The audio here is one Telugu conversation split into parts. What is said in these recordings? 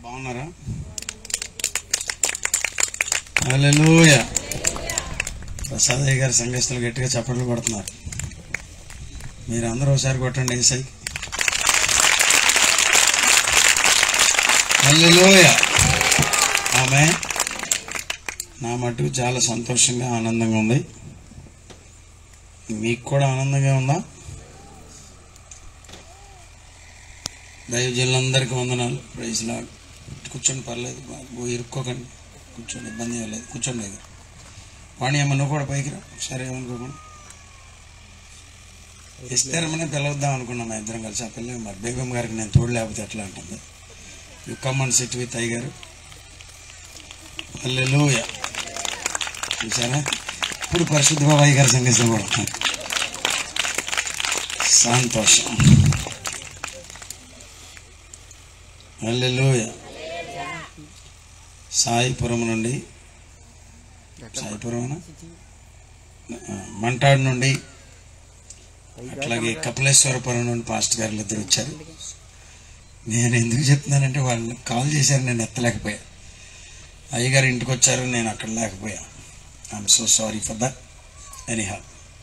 బాగున్నారా హల్లెలూయా ప్రసాదయ్య గారి సంఘస్థులు గట్టిగా చప్పట్లు కొడుతున్నారు మీరు అందరూ ఒకసారి కొట్టండి ఏసై హల్లెలూయా ఆమె నా మటుకు చాలా సంతోషంగా ఆనందంగా ఉంది మీకు కూడా ఆనందంగా ఉందా దైవజనులందరికీ వందనాలు ప్రైజ్ లాడ్ కూర్చోండి పర్లేదు బాబు ఇరుక్కోకండి కూర్చోండి ఇబ్బంది ఏం లేదు కూర్చోండి దగ్గర వాణి అమ్మ నువ్వు కూడా పైకి రా సరే ఏమనుకోకుండా ఇస్తారమని పిలవద్దాం అనుకున్నాం మా ఇద్దరం కలిసి ఆ పిల్ల మరి బేగం గారికి నేను తోడు లేకపోతే ఎట్లా అంటుంది you come and sit with అయ్య గారు అల్లెలూయ చూసారా ఇప్పుడు పరిశుద్ధ బాబాయ్ గారి సంగీతం కూడా సంతోషం హల్లెలూయ సాయిపురం నుండి సాయిపురం మంటాడు నుండి అట్లాగే కపిలేశ్వరపురం నుండి పాస్టర్ గారు ఇద్దరు వచ్చారు నేను ఎందుకు చెప్తున్నానంటే వాళ్ళు కాల్ చేశారు నేను ఎత్తలేకపోయా అయ్యగారు ఇంటికి వచ్చారు నేను అక్కడ లేకపోయా I'm so sorry for that anyhow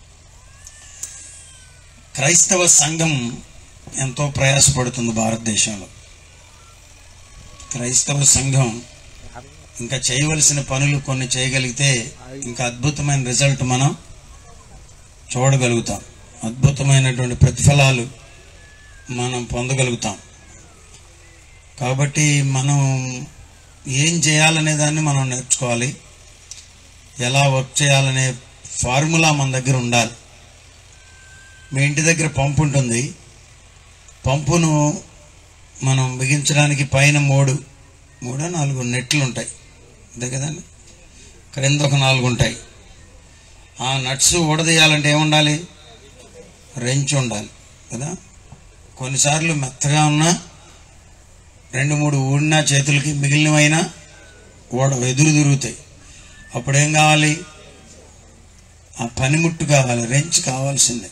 క్రైస్తవ సంఘం ఎంతో ప్రయాసపడుతుంది భారతదేశంలో క్రైస్తవ సంఘం ఇంకా చేయవలసిన పనులు కొన్ని చేయగలిగితే ఇంకా అద్భుతమైన రిజల్ట్ మనం చూడగలుగుతాం అద్భుతమైనటువంటి ప్రతిఫలాలు మనం పొందగలుగుతాం కాబట్టి మనం ఏం చేయాలనే దాన్ని మనం నేర్చుకోవాలి ఎలా వర్క్ చేయాలనే ఫార్ములా మన దగ్గర ఉండాలి మీ ఇంటి దగ్గర పంపు ఉంటుంది పంపును మనం బిగించడానికి పైన మూడు మూడో నాలుగు నెట్లు ఉంటాయి అంతే కదండి క్రింద ఒక నాలుగు ఉంటాయి ఆ నట్స్ ఊడదీయాలంటే ఏముండాలి రెంచ్ ఉండాలి కదా కొన్నిసార్లు మెత్తగా ఉన్న రెండు మూడు ఊడిన చేతులకి మిగిలినవైనా ఓడ ఎదురు తిరుగుతాయి అప్పుడు ఏం కావాలి ఆ పనిముట్టు కావాలి రెంచ్ కావాల్సిందే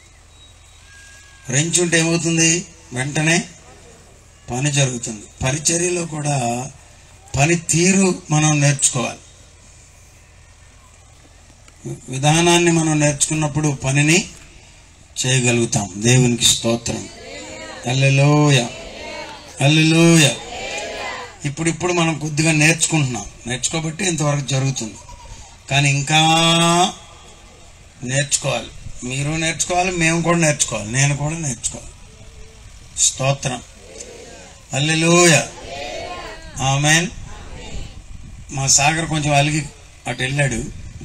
రెంచ్ ఉంటే ఏమవుతుంది వెంటనే పని జరుగుతుంది పరిచర్యలో కూడా పని తీరు మనం నేర్చుకోవాలి విధానాన్ని మనం నేర్చుకున్నప్పుడు పనిని చేయగలుగుతాం దేవునికి స్తోత్రం అల్లెలోయ అల్లెలోయ ఇప్పుడిప్పుడు మనం కొద్దిగా నేర్చుకుంటున్నాం నేర్చుకోబట్టి ఇంతవరకు జరుగుతుంది కానీ ఇంకా నేర్చుకోవాలి మీరు నేర్చుకోవాలి మేము కూడా నేర్చుకోవాలి నేను కూడా నేర్చుకోవాలి స్తోత్రం అల్లెలూయ ఆమెన్ మా సాగర్ కొంచెం అలిగి అటు వెళ్ళాడు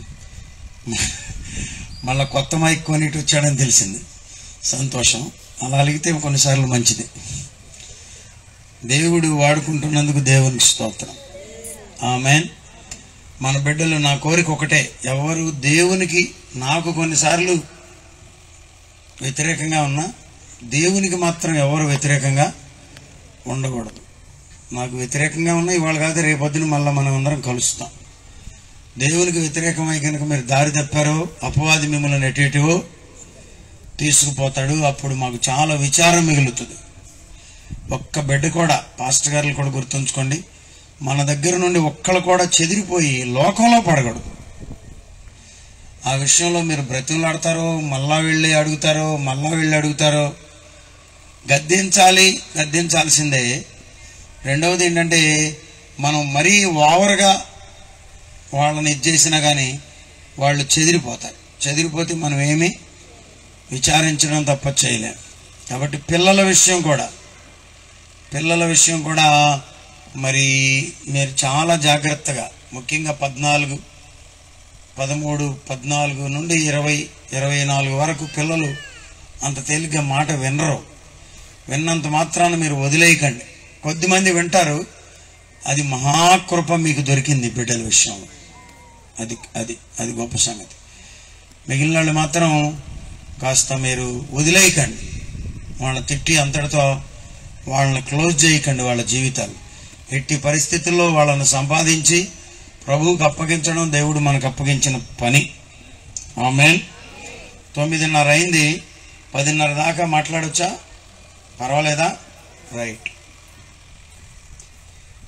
మళ్ళా కొత్త మైక్ కొని ఇటు వచ్చాడని తెలిసింది సంతోషం అలా అలిగితే కొన్నిసార్లు మంచిది దేవుడు వాడుకుంటున్నందుకు దేవునికి స్తోత్రం ఆమెన్ మన బిడ్డలు నా కోరిక ఒకటే ఎవరు దేవునికి నాకు కొన్నిసార్లు వ్యతిరేకంగా ఉన్నా దేవునికి మాత్రం ఎవరు వ్యతిరేకంగా ఉండకూడదు నాకు వ్యతిరేకంగా ఉన్నా ఇవాళ కాదు రేపొద్దున మళ్ళీ మనం అందరం కలుస్తాం దేవునికి వ్యతిరేకమై కనుక మీరు దారి తప్పారో అపవాది మిమ్మల్ని ఎటేటివో తీసుకుపోతాడు అప్పుడు మాకు చాలా విచారం మిగులుతుంది ఒక్క బిడ్డ కూడా పాస్టర్ గారులు కూడా గుర్తుంచుకోండి మన దగ్గర నుండి ఒక్కళ్ళు కూడా చెదిరిపోయి లోకంలో పడకూడదు ఆ విషయంలో మీరు బ్రతిమలాడతారో మళ్ళా వెళ్ళి అడుగుతారో మళ్ళా వెళ్ళి అడుగుతారో గద్దించాలి గద్దించాల్సిందే రెండవది ఏంటంటే మనం మరీ ఓవర్గా వాళ్ళని ఇది చేసినా కానీ వాళ్ళు చెదిరిపోతారు చెదిరిపోతే మనం ఏమీ విచారించడం తప్ప చేయలేం కాబట్టి పిల్లల విషయం కూడా పిల్లల విషయం కూడా మరి మీరు చాలా జాగ్రత్తగా ముఖ్యంగా పద్నాలుగు పదమూడు పద్నాలుగు నుండి ఇరవై ఇరవై నాలుగు వరకు పిల్లలు అంత తేలిగ్గా మాట వినరు విన్నంత మాత్రాన మీరు వదిలేయకండి కొద్దిమంది వింటారు అది మహాకృప మీకు దొరికింది బిడ్డల విషయంలో అది అది అది గొప్ప సంగతి మిగిలిన వాళ్ళు మాత్రం కాస్త మీరు వదిలేయకండి వాళ్ళని తిట్టి అంతటితో వాళ్ళని క్లోజ్ చేయకండి వాళ్ళ జీవితాలు ఎట్టి పరిస్థితుల్లో వాళ్ళని సంపాదించి ప్రభువుకు అప్పగించడం దేవుడు మనకు అప్పగించిన పని ఆమెన్ తొమ్మిదిన్నర అయింది పదిన్నర దాకా మాట్లాడొచ్చా పర్వాలేదా రైట్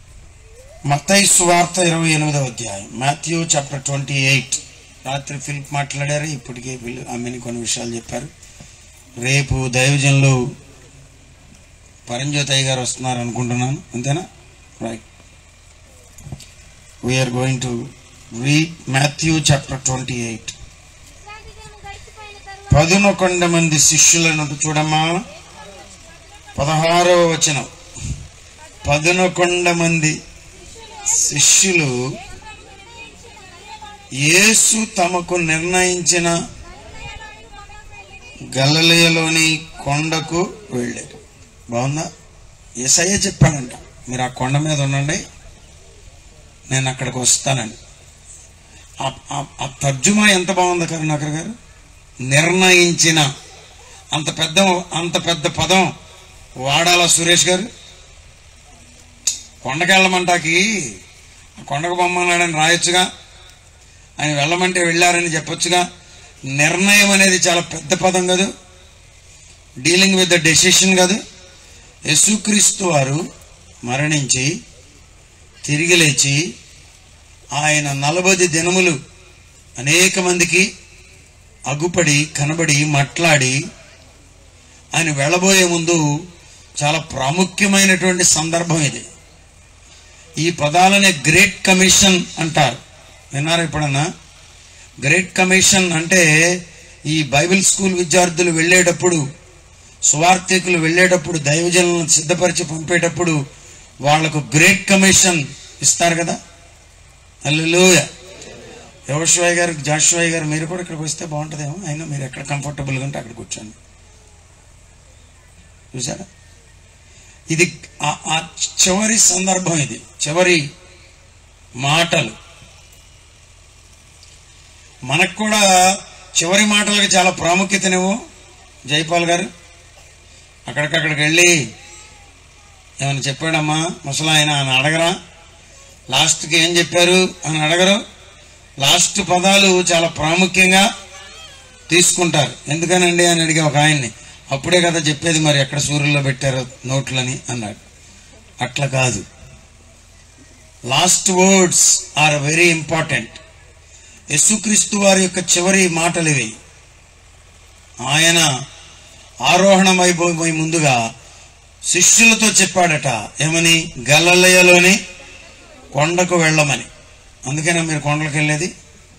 మత్తయి సువార్త ఇరవై ఎనిమిదవ అధ్యాయం మాథ్యూ చాప్టర్ ట్వంటీ ఎయిట్ రాత్రి ఫిలిప్ మాట్లాడారు ఇప్పటికే వీళ్ళు ఆమెని కొన్ని విషయాలు చెప్పారు రేపు దైవజనులు పరంజ్యోతయ్య గారు వస్తున్నారు అనుకుంటున్నాను అంతేనా right we're going to read Matthew chapter twenty eight ఇలాంటిదేమో గడిచిపోయిన తరువాత పదునొకొండ మంది శిష్యులను చూడమ్మా పదహారవ వచనం పదునొకొండ మంది శిష్యులు యేసు తమకు నిర్ణయించిన గలలయలోని కొండకు వెళ్ళారు బాగుందా ఏసయ్య చెప్పాడంట మీరు ఆ కొండ మీద ఉండండి నేను అక్కడికి వస్తానని ఆ- ఆ- ఆ తర్జుమా ఎంత బాగుంది కరుణాకర్ గారు నిర్ణయించిన అంత పెద్ద అంత పెద్ద పదం వాడాల సురేష్ గారు కొండకి వెళ్ళమంటాకి ఆ కొండకు బొమ్మన్నాడని రాయొచ్చుగా ఆయన వెళ్ళమంటే వెళ్ళారని చెప్పొచ్చుగా నిర్ణయం అనేది చాలా పెద్ద పదం కాదు డీలింగ్ విత్ ద డెసిషన్ కాదు యేసుక్రీస్తు వారు మరణించి తిరిగి లేచి ఆయన నలభై దినములు అనేక మందికి అగుపడి కనబడి మాట్లాడి ఆయన వెళ్ళబోయే ముందు చాలా ప్రాముఖ్యమైనటువంటి సందర్భం ఇది ఈ పదాలనే గ్రేట్ కమిషన్ అంటారు విన్నారా ఎప్పుడన్నా గ్రేట్ కమిషన్ అంటే ఈ బైబిల్ స్కూల్ విద్యార్థులు వెళ్ళేటప్పుడు సువార్థికులు వెళ్ళేటప్పుడు దైవజనులను సిద్ధపరిచి పంపేటప్పుడు వాళ్లకు గ్రేట్ కమిషన్ ఇస్తారు కదా అల్లెలూయ యోశ్వాయ్ గారు జాషువాయ్ గారు మీరు కూడా ఇక్కడికి వస్తే బాగుంటుందేమో అయినా మీరు ఎక్కడ కంఫర్టబుల్గా ఉంటే అక్కడ కూర్చోండి చూసారా ఇది ఆ- ఆ చివరి సందర్భం ఇది చివరి మాటలు మనకు కూడా చివరి మాటలకు చాలా ప్రాముఖ్యతనేమో జైపాల్ గారు అక్కడికక్కడికి వెళ్ళి ఏమైనా చెప్పాడమ్మా ముసలాయన అని అడగరా లాస్ట్కి ఏం చెప్పారు అని అడగరు లాస్ట్ పదాలు చాలా ప్రాముఖ్యంగా తీసుకుంటారు ఎందుకనండి అని అడిగా ఒక ఆయన్ని అప్పుడే కదా చెప్పేది మరి ఎక్కడ సూర్యుల్లో పెట్టారో నోట్లని అన్నాడు అట్లా కాదు last words are very important యేసుక్రీస్తు వారి యొక్క చివరి మాటలు ఇవి ఆయన ఆరోహణమైపోయి ముందుగా శిష్యులతో చెప్పాడట ఏమని గలలయలోని కొండకు వెళ్ళమని అందుకేనా మీరు కొండలకు వెళ్ళేది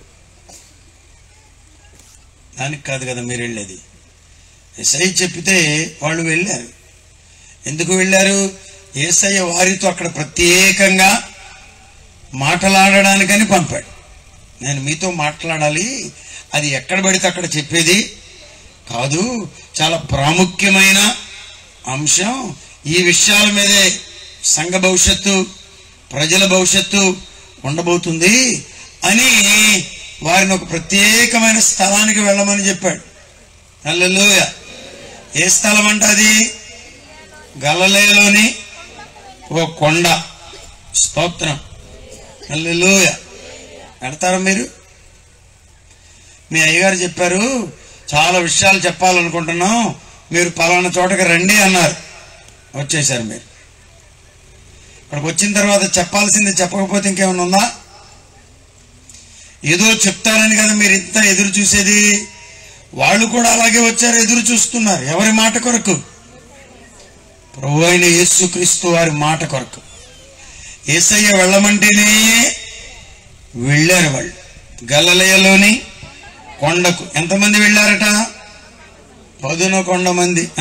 దానికి కాదు కదా మీరు వెళ్ళేది ఎస్ఐ చెప్పితే వాళ్ళు వెళ్ళారు ఎందుకు వెళ్ళారు ఏసయ్య వారితో అక్కడ ప్రత్యేకంగా మాట్లాడడానికని పంపాడు నేను మీతో మాట్లాడాలి అది ఎక్కడ పడితే అక్కడ చెప్పేది కాదు చాలా ప్రాముఖ్యమైన అంశం ఈ విషయాల మీదే సంఘ భవిష్యత్తు ప్రజల భవిష్యత్తు ఉండబోతుంది అని వారిని ఒక ప్రత్యేకమైన స్థలానికి వెళ్ళమని చెప్పాడు హల్లెలూయా ఏ స్థలం అంట అది గలలేలోని ఓ కొండ స్తోత్రం హల్లెలూయా పెడతారా మీరు మీ అయ్యగారు చెప్పారు చాలా విషయాలు చెప్పాలనుకుంటున్నాం మీరు పలానా చోటకి రండి అన్నారు వచ్చేసారు మీరు ఇక్కడికి వచ్చిన తర్వాత చెప్పాల్సింది చెప్పకపోతే ఇంకేమైనా ఉందా ఏదో చెప్తారని కదా మీరు ఇంత ఎదురు చూసేది వాళ్ళు కూడా అలాగే వచ్చారు ఎదురు చూస్తున్నారు ఎవరి మాట కొరకు ప్రభు అయిన యేసుక్రీస్తు వారి మాట కొరకు ఏసయ్య వెళ్ళమంటేనే వెళ్ళారు వాళ్ళు గల్లలయలోని కొండకు ఎంతమంది వెళ్ళారట పదున కొండ మంది ఆ?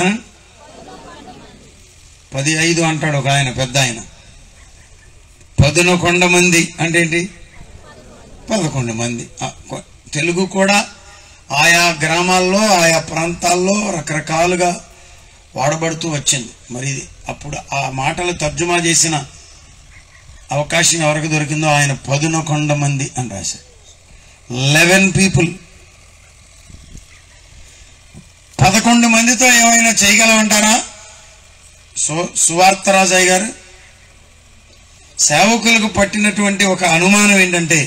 పది ఐదు అంటాడు ఒక ఆయన పెద్ద ఆయన పదున కొండ మంది అంటే ఏంటి పదకొండు మంది ఆ, కొ- తెలుగు కూడా ఆయా గ్రామాల్లో ఆయా ప్రాంతాల్లో రకరకాలుగా వాడబడుతూ వచ్చింది మరి ఇది అప్పుడు ఆ మాటలు తర్జుమా చేసిన అవకాశం ఎవరికి దొరికిందో ఆయన పదునకొండ మంది అని రాశారు లెవెన్ పీపుల్ పదకొండు మందితో ఏమైనా చేయగలమంటారా సు సువార్తరాజయ్య గారు సేవకులకు పట్టినటువంటి ఒక అనుమానం ఏంటంటే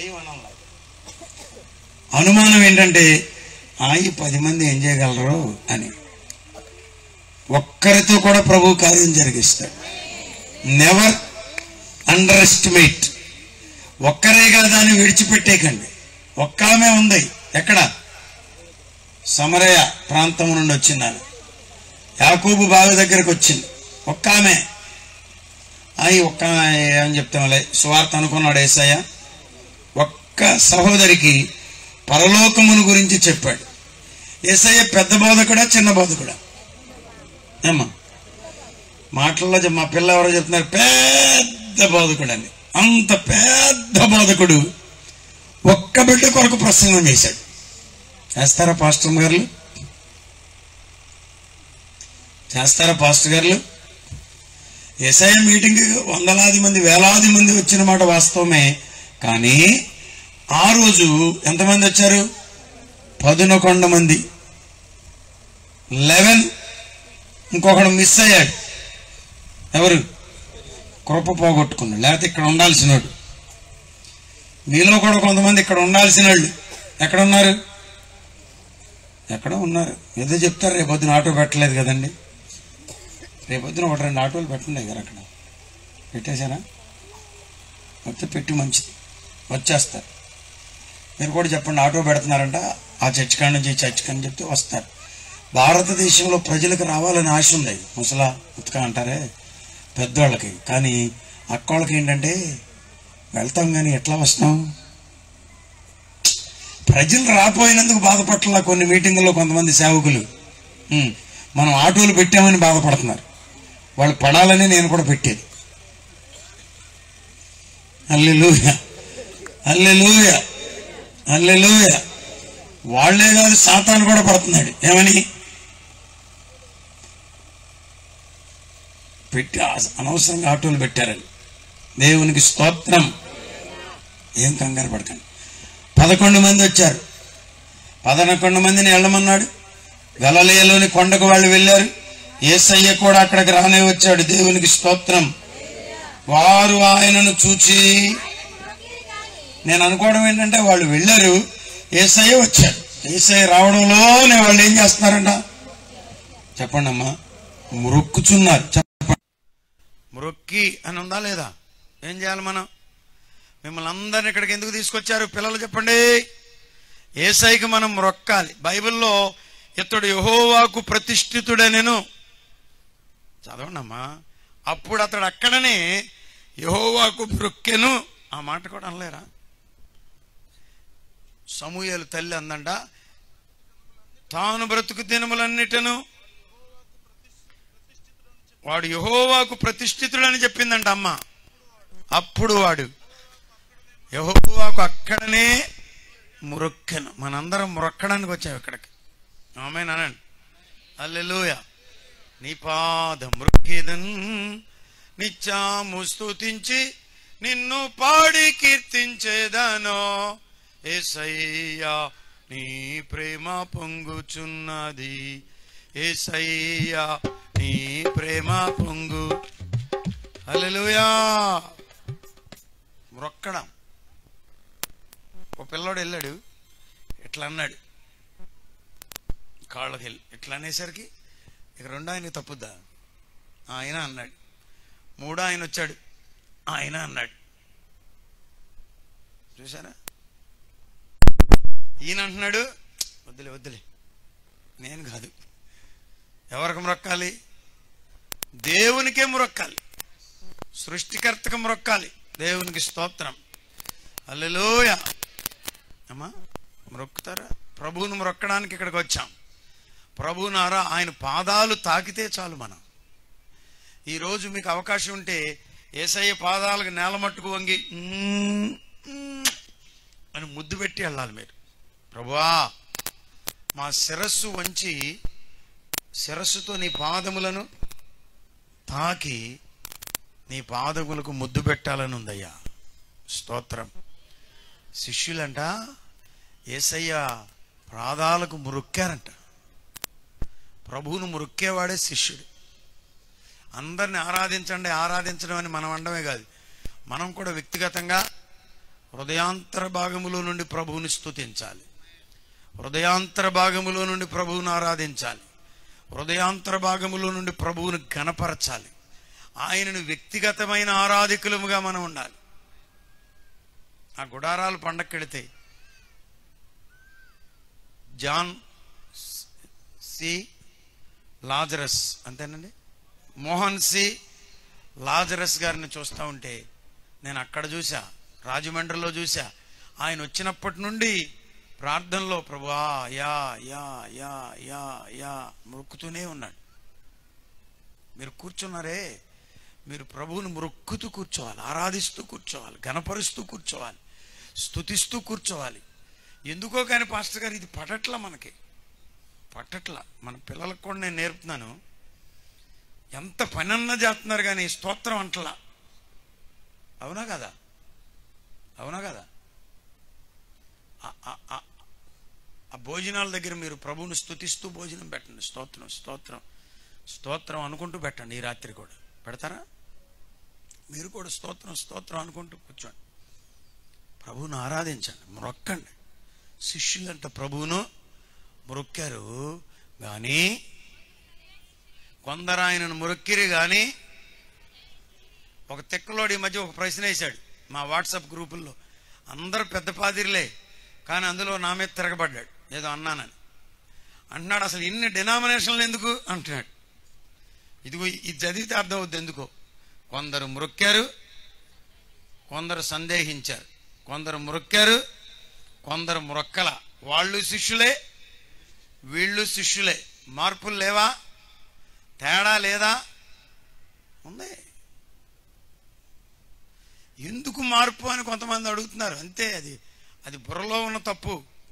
అనుమానం ఏంటంటే ఆ ఈ పది మంది ఏం చేయగలరు అని ఒక్కరితో కూడా ప్రభు కార్యం జరిగిస్తాడు నెవర్ అండర్ ఎస్టిమేట్ ఒక్కరేగా దాన్ని విడిచిపెట్టేకండి ఒక్క ఆమె ఉంది ఎక్కడ సమరయ ప్రాంతం నుండి వచ్చింది ఆమె యాకూబు బావి దగ్గరకు వచ్చింది ఒక్క ఆమె అయి ఒక్క ఏమని చెప్తాంలే సువార్త అనుకున్నాడు ఏసయ్య ఒక్క సహోదరికి పరలోకమును గురించి చెప్పాడు ఏసయ్య పెద్ద బోధకుడా చిన్న బోధకుడా ఏమ్మా మాటల్లో చెప్- మా పిల్ల ఎవరో చెప్తున్నారు పెద్ద బోధకుడు అని అంత పెద్ద బోధకుడు ఒక్క బిడ్డ కొరకు ప్రసంగం చేశాడు చేస్తారా పాస్టర్ గారు చేస్తారా పాస్టర్ గారు ఎస్ఐ మీటింగ్ వందలాది మంది వేలాది మంది వచ్చిన మాట వాస్తవమే కానీ ఆ రోజు ఎంతమంది వచ్చారు పదునకొండ మంది లెవెన్ ఇంకొకడు మిస్ అయ్యాడు ఎవరు కృప పోగొట్టుకున్నాడు లేకపోతే ఇక్కడ ఉండాల్సినోడు మీలో కూడా కొంతమంది ఇక్కడ ఉండాల్సిన వాళ్ళు ఎక్కడ ఉన్నారు ఎక్కడ ఉన్నారు ఏదో చెప్తారు రేపొద్దున ఆటో పెట్టలేదు కదండి రేపొద్దున ఒకటి రెండు ఆటోలు పెట్టండి గారు అక్కడ పెట్టేశారా వస్తే పెట్టి మంచిది వచ్చేస్తారు మీరు కూడా చెప్పండి ఆటో పెడుతున్నారంట ఆ చర్చ్ కాడ నుంచి ఈ చర్చ్ కాడ చెప్తే వస్తారు భారతదేశంలో ప్రజలకు రావాలని ఆశ ఉంది ముసలా ఉతక అంటారే పెద్దవాళ్ళకి కానీ అక్కోళ్ళకి ఏంటంటే వెళ్తాం కానీ ఎట్లా వస్తాం ప్రజలు రాపోయినందుకు బాధపట్ల కొన్ని మీటింగుల్లో కొంతమంది సేవకులు ఉమ్, మనం ఆటోలు పెట్టామని బాధపడుతున్నారు వాళ్ళు పడాలని నేను కూడా పెట్టేది అల్లెలూయ అల్లెలూయ అల్లెలూయ వాళ్లే కాదు సాతాను కూడా పడుతున్నాడు ఏమని పెట్టి ఆ- అనవసరంగా ఆటోలు పెట్టారని దేవునికి స్తోత్రం ఏం కంగారు పడకండి పదకొండు మంది వచ్చారు పదకొండు మందిని వెళ్ళమన్నాడు గలలయలోని కొండకు వాళ్ళు వెళ్ళారు ఏసయ్య కూడా అక్కడికి రానే వచ్చాడు దేవునికి స్తోత్రం వారు ఆయనను చూచి నేను అనుకోవడం ఏంటంటే వాళ్ళు వెళ్ళారు ఏసయ్య వచ్చాడు ఏసయ్య రావడంలోనే వాళ్ళు ఏం చేస్తున్నారంట చెప్పండి అమ్మా మొక్కుచున్నారు చెప్పండి మొక్కి అని ఉందా లేదా ఏం చేయాలి మనం మిమ్మల్ని అందరిని ఇక్కడికి ఎందుకు తీసుకొచ్చారు పిల్లలు చెప్పండి ఏసైకి మనం మొక్కాలి బైబిల్లో ఇతడు యహోవాకు ప్రతిష్ఠితుడనెను చదవండి అమ్మా అప్పుడు అతడు అక్కడనే యహోవాకు మొక్కెను ఆ మాట కూడా అనలేరా సమూహలు తల్లి అందంట తాను బ్రతుకు దినములన్నిటను వాడు యహోవాకు ప్రతిష్ఠితుడని చెప్పిందంట అమ్మ అప్పుడు వాడు యహోవాకు అక్కడనే మురొక్కెను మనందరం మురొక్కడానికి వచ్చాం ఇక్కడికి ఆమె అనండి అల్లెలూయ నీ పాద మృక్కిదన్ నిత్యాము స్తుతించి నిన్ను పాడి కీర్తించేదనో ఏసయ్యా నీ ప్రేమ పొంగుచున్నది ఏసయ్యా నీ ప్రేమ పొంగు హల్లెలూయా మొక్కడం ఓ పిల్లోడు వెళ్ళాడు ఇట్లా అన్నాడు కాళ్ళకి వెళ్ళి ఇట్లా అనేసరికి ఇక రెండో ఆయన తప్పుద్దా ఆయన అన్నాడు మూడో ఆయన వచ్చాడు ఆయన అన్నాడు చూసారా ఈయన అంటున్నాడు వద్దులే వద్దులే నేను కాదు ఎవరికి మొక్కాలి దేవునికే మొక్కాలి సృష్టికర్తకు మొక్కాలి దేవునికి స్తోత్రం అల్లెలోయ అమ్మా మొక్కుతారా ప్రభువును మొక్కడానికి ఇక్కడికి వచ్చాం ప్రభువునారా ఆయన పాదాలు తాకితే చాలు మనం ఈరోజు మీకు అవకాశం ఉంటే ఏసయ్య పాదాలకు నేల మట్టుకు వంగి "మ్మ్, మ్మ్" అని ముద్దు పెట్టి వెళ్ళాలి మీరు ప్రభువా మా శిరస్సు వంచి శిరస్సుతో నీ పాదములను తాకి నీ పాదములకు ముద్దు పెట్టాలని ఉందయ్యా స్తోత్రం శిష్యులంట ఏసయ్య పాదాలకు మురుక్కారంట ప్రభువును మురుక్కేవాడే శిష్యుడు అందరిని ఆరాధించండి ఆరాధించడం అని మనం అనడమే కాదు మనం కూడా వ్యక్తిగతంగా హృదయాంతర భాగములో నుండి ప్రభువుని స్తుతించాలి హృదయాంతర భాగములో నుండి ప్రభువును ఆరాధించాలి హృదయాంతర భాగములో నుండి ప్రభువును గణపరచాలి ఆయనను వ్యక్తిగతమైన ఆరాధికులముగా మనం ఉండాలి ఆ గుడారాలు పండక్కెడితే జాన్ సి లాజరస్ అంతేనండి మోహన్ సి లాజరస్ గారిని చూస్తూ ఉంటే నేను అక్కడ చూసా రాజమండ్రిలో చూసా ఆయన వచ్చినప్పటి నుండి ప్రార్థనలో ప్రభువా యా యా యా యా యా మొక్కుతూనే ఉన్నాడు మీరు కూర్చున్నారే మీరు ప్రభువుని మొక్కుతూ కూర్చోవాలి ఆరాధిస్తూ కూర్చోవాలి గణపరుస్తూ కూర్చోవాలి స్తుతిస్తూ కూర్చోవాలి ఎందుకో కానీ పాస్టర్ గారు ఇది పడట్ల మనకి పట్టట్ల మన పిల్లలకు కూడా నేను నేర్పుతున్నాను ఎంత పనన్నా చేస్తున్నారు కానీ స్తోత్రం అంటలా అవునా కదా అవునా కదా ఆ- ఆ- ఆ- ఆ భోజనాల దగ్గర మీరు ప్రభువుని స్తుతిస్తూ భోజనం పెట్టండి స్తోత్రం స్తోత్రం స్తోత్రం అనుకుంటూ పెట్టండి ఈ రాత్రి కూడా పెడతారా మీరు కూడా స్తోత్రం స్తోత్రం అనుకుంటూ కూర్చోండి ప్రభువును ఆరాధించండి మొరక్కండి శిష్యులంట ప్రభువును మొరొక్కారు కానీ కొందరు ఆయనను మొరొక్కిరి కానీ ఒక తెక్కలోడి ఈ మధ్య ఒక ప్రశ్న వేశాడు మా వాట్సాప్ గ్రూపుల్లో అందరూ పెద్ద పాదిరిలే కానీ అందులో నా మీద తిరగబడ్డాడు ఏదో అన్నానని అంటున్నాడు అసలు ఇన్ని డినామినేషన్లు ఎందుకు అంటున్నాడు ఇదిగో ఇది చదివితే అర్థం అవుద్ది ఎందుకో కొందరు మొరొక్కారు కొందరు సందేహించారు కొందరు మొరొక్కారు కొందరు మొరక్కల వాళ్ళు శిష్యులే వీళ్ళు శిష్యులే మార్పులు లేవా తేడా లేదా ఉంది ఎందుకు మార్పు అని కొంతమంది అడుగుతున్నారు అంతే అది అది బుర్రలో ఉన్న తప్పు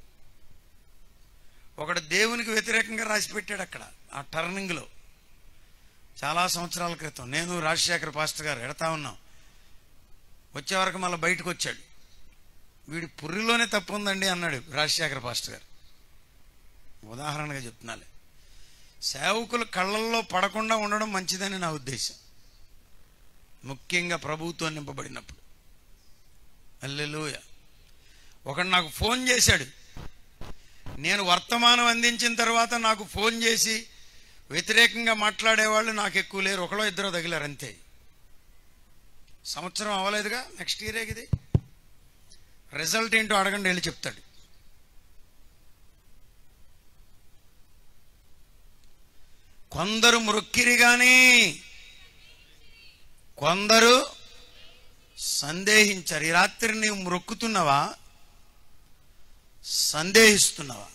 ఒకడు దేవునికి వ్యతిరేకంగా రాసి పెట్టాడు అక్కడ ఆ టర్నింగ్లో చాలా సంవత్సరాల క్రితం నేను రాజశేఖర్ పాస్టర్ గారు ఎడతా ఉన్నాం వచ్చే వరకు మళ్ళీ బయటకు వచ్చాడు వీడి పుర్రిలోనే తప్పు ఉందండి అన్నాడు రాజశేఖర పాస్టర్ గారు ఉదాహరణగా చెప్తున్నాలే సేవకులు కళ్ళల్లో పడకుండా ఉండడం మంచిదని నా ఉద్దేశం ముఖ్యంగా ప్రభుత్వం నింపబడినప్పుడు అల్లెలుయ ఒకడు నాకు ఫోన్ చేశాడు నేను వర్తమానం అందించిన తర్వాత నాకు ఫోన్ చేసి వ్యతిరేకంగా మాట్లాడేవాళ్ళు నాకు ఎక్కువ లేరు ఒకడో ఇద్దరు తగిలారు అంతే సంవత్సరం అవ్వలేదుగా నెక్స్ట్ ఇయరే ఇది రిజల్ట్ ఏంటో అడగండి వెళ్ళి చెప్తాడు కొందరు మృక్కిరి గాని కొందరు సందేహించారు ఈ రాత్రి నీవు మ్రొక్కుతున్నావా సందేహిస్తున్నావా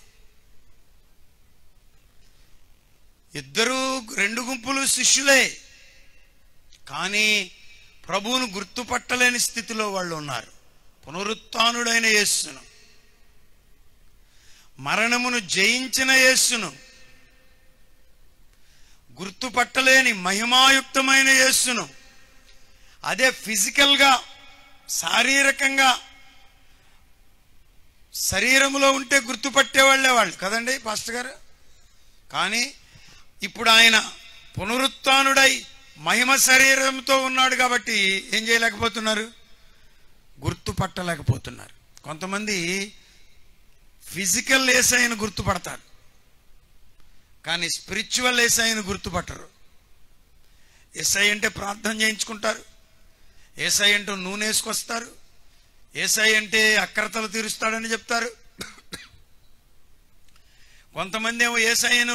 ఇద్దరు రెండు గుంపులు శిష్యులే కానీ ప్రభువును గుర్తుపట్టలేని స్థితిలో వాళ్ళు ఉన్నారు పునరుత్నుడైన యేస్సును మరణమును జయించిన యేస్సును గుర్తుపట్టలేని మహిమాయుక్తమైన యేస్సును అదే ఫిజికల్గా శారీరకంగా శరీరంలో ఉంటే గుర్తుపట్టేవాళ్లే వాళ్ళు కదండి పాస్టర్ గారు కానీ ఇప్పుడు ఆయన పునరుత్నుడై మహిమ శరీరంతో ఉన్నాడు కాబట్టి ఏం చేయలేకపోతున్నారు గుర్తుపట్టలేకపోతున్నారు కొంతమంది ఫిజికల్ ఏసైను గుర్తుపడతారు కానీ స్పిరిచువల్ ఏసైను గుర్తుపట్టరు ఎస్ఐ అంటే ప్రార్థన చేయించుకుంటారు ఏసై అంటూ నూనె వేసుకొస్తారు ఏసై అంటే అక్రతలు తీరుస్తాడని చెప్తారు కొంతమంది ఏమో ఏసైను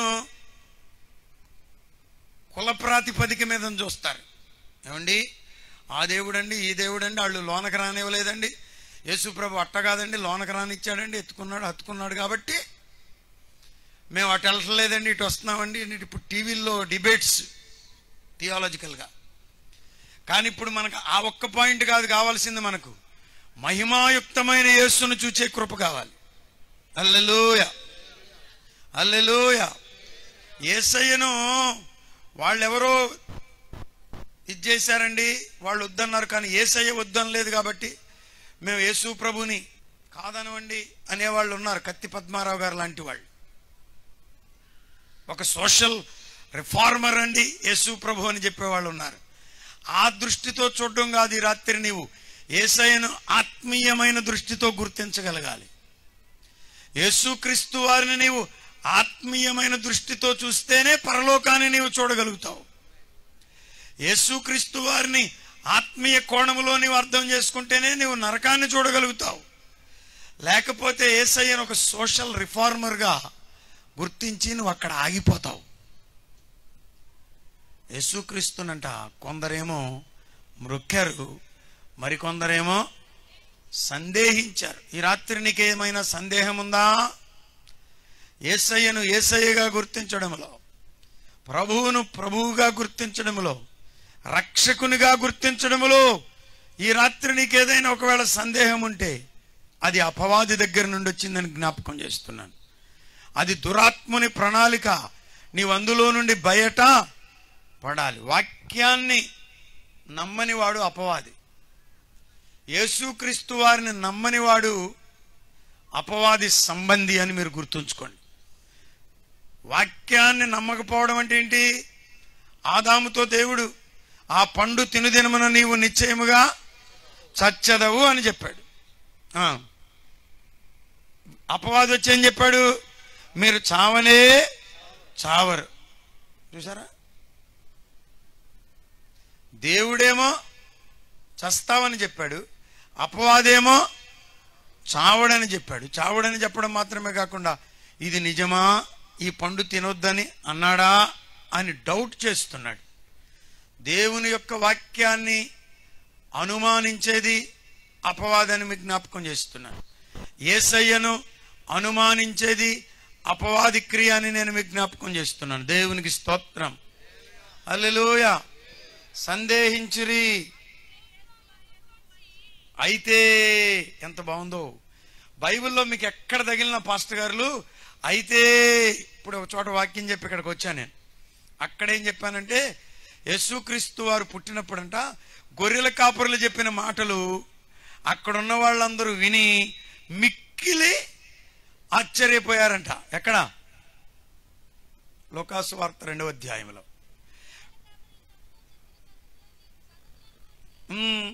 కుల ప్రాతిపదిక మీద చూస్తారు ఏమండి ఆ దేవుడండి ఈ దేవుడండి వాళ్ళు లోనకు రానివ్వలేదండి యేసుప్రభు అట్ట కాదండి లోనకు రానిచ్చాడండి ఎత్తుకున్నాడు హత్తుకున్నాడు కాబట్టి మేము అటు వెళ్ళట్లేదండి ఇటు వస్తున్నామండి ఇటు ఇప్పుడు టీవీల్లో డిబేట్స్ థియాలజికల్గా కానీ ఇప్పుడు మనకు ఆ ఒక్క పాయింట్ కాదు కావాల్సింది మనకు మహిమాయుక్తమైన యేసును చూచే కృప కావాలి అల్లెలూయ అల్లెలూయ ఏసయ్యను వాళ్ళెవరో ఇది చేశారండి వాళ్ళు వద్దన్నారు కానీ ఏసయ్య వద్దనలేదు కాబట్టి మేము యేసు ప్రభుని కాదనవండి అనేవాళ్ళు ఉన్నారు కత్తి పద్మారావు గారు లాంటి వాళ్ళు ఒక సోషల్ రిఫార్మర్ అండి యేసు ప్రభు అని చెప్పేవాళ్ళు ఉన్నారు ఆ దృష్టితో చూడడం కాదు ఈ రాత్రి నీవు ఏసయ్యను ఆత్మీయమైన దృష్టితో గుర్తించగలగాలి యేసుక్రీస్తు వారిని నీవు ఆత్మీయమైన దృష్టితో చూస్తేనే పరలోకాన్ని నీవు చూడగలుగుతావు యేసుక్రీస్తు వారిని ఆత్మీయ కోణములో నీవు అర్థం చేసుకుంటేనే నీవు నరకాన్ని చూడగలుగుతావు లేకపోతే ఏసయ్యను ఒక సోషల్ రిఫార్మర్గా గుర్తించి నువ్వు అక్కడ ఆగిపోతావు యేసుక్రీస్తునంట కొందరేమో మృక్కారు మరికొందరేమో సందేహించారు ఈ రాత్రి నీకేమైనా సందేహం ఉందా ఏసయ్యను ఏసయ్యగా గుర్తించడంలో ప్రభువును ప్రభువుగా గుర్తించడంలో రక్షకునిగా గుర్తించడంలో ఈ రాత్రి నీకేదైనా ఒకవేళ సందేహం ఉంటే అది అపవాది దగ్గర నుండి వచ్చిందని జ్ఞాపకం చేస్తున్నాను అది దురాత్ముని ప్రణాళిక నీవు అందులో నుండి బయట పడాలి వాక్యాన్ని నమ్మని వాడు అపవాది యేసుక్రీస్తు వారిని నమ్మని వాడు అపవాది సంబంధి అని మీరు గుర్తుంచుకోండి వాక్యాన్ని నమ్మకపోవడం అంటే ఏంటి ఆదాముతో దేవుడు ఆ పండు తినుదినమున నీవు నిశ్చయముగా చచ్చదవు అని చెప్పాడు ఆ. అపవాది వచ్చి ఏం చెప్పాడు మీరు చావనే చావరు చూసారా దేవుడేమో చస్తావని చెప్పాడు అపవాదేమో చావడని చెప్పాడు చావడని చెప్పడం మాత్రమే కాకుండా ఇది నిజమా ఈ పండు తినొద్దని అన్నాడా అని డౌట్ చేస్తున్నాడు దేవుని యొక్క వాక్యాన్ని అనుమానించేది అపవాదని మీకు జ్ఞాపకం చేస్తున్నాను ఏసయ్యను అనుమానించేది అపవాది క్రియ అని నేను మీకు జ్ఞాపకం చేస్తున్నాను దేవునికి స్తోత్రం అల్లెలూయ సందేహించురి అయితే ఎంత బాగుందో బైబిల్లో మీకు ఎక్కడ తగిలిన పాస్టర్ గారులు అయితే ఇప్పుడు ఒక చోట వాక్యం చెప్పి ఇక్కడికి వచ్చాను నేను అక్కడేం చెప్పానంటే యేసుక్రీస్తు వారు పుట్టినప్పుడంట గొర్రెల కాపురులు చెప్పిన మాటలు అక్కడున్న వాళ్ళందరూ విని మిక్కిలి ఆశ్చర్యపోయారంట ఎక్కడ లోకాసు వార్త రెండవ అధ్యాయంలో ఉమ్,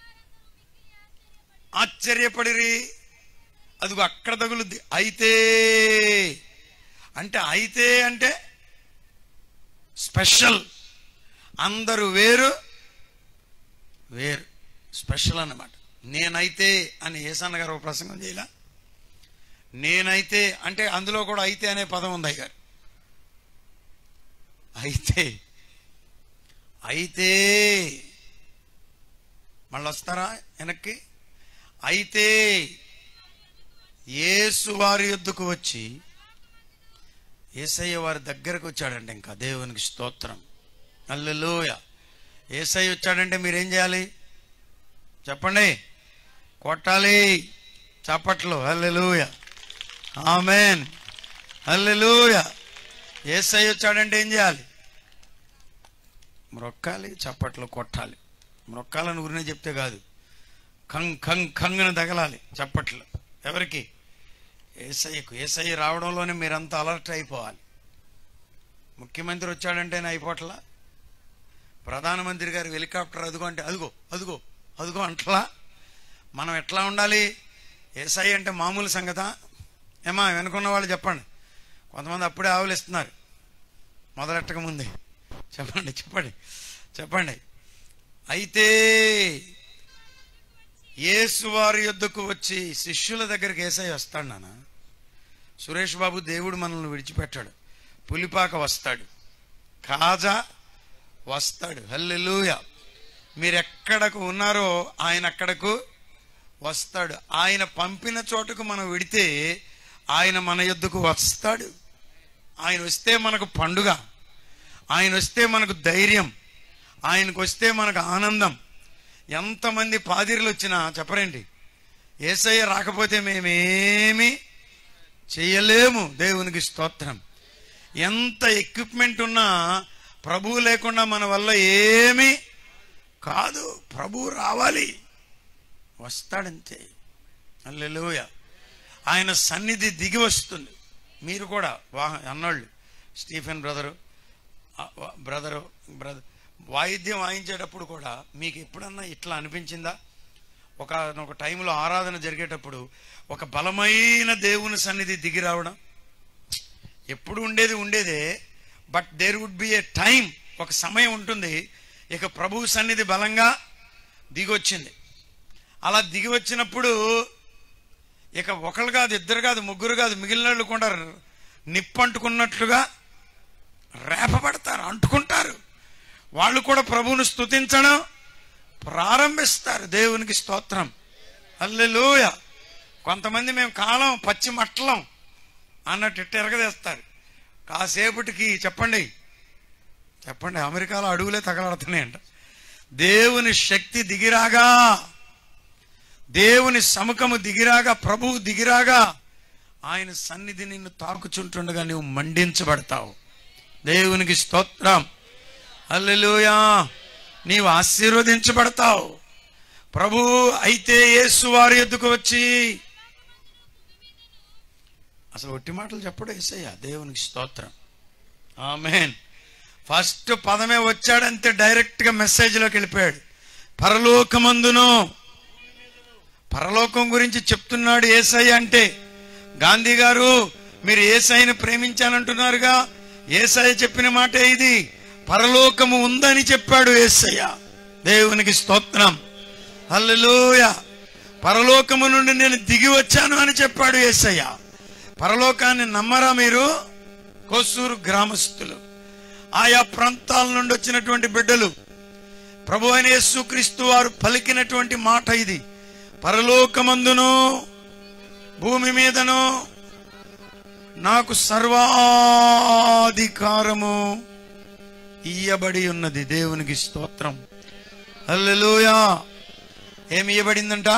ఆశ్చర్యపడిరి అదిగో అక్కడ తగులుద్ది అయితే అంటే అయితే అంటే స్పెషల్ అందరూ వేరు వేరు స్పెషల్ అన్నమాట నేనైతే అని ఏసన్న గారు ఒక ప్రసంగం చేయలా నేనైతే అంటే అందులో కూడా అయితే అనే పదం ఉంది అయ్యారు అయితే అయితే మళ్ళీ వస్తారా వెనక్కి అయితే యేసు వారి యొద్దకు వచ్చి ఏసయ్య వారి దగ్గరకు వచ్చాడంటే ఇంకా దేవునికి స్తోత్రం అల్లెలోయ ఏసయ్య వచ్చాడంటే మీరేం చేయాలి చెప్పండి కొట్టాలి చప్పట్లు అల్లెలుయ ఆమెన్ అల్లెలుయ ఏసయ్య వచ్చాడంటే ఏం చేయాలి మ్రొక్కాలి చప్పట్లు కొట్టాలి మ్రొక్కాలని ఊరినే చెప్తే కాదు కంగ్ కంగ్ కంగ్ని తగలాలి చప్పట్లు ఎవరికి ఏసయ్యకు ఏసయ్య రావడంలోనే మీరంతా అలర్ట్ అయిపోవాలి ముఖ్యమంత్రి వచ్చాడంటేనే అయిపోట్లా ప్రధానమంత్రి గారు హెలికాప్టర్ అదుగో అంటే అదుగో అదుగో అదుగో అంటలా మనం ఎట్లా ఉండాలి ఏసఐ అంటే మామూలు సంగత ఏమా వెనుకున్న వాళ్ళు చెప్పండి కొంతమంది అప్పుడే ఆవులిస్తున్నారు మొదలెట్టక ముందే చెప్పండి చెప్పండి చెప్పండి అయితే యేసు వారి యొద్దకు వచ్చి శిష్యుల దగ్గరికి ఏసై వస్తాడు నాన్న సురేష్ బాబు దేవుడు మనల్ని విడిచిపెట్టాడు పులిపాక వస్తాడు కాజా వస్తాడు హల్లెలూయ మీరు ఎక్కడకు ఉన్నారో ఆయన అక్కడకు వస్తాడు ఆయన పంపిన చోటుకు మనం విడితే ఆయన మన యొద్దకు వస్తాడు ఆయన వస్తే మనకు పండుగ ఆయన వస్తే మనకు ధైర్యం ఆయనకు వస్తే మనకు ఆనందం ఎంతమంది పాదిరులు వచ్చినా చెప్పరండి ఏసయ్య రాకపోతే మేమేమి చేయలేము దేవునికి స్తోత్రం ఎంత ఎక్విప్మెంట్ ఉన్నా ప్రభువు లేకుండా మన వల్ల ఏమీ కాదు ప్రభు రావాలి వస్తాడంతే అల్లెలుయ ఆయన సన్నిధి దిగి వస్తుంది మీరు కూడా వాహ అన్నోళ్ళు స్టీఫెన్ బ్రదరు బ్రదరు బ్రదర్ వాయిద్యం వాయించేటప్పుడు కూడా మీకు ఎప్పుడన్నా ఇట్లా అనిపించిందా ఒక ఒక టైంలో ఆరాధన జరిగేటప్పుడు ఒక బలమైన దేవుని సన్నిధి దిగి రావడం ఎప్పుడు ఉండేది ఉండేదే but there would be a time ఒక సమయం ఉంటుంది ఇక ప్రభు సన్నిధి బలంగా దిగొచ్చింది అలా దిగి వచ్చినప్పుడు ఇక ఒకరు కాదు ఇద్దరు కాదు ముగ్గురు కాదు మిగిలిన వాళ్ళు కూడా నిప్పంటుకున్నట్లుగా రేపబడతారు అంటుకుంటారు వాళ్ళు కూడా ప్రభువును స్తుతించడం ప్రారంభిస్తారు దేవునికి స్తోత్రం అల్లెలూయ కొంతమంది మేము కాలం పచ్చి మట్టలం అన్నట్టు ఇట్ట ఎరగదేస్తారు కాసేపటికి చెప్పండి చెప్పండి అమెరికాలో అడుగులే తగలడుతున్నాయంట దేవుని శక్తి దిగిరాగా దేవుని సముఖము దిగిరాగా ప్రభువు దిగిరాగా ఆయన సన్నిధి నిన్ను తాకుచుంటుండగా నువ్వు మండించబడతావు దేవునికి స్తోత్రం అల్లెలుయా నీవు ఆశీర్వదించబడతావు ప్రభు అయితే యేసు వారి ఎద్దుకు వచ్చి అసలు ఒట్టి మాటలు చెప్పడు ఏసయ్య దేవునికి స్తోత్రం ఆమెన్ ఫస్ట్ పదమే వచ్చాడంతే డైరెక్ట్గా మెసేజ్లోకి వెళ్ళిపోయాడు పరలోకమందును పరలోకం గురించి చెప్తున్నాడు ఏసయ్య అంటే గాంధీ గారు మీరు ఏసైని ప్రేమించానంటున్నారుగా ఏసయ్య చెప్పిన మాట ఇది పరలోకము ఉందని చెప్పాడు ఏసయ్య దేవునికి స్తోత్రం హల్లెలూయ పరలోకము నుండి నేను దిగి వచ్చాను అని చెప్పాడు ఏసయ్య పరలోకాన్ని నమ్మరా మీరు కోసూరు గ్రామస్తులు ఆయా ప్రాంతాల నుండి వచ్చినటువంటి బిడ్డలు ప్రభు అయిన యేసుక్రీస్తు వారు పలికినటువంటి మాట ఇది పరలోకమందును భూమి మీదను నాకు సర్వాధికారము ఇయ్యబడి ఉన్నది దేవునికి స్తోత్రం హల్లెలూయా ఏమి ఇయ్యబడిందంట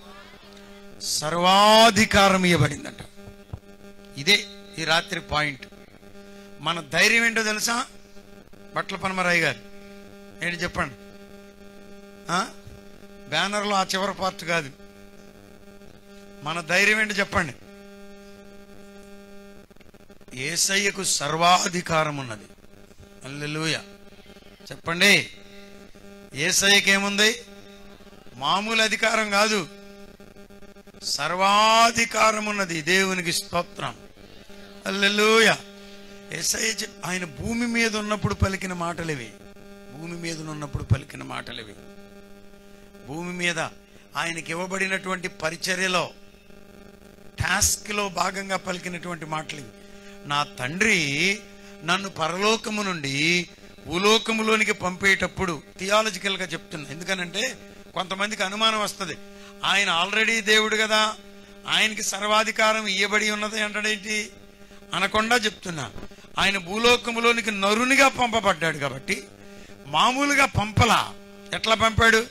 సర్వాధికారం ఇయ్యబడిందంట ఇదే ఈ రాత్రి పాయింట్ మన ధైర్యం ఏంటో తెలుసా బట్ల పనమరాయి గారు ఏంటి చెప్పండి ఆ? బ్యానర్లో ఆ చివరి పార్ట్ కాదు మన ధైర్యం ఏంటో చెప్పండి ఏసయ్యకు సర్వాధికారం ఉన్నది అల్లెలూయ చెప్పండి ఏసయ్యకి ఏముంది మామూలు అధికారం కాదు సర్వాధికారం ఉన్నది దేవునికి స్తోత్రం అల్లెలూయ ఏసయ్య చెప్- ఆయన భూమి మీద ఉన్నప్పుడు పలికిన మాటలివి భూమి మీద ఉన్నప్పుడు పలికిన మాటలివి భూమి మీద ఆయనకి ఇవ్వబడినటువంటి పరిచర్యలో టాస్క్లో భాగంగా పలికినటువంటి మాటలు ఇవి. నా తండ్రి నన్ను పరలోకము నుండి భూలోకములోనికి పంపేటప్పుడు థియాలజికల్గా చెప్తున్నా ఎందుకనంటే కొంతమందికి అనుమానం వస్తుంది ఆయన ఆల్రెడీ దేవుడు కదా ఆయనకి సర్వాధికారం ఇయ్యబడి ఉన్నది అంటాడేంటి అనకుండా చెప్తున్నా ఆయన భూలోకములోనికి నరునిగా పంపబడ్డాడు కాబట్టి మామూలుగా పంపలా ఎట్లా పంపాడు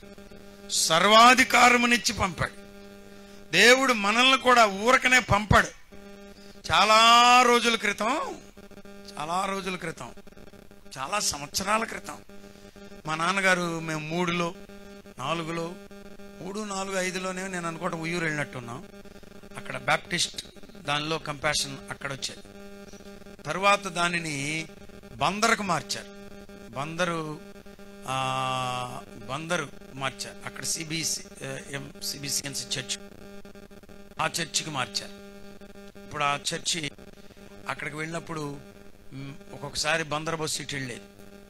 సర్వాధికారమునిచ్చి పంపాడు దేవుడు మనల్ని కూడా ఊరకనే పంపాడు చాలా రోజుల క్రితం చాలా రోజుల క్రితం చాలా సంవత్సరాల క్రితం మా నాన్నగారు మేము మూడులో నాలుగులో మూడు నాలుగు ఐదులోనే నేను అనుకోవటం ఉయ్యూరు వెళ్ళినట్టున్నాం అక్కడ బ్యాప్టిస్ట్ దానిలో కంపాషన్ అక్కడ వచ్చేది తరువాత దానిని బందరుకు మార్చారు బందరు ఆ, బందరు మార్చారు అక్కడ సిబిసి ఎం సిబిసిఎన్సి చర్చ్ ఆ చర్చికి మార్చారు ఇప్పుడు ఆ చర్చి అక్కడికి వెళ్ళినప్పుడు మ్, ఒక్కొక్కసారి బందర్ బస్సు ఇటు వెళ్ళేది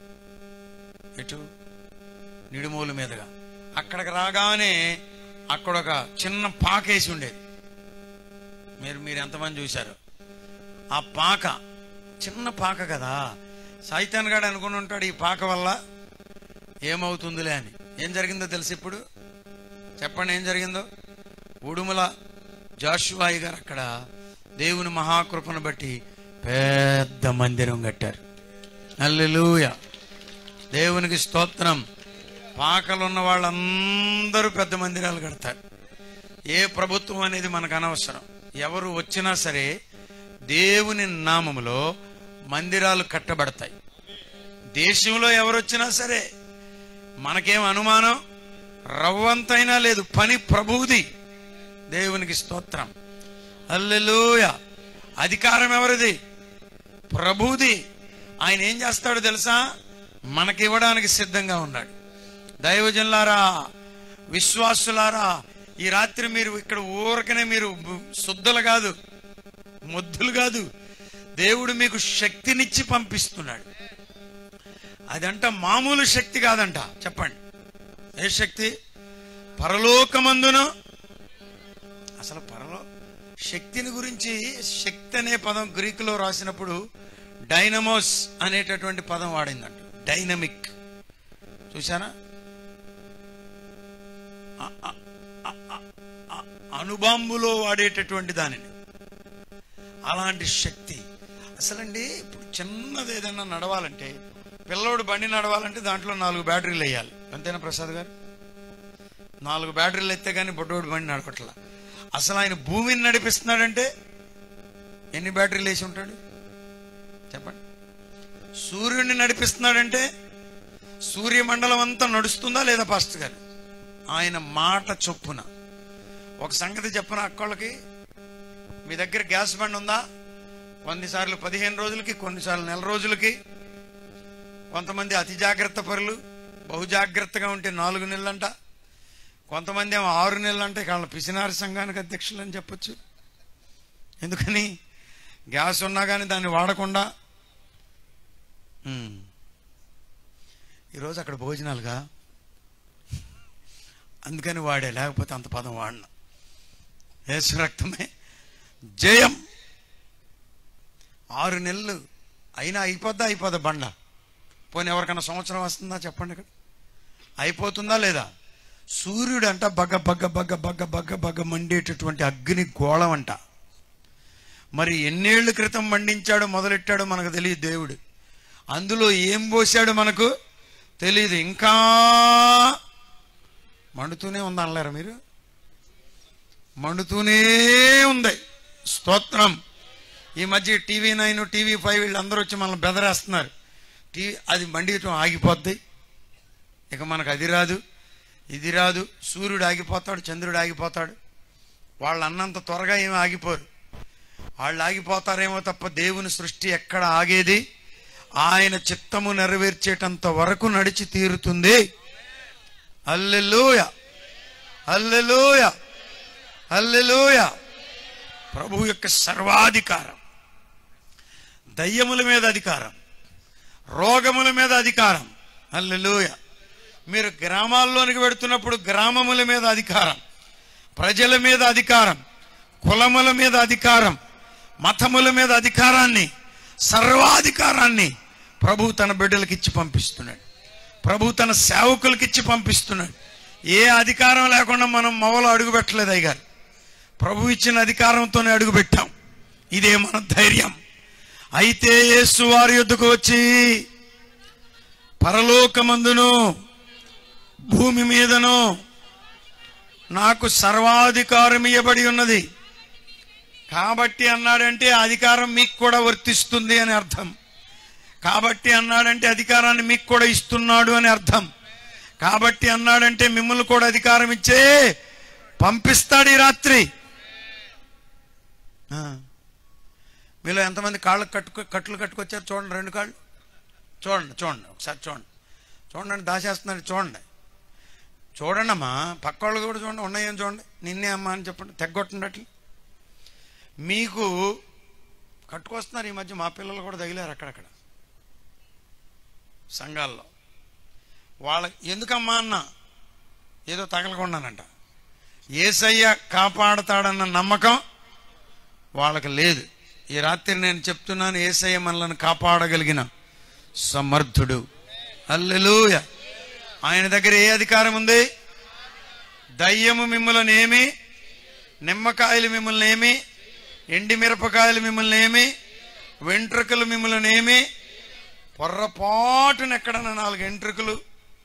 ఎటు నిడుమూలు మీదుగా అక్కడికి రాగానే అక్కడ ఒక చిన్న పాకేసి ఉండేది మీరు మీరు ఎంతమంది చూశారు ఆ పాక చిన్న పాక కదా సైతాన్ గాడు అనుకుని ఉంటాడు ఈ పాక వల్ల ఏమవుతుందిలే అని ఏం జరిగిందో తెలుసు ఇప్పుడు చెప్పండి ఏం జరిగిందో ఉడుమల జాషువాయి గారు అక్కడ దేవుని మహాకృపను బట్టి పెద్ద మందిరం కట్టారు అల్లెలూయ దేవునికి స్తోత్రం పాకలున్న వాళ్ళందరూ పెద్ద మందిరాలు కడతారు ఏ ప్రభుత్వం అనేది మనకు అనవసరం ఎవరు వచ్చినా సరే దేవుని నామములో మందిరాలు కట్టబడతాయి దేశంలో ఎవరు వచ్చినా సరే మనకేం అనుమానం రవ్వంతైనా లేదు పని ప్రభువుది దేవునికి స్తోత్రం అల్లెలూయ అధికారం ఎవరిది ప్రభుది ఆయన ఏం చేస్తాడో తెలుసా మనకి ఇవ్వడానికి సిద్ధంగా ఉన్నాడు దైవజనులారా విశ్వాసులారా ఈ రాత్రి మీరు ఇక్కడ ఊరకనే మీరు శుద్ధులు కాదు మొద్దులు కాదు దేవుడు మీకు శక్తినిచ్చి పంపిస్తున్నాడు అదంట మామూలు శక్తి కాదంట చెప్పండి ఏ శక్తి పరలోకమందును అసలు పరలో శక్తిని గురించి శక్తి అనే పదం గ్రీకులో రాసినప్పుడు డైనమోస్ అనేటటువంటి పదం వాడిందంట డైనమిక్ చూసారా అ- అ- అ- అ- అ- అణుబాంబులో వాడేటటువంటి దానిని అలాంటి శక్తి అసలండి ఇప్పుడు చిన్నది ఏదైనా నడవాలంటే పిల్లోడు బండి నడవాలంటే దాంట్లో నాలుగు బ్యాటరీలు వేయాలి అంతేనా ప్రసాద్ గారు నాలుగు బ్యాటరీలు ఎత్తే కానీ బొడ్డోడు బండి నడపట్ల అసలు ఆయన భూమిని నడిపిస్తున్నాడంటే ఎన్ని బ్యాటరీలు వేసి ఉంటాడు చెప్పండి సూర్యుడిని నడిపిస్తున్నాడంటే సూర్యమండలం అంతా నడుస్తుందా లేదా పాస్టర్ గారు ఆయన మాట చొప్పున ఒక సంగతి చెప్పిన అక్కళ్ళకి మీ దగ్గర గ్యాస్ బండ్ ఉందా కొన్నిసార్లు పదిహేను రోజులకి కొన్నిసార్లు నెల రోజులకి కొంతమంది అతి జాగ్రత్త పరులు బహు జాగ్రత్తగా ఉంటే నాలుగు నెలలంట కొంతమంది ఏమో ఆరు నెలలు అంటే వాళ్ళ పిసినారి సంఘానికి అధ్యక్షులు అని చెప్పొచ్చు ఎందుకని గ్యాస్ ఉన్నా కానీ దాన్ని వాడకుండా ఉమ్. ఈరోజు అక్కడ భోజనాలుగా అందుకని వాడే లేకపోతే అంత పదం వాడిన యేసు రక్తమే జయం ఆరు నెలలు అయినా అయిపోద్దా అయిపోద్దా బండ పోనీ ఎవరికైనా సంవత్సరం వస్తుందా చెప్పండి ఇక్కడ అయిపోతుందా లేదా సూర్యుడు అంట బగ్గ బగ్గ బగ్గ బగ్గ బగ్గ బగ్గ మండేటటువంటి అగ్ని గోళం అంట మరి ఎన్నేళ్ల క్రితం మండించాడో మొదలెట్టాడో మనకు తెలియదు దేవుడు అందులో ఏం పోసాడో మనకు తెలియదు ఇంకా మండుతూనే ఉంది అనలేరా మీరు మండుతూనే ఉంది స్తోత్రం ఈ మధ్య టీవీ నైన్ టీవీ ఫైవ్ వీళ్ళందరూ వచ్చి మనల్ని బెదరేస్తున్నారు టీవీ అది మండియటం ఆగిపోద్ది ఇక మనకు అది రాదు ఇది రాదు సూర్యుడు ఆగిపోతాడు చంద్రుడు ఆగిపోతాడు వాళ్ళు అన్నంత త్వరగా ఏమి ఆగిపోరు వాళ్ళు ఆగిపోతారేమో తప్ప దేవుని సృష్టి ఎక్కడ ఆగేది ఆయన చిత్తము నెరవేర్చేటంత వరకు నడిచి తీరుతుంది అల్లెలూయ అల్లెలూయ అల్లెలూయ ప్రభు యొక్క సర్వాధికారం దయ్యముల మీద అధికారం రోగముల మీద అధికారం అల్లెలూయ మీరు గ్రామాల్లోనికి వెడుతున్నప్పుడు గ్రామముల మీద అధికారం ప్రజల మీద అధికారం కులముల మీద అధికారం మతముల మీద అధికారాన్ని సర్వాధికారాన్ని ప్రభు తన బిడ్డలకు ఇచ్చి పంపిస్తున్నాడు ప్రభు తన సేవకులకు ఇచ్చి పంపిస్తున్నాడు ఏ అధికారం లేకుండా మనం మొవలో అడుగు పెట్టలేదు అయ్యారు ప్రభు ఇచ్చిన అధికారంతోనే అడుగు పెట్టాం ఇదే మన ధైర్యం అయితే యేసు వారి యొద్దకు వచ్చి పరలోకమందును భూమి మీదను నాకు సర్వాధికారం ఇవ్వబడి ఉన్నది కాబట్టి అన్నాడంటే ఆ అధికారం మీకు కూడా వర్తిస్తుంది అని అర్థం కాబట్టి అన్నాడంటే అధికారాన్ని మీకు కూడా ఇస్తున్నాడు అని అర్థం కాబట్టి అన్నాడంటే మిమ్మల్ని కూడా అధికారం ఇచ్చే పంపిస్తాడు ఈ రాత్రి ఆ. మీలో ఎంతమంది కాళ్ళకు కట్టుకు కట్లు కట్టుకొచ్చారు చూడండి రెండు కాళ్ళు చూడండి చూడండి ఒకసారి చూడండి చూడండి దాచేస్తున్నాడు చూడండి చూడండి అమ్మా పక్క వాళ్ళు కూడా చూడండి ఉన్నాయని చూడండి నిన్నే అమ్మా అని చెప్పండి తెగ్గొట్టండి అట్లా మీకు కట్టుకొస్తున్నారు ఈ మధ్య మా పిల్లలు కూడా తగిలారు అక్కడక్కడ సంఘాల్లో వాళ్ళ ఎందుకమ్మా అన్న ఏదో తగలకుండానంట ఏసయ్య కాపాడతాడన్న నమ్మకం వాళ్ళకి లేదు ఈ రాత్రి నేను చెప్తున్నాను ఏసయ్య మనల్ని కాపాడగలిగిన సమర్థుడు అల్లెలూయ ఆయన దగ్గర ఏ అధికారం ఉంది దయ్యము మిమ్మల్ని ఏమి నిమ్మకాయలు మిమ్మల్ని ఏమి ఎండి మిరపకాయలు మిమ్మల్ని ఏమి వెంట్రుకలు మిమ్మల్ని ఏమి పొర్రపాటున ఎక్కడన్నా నాలుగు ఎంట్రుకలు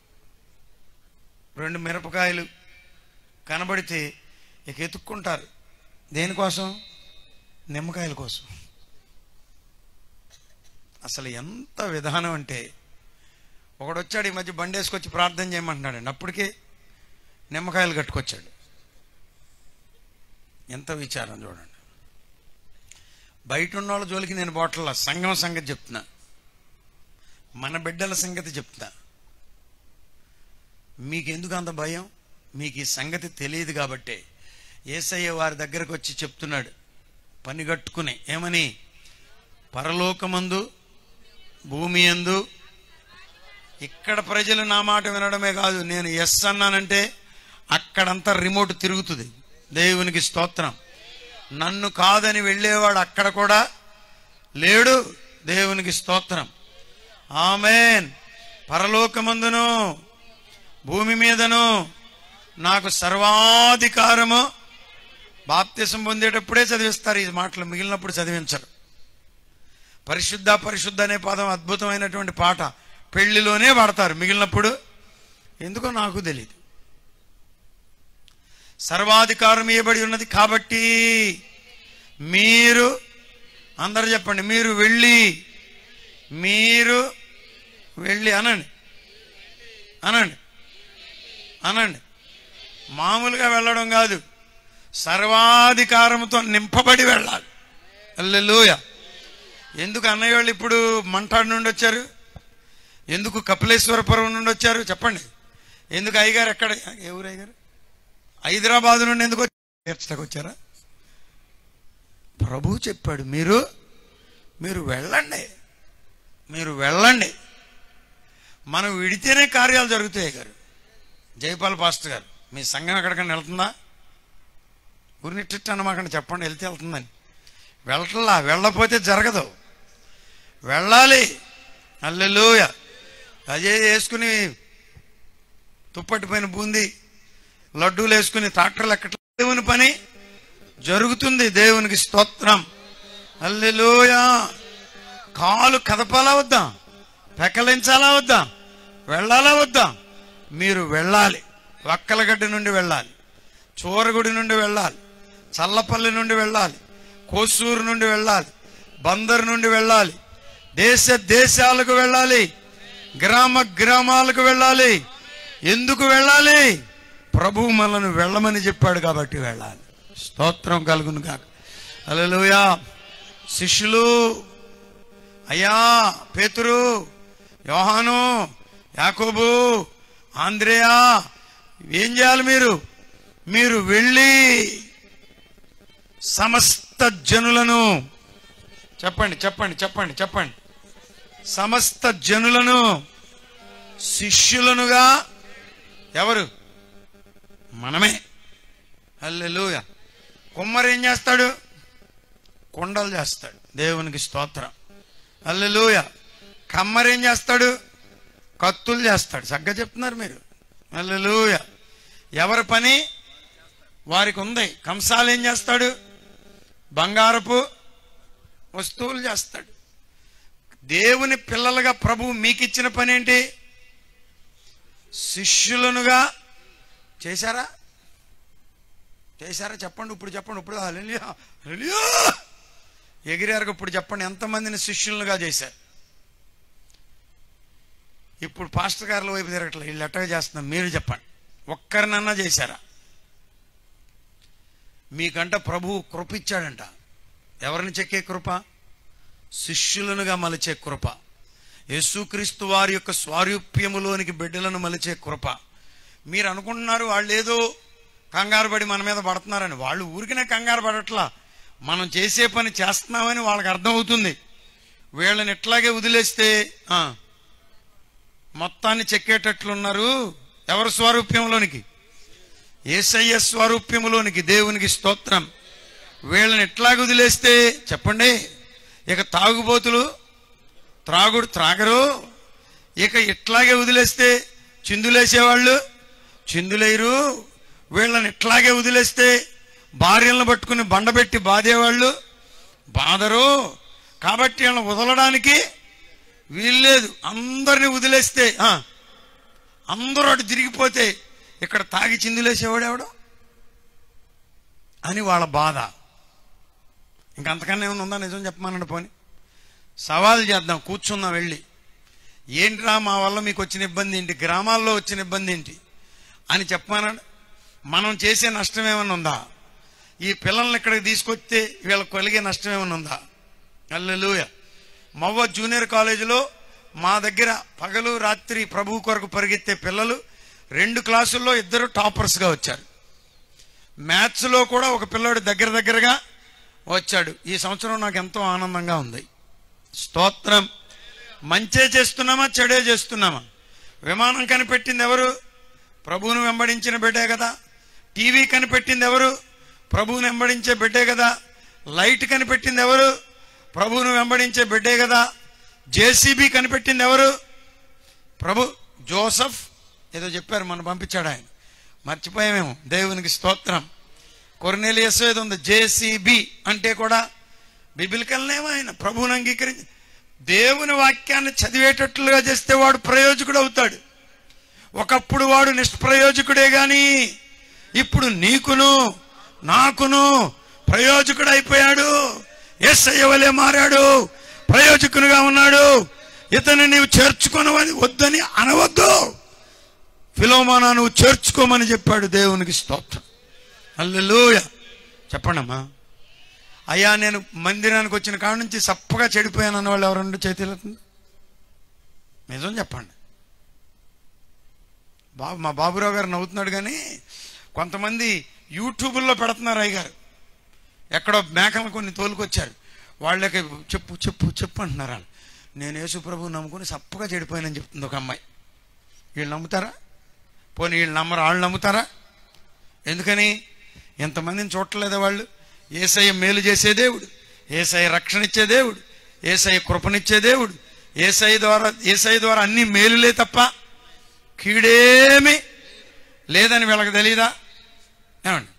రెండు మిరపకాయలు కనబడితే ఇక ఎత్తుక్కుంటారు దేనికోసం నిమ్మకాయల కోసం అసలు ఎంత విధానం అంటే ఒకడు వచ్చాడు ఈ మధ్య బండి వేసుకొచ్చి ప్రార్థన చేయమంటున్నాడండి అప్పటికే నిమ్మకాయలు కట్టుకొచ్చాడు ఎంత విచారం చూడండి బయట ఉన్న వాళ్ళ జోలికి నేను బోట్ల సంఘం సంగతి చెప్తున్నా మన బిడ్డల సంగతి చెప్తున్నా మీకెందుకు అంత భయం మీకు ఈ సంగతి తెలియదు కాబట్టే ఏసయ్య వారి దగ్గరకు వచ్చి చెప్తున్నాడు పని కట్టుకుని ఏమని పరలోకమందు భూమి యందు ఇక్కడ ప్రజలు నా మాట వినడమే కాదు నేను ఎస్ అన్నానంటే అక్కడంతా రిమోట్ తిరుగుతుంది దేవునికి స్తోత్రం నన్ను కాదని వెళ్ళేవాడు అక్కడ కూడా లేడు దేవునికి స్తోత్రం ఆమెన్ పరలోకమందును భూమి మీదను నాకు సర్వాధికారము బాప్తిసం పొందేటప్పుడే చదివిస్తారు ఈ మాటలు మిగిలినప్పుడు చదివించరు పరిశుద్ధ పరిశుద్ధ అనే పదం అద్భుతమైనటువంటి పాట పెళ్లిలోనే పాడతారు మిగిలినప్పుడు ఎందుకో నాకు తెలియదు సర్వాధికారం ఇవ్వబడి ఉన్నది కాబట్టి మీరు అందరు చెప్పండి మీరు వెళ్ళి మీరు వెళ్ళి అనండి అనండి అనండి మామూలుగా వెళ్ళడం కాదు సర్వాధికారంతో నింపబడి వెళ్ళాలి అల్లెలూయ ఎందుకు అన్నయ్య వాళ్ళు ఇప్పుడు మంటాడు నుండి వచ్చారు ఎందుకు కపిలేశ్వరపురం నుండి వచ్చారు చెప్పండి ఎందుకు అయ్యగారు ఎక్కడ ఏ ఊరు అయ్యగారు హైదరాబాద్ నుండి ఎందుకు వచ్చారు తీర్చడానికి వచ్చారా ప్రభు చెప్పాడు మీరు మీరు వెళ్ళండి మీరు వెళ్ళండి మనం విడితేనే కార్యాలు జరుగుతాయి గారు జైపాల్ పాస్టర్ గారు మీ సంఘం ఎక్కడికైనా వెళ్తుందా ఊరినిట్టు అనమాకండి చెప్పండి వెళ్తే వెళ్తుందని వెళ్ళట్లా వెళ్ళకపోతే జరగదు వెళ్ళాలి అల్లెలుయ అజయ్ వేసుకుని తుప్పటిపోయిన బూంది లడ్డూలు వేసుకుని ట్రాక్టర్లు ఎక్కట్ల దేవుని పని జరుగుతుంది దేవునికి స్తోత్రం అల్లెలుయా కాలు కదపాలా వద్దా పెకలించాలా వద్దా వెళ్ళాలా వద్దా మీరు వెళ్ళాలి వక్కలగడ్డ నుండి వెళ్ళాలి చోరగుడి నుండి వెళ్ళాలి చల్లపల్లి నుండి వెళ్ళాలి కోసూరు నుండి వెళ్ళాలి బందర్ నుండి వెళ్ళాలి దేశ దేశాలకు వెళ్ళాలి గ్రామ గ్రామాలకు వెళ్ళాలి ఎందుకు వెళ్ళాలి ప్రభు మనల్ని వెళ్ళమని చెప్పాడు కాబట్టి వెళ్ళాలి స్తోత్రం కలుగును కాక హల్లెలూయా శిష్యులు అయ్యా పేతురు యోహాను యాకోబు ఆంద్రేయా ఏం చేయాలి మీరు మీరు వెళ్ళి సమస్త జనులను చెప్పండి చెప్పండి చెప్పండి చెప్పండి సమస్త జనులను శిష్యులనుగా ఎవరు మనమే హల్లెలూయ కుమ్మరి ఏం చేస్తాడు కొండలు చేస్తాడు దేవునికి స్తోత్రం హల్లెలూయ కమ్మరి ఏం చేస్తాడు కత్తులు చేస్తాడు చక్కగా చెప్తున్నారు మీరు హల్లెలూయ ఎవరి పని వారికి ఉంది కంసాలు ఏం చేస్తాడు బంగారపు వస్తువులు చేస్తాడు దేవుని పిల్లలుగా ప్రభువు మీకు ఇచ్చిన పని ఏంటి శిష్యులనుగా చేశారా చేశారా చెప్పండి ఇప్పుడు చెప్పండి ఇప్పుడు హల్లెలూయా, హల్లెలూయా. ఎగిరారు ఇప్పుడు చెప్పండి ఎంతమందిని శిష్యులుగా చేశారు ఇప్పుడు పాస్టర్ గారుల వైపు తిరగట్లేదు వీళ్ళు ఎట్టగా చేస్తున్నారు మీరు చెప్పండి ఒక్కరినన్నా చేశారా మీకంట ప్రభువు కృప ఇచ్చాడంట ఎవరిని చెక్కే కృప శిష్యులనుగా మలిచే కృప యేసుక్రీస్తు వారి యొక్క స్వారూప్యములోనికి బిడ్డలను మలిచే కృప మీరు అనుకుంటున్నారు వాళ్ళు ఏదో కంగారు పడి మన మీద పడుతున్నారని వాళ్ళు ఊరికనే కంగారు పడట్లా మనం చేసే పని చేస్తున్నామని వాళ్ళకి అర్థమవుతుంది వీళ్ళని ఎట్లాగే వదిలేస్తే ఆ, మొత్తాన్ని చెక్కేటట్లున్నారు ఎవరి స్వారూప్యంలోనికి ఏసయ్య స్వరూప్యములోనికి దేవునికి స్తోత్రం వీళ్ళని ఎట్లాగ వదిలేస్తే చెప్పండి ఇక తాగుబోతులు త్రాగుడు త్రాగరు ఇక ఇట్లాగే వదిలేస్తే చిందులేసేవాళ్ళు చిందులేరు వీళ్ళని ఇట్లాగే వదిలేస్తే భార్యలను పట్టుకుని బండబెట్టి బాధేవాళ్ళు బాధరు కాబట్టి వీళ్ళని వదలడానికి వీల్లేదు అందరిని వదిలేస్తే ఆ, అందరూ అటు తిరిగిపోతే ఇక్కడ తాగి చిందులేసేవాడు ఎవడు అని వాళ్ళ బాధ ఇంకంతకన్నా ఏమైనా ఉందా నిజం చెప్పమనండి పోని సవాల్ చేద్దాం కూర్చుందాం వెళ్ళి ఏంట్రా మా వల్ల మీకు వచ్చిన ఇబ్బంది ఏంటి గ్రామాల్లో వచ్చిన ఇబ్బంది ఏంటి అని చెప్పమనండి మనం చేసే నష్టం ఏమైనా ఉందా ఈ పిల్లల్ని ఇక్కడికి తీసుకొస్తే వీళ్ళకి కలిగే నష్టం ఏమైనా ఉందా అల్లెలుయ మవ్వ జూనియర్ కాలేజీలో మా దగ్గర పగలు రాత్రి ప్రభు కొరకు పరిగెత్తే పిల్లలు రెండు క్లాసుల్లో ఇద్దరు టాపర్స్గా వచ్చారు మ్యాథ్స్లో కూడా ఒక పిల్లోడు దగ్గర దగ్గరగా వచ్చాడు ఈ సంవత్సరం నాకు ఎంతో ఆనందంగా ఉంది స్తోత్రం మంచే చేస్తున్నామా చెడే చేస్తున్నామా విమానం కనిపెట్టింది ఎవరు ప్రభువును వెంబడించిన బిడ్డే కదా టీవీ కనిపెట్టింది ఎవరు ప్రభువును వెంబడించే బిడ్డే కదా లైట్ కనిపెట్టింది ఎవరు ప్రభువును వెంబడించే బిడ్డే కదా జేసీబీ కనిపెట్టింది ఎవరు ప్రభు జోసఫ్ ఏదో చెప్పారు మనం పంపించాడు ఆయన మర్చిపోయామేమో దేవునికి స్తోత్రం కొర్నేలియస్ ఏదో ఉంది జేసీబీ అంటే కూడా బిబిలికల్నేమో ఆయన ప్రభువుని అంగీకరించి దేవుని వాక్యాన్ని చదివేటట్లుగా చేస్తే వాడు ప్రయోజకుడు అవుతాడు ఒకప్పుడు వాడు నిష్ప్రయోజకుడే గాని ఇప్పుడు నీకును నాకును ప్రయోజకుడు అయిపోయాడు ఎస్ అయ్యవలే మారాడు ప్రయోజకునిగా ఉన్నాడు ఇతను నీవు చేర్చుకొనవని వద్దని అనవద్దు ఫిలోమానా నువ్వు చేర్చుకోమని చెప్పాడు దేవునికి స్తోత్రం అల్లెలూయ చెప్పండమ్మా అయ్యా నేను మందిరానికి వచ్చిన కాడ నుంచి సప్పగా చెడిపోయాను అన్న వాళ్ళు ఎవరండి చేతులు నిజం చెప్పండి బాబు మా బాబురావు గారు నవ్వుతున్నాడు కానీ కొంతమంది యూట్యూబుల్లో పెడుతున్నారు అయ్యగారు ఎక్కడో మేకలు కొన్ని తోలుకొచ్చారు వాళ్ళకి చెప్పు చెప్పు చెప్పు అంటున్నారు వాళ్ళు నేను యేసు ప్రభు నమ్ముకుని సప్పగా చెడిపోయానని చెప్తుంది ఒక అమ్మాయి వీళ్ళు నమ్ముతారా పోనీ వీళ్ళు నమ్మరు వాళ్ళు నమ్ముతారా ఎందుకని ఎంతమందిని చూడలేదా వాళ్ళు ఏసయ్య మేలు చేసే దేవుడు ఏసయ్య రక్షణ ఇచ్చే దేవుడు ఏసయ్య కృపనిచ్చే దేవుడు ఏసయ్య ద్వారా ఏసయ్య ద్వారా అన్ని మేలులే తప్ప కీడేమి లేదని వీళ్ళకి తెలియదా ఏమండి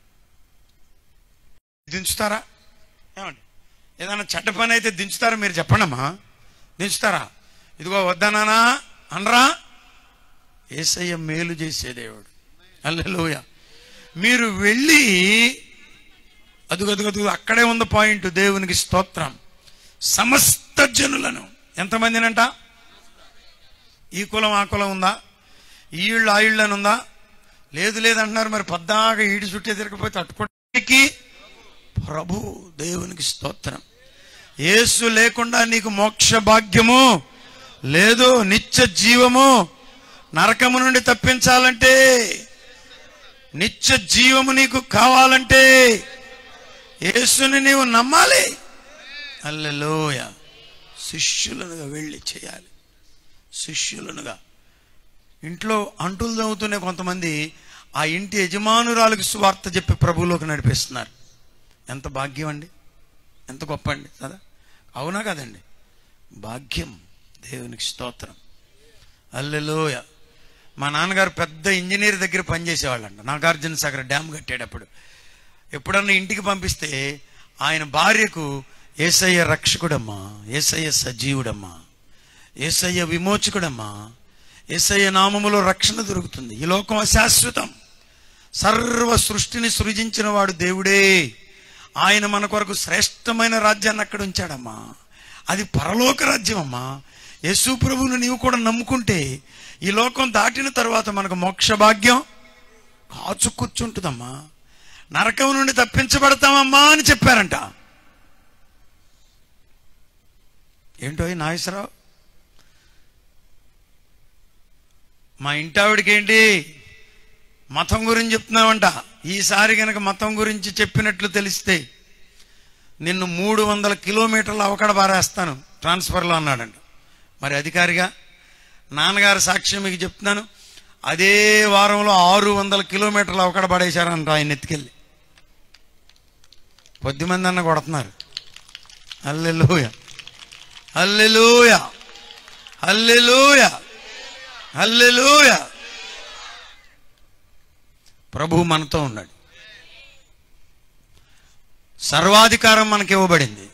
దించుతారా ఏమండి ఏదైనా చెడ్డ పని అయితే దించుతారా మీరు చెప్పండమ్మా దించుతారా ఇదిగో వద్దనానా అనరా ఏసయ్య మేలు చేసే దేవుడు అల్లెలోయ మీరు వెళ్ళి అదుగు అదుగు అదుగు అక్కడే ఉంది పాయింట్ దేవునికి స్తోత్రం సమస్త జనులను ఎంతమందినంట ఈ కులం ఆ కులం ఉందా ఈ ఇళ్ళు ఆ ఇళ్ళు అని ఉందా లేదు లేదంటున్నారు మరి పద్దాగా ఈడి చుట్టే తిరగకపోతే అట్టుకోవడానికి ప్రభు దేవునికి స్తోత్రం యేసు లేకుండా నీకు మోక్ష భాగ్యము లేదు నిత్య జీవము నరకము నుండి తప్పించాలంటే నిత్య జీవము నీకు కావాలంటే యేసుని నీవు నమ్మాలి అల్లెలోయ శిష్యులనుగా వెళ్ళి చేయాలి శిష్యులనుగా ఇంట్లో అంటులు చదువుతూనే కొంతమంది ఆ ఇంటి యజమానురాలకు సువార్త చెప్పి ప్రభువులోకి నడిపిస్తున్నారు ఎంత భాగ్యం అండి ఎంత గొప్ప అండి కదా అవునా కదండి భాగ్యం దేవునికి స్తోత్రం అల్లెలోయ మా నాన్నగారు పెద్ద ఇంజనీర్ దగ్గర పనిచేసేవాళ్ళంట నాగార్జున సాగర్ డ్యామ్ కట్టేటప్పుడు ఎప్పుడన్నా ఇంటికి పంపిస్తే ఆయన భార్యకు ఏసయ్య రక్షకుడమ్మా ఏసయ్య సజీవుడమ్మా ఏసయ్య విమోచకుడమ్మా ఏసయ్య నామములో రక్షణ దొరుకుతుంది ఈ లోకం అశాశ్వతం సర్వ సృష్టిని సృజించిన వాడు దేవుడే ఆయన మన కొరకు శ్రేష్టమైన రాజ్యాన్ని అక్కడ ఉంచాడమ్మా అది పరలోక రాజ్యం అమ్మా యేసు ప్రభువును నీవు కూడా నమ్ముకుంటే ఈ లోకం దాటిన తర్వాత మనకు మోక్ష భాగ్యం కాచు కూర్చుంటుందమ్మా నరకం నుండి తప్పించబడతామమ్మా అని చెప్పారంట ఏంటో ఈ నాగేశ్వరరావు మా ఇంటి ఆవిడకి ఏంటి మతం గురించి చెప్తున్నావంట ఈసారి గనక మతం గురించి చెప్పినట్లు తెలిస్తే నిన్ను మూడు వందల కిలోమీటర్ల అవకడ బారేస్తాను ట్రాన్స్ఫర్లో అన్నాడంట మరి అధికారిగా నాన్నగారి సాక్ష్యం మీకు చెప్తున్నాను అదే వారంలో ఆరు వందల కిలోమీటర్లు అవకడ పడేశారంట ఆయన ఎత్తుకెళ్ళి కొద్దిమంది అన్న కొడుతున్నారు అల్లెలూయ అల్లెలూయ అల్లెలూయ అల్లెలూయ ప్రభు మనతో ఉన్నాడు సర్వాధికారం మనకి ఇవ్వబడింది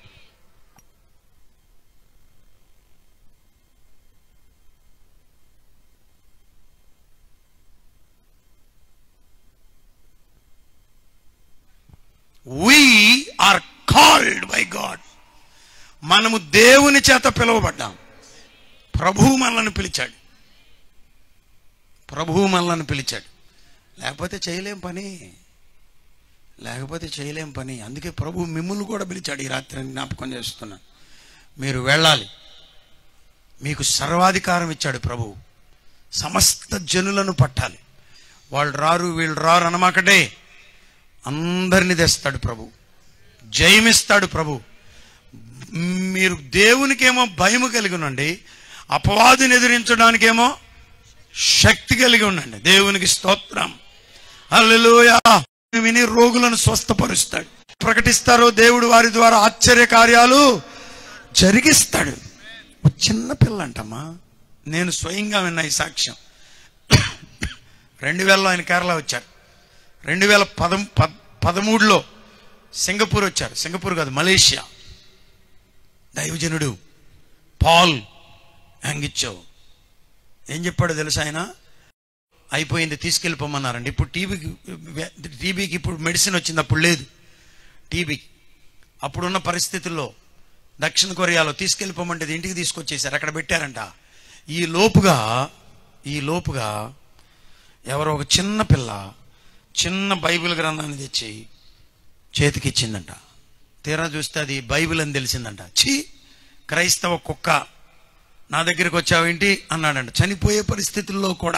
we are called by God మనము దేవుని చేత పిలువబడ్డాం ప్రభువు మనల్ని పిలిచాడు ప్రభువు మనల్ని పిలిచాడు లేకపోతే చేయలేం పని లేకపోతే చేయలేం పని అందుకే ప్రభు మిమ్మల్ని కూడా పిలిచాడు ఈ రాత్రి అని జ్ఞాపకం చేస్తున్నాను మీరు వెళ్ళాలి మీకు సర్వాధికారం ఇచ్చాడు ప్రభు సమస్త జనులను పట్టాలి వాళ్ళు రారు వీళ్ళు రారు అనమాకటే అందరిని తెస్తాడు ప్రభు జయమిస్తాడు ప్రభు మీరు దేవునికేమో భయము కలిగి ఉండండి అపవాదిని ఎదిరించడానికేమో శక్తి కలిగి ఉండండి దేవునికి స్తోత్రం హల్లెలూయా విని రోగులను స్వస్థపరుస్తాడు ప్రకటిస్తారో దేవుడు వారి ద్వారా ఆశ్చర్య కార్యాలు జరిగిస్తాడు ఒక చిన్న పిల్ల అంటమ్మా నేను స్వయంగా విన్నా ఈ సాక్ష్యం రెండు వేలలో ఆయన కేరళ వచ్చారు రెండు వేల పదం పద్- పదమూడులో సింగపూర్ వచ్చారు సింగపూర్ కాదు మలేషియా దైవజనుడు పాల్ యాంగిచ్చో ఏం చెప్పాడో తెలుసా ఆయన అయిపోయింది తీసుకెళ్ళిపోమన్నారండి ఇప్పుడు టీబీకి టీబీకి ఇప్పుడు మెడిసిన్ వచ్చింది అప్పుడు లేదు టీబీకి అప్పుడున్న పరిస్థితుల్లో దక్షిణ కొరియాలో తీసుకెళ్ళిపోమంటే ఇది ఇంటికి తీసుకొచ్చేసారు అక్కడ పెట్టారంట ఈ లోపుగా ఈ లోపుగా ఎవరో ఒక చిన్న పిల్ల చిన్న బైబిల్ గ్రంథాన్ని తెచ్చి చేతికి ఇచ్చిందంట తీరా చూస్తే అది బైబిల్ అని తెలిసిందంట ఛీ క్రైస్తవ కుక్క నా దగ్గరికి వచ్చావేంటి అన్నాడంట చనిపోయే పరిస్థితుల్లో కూడా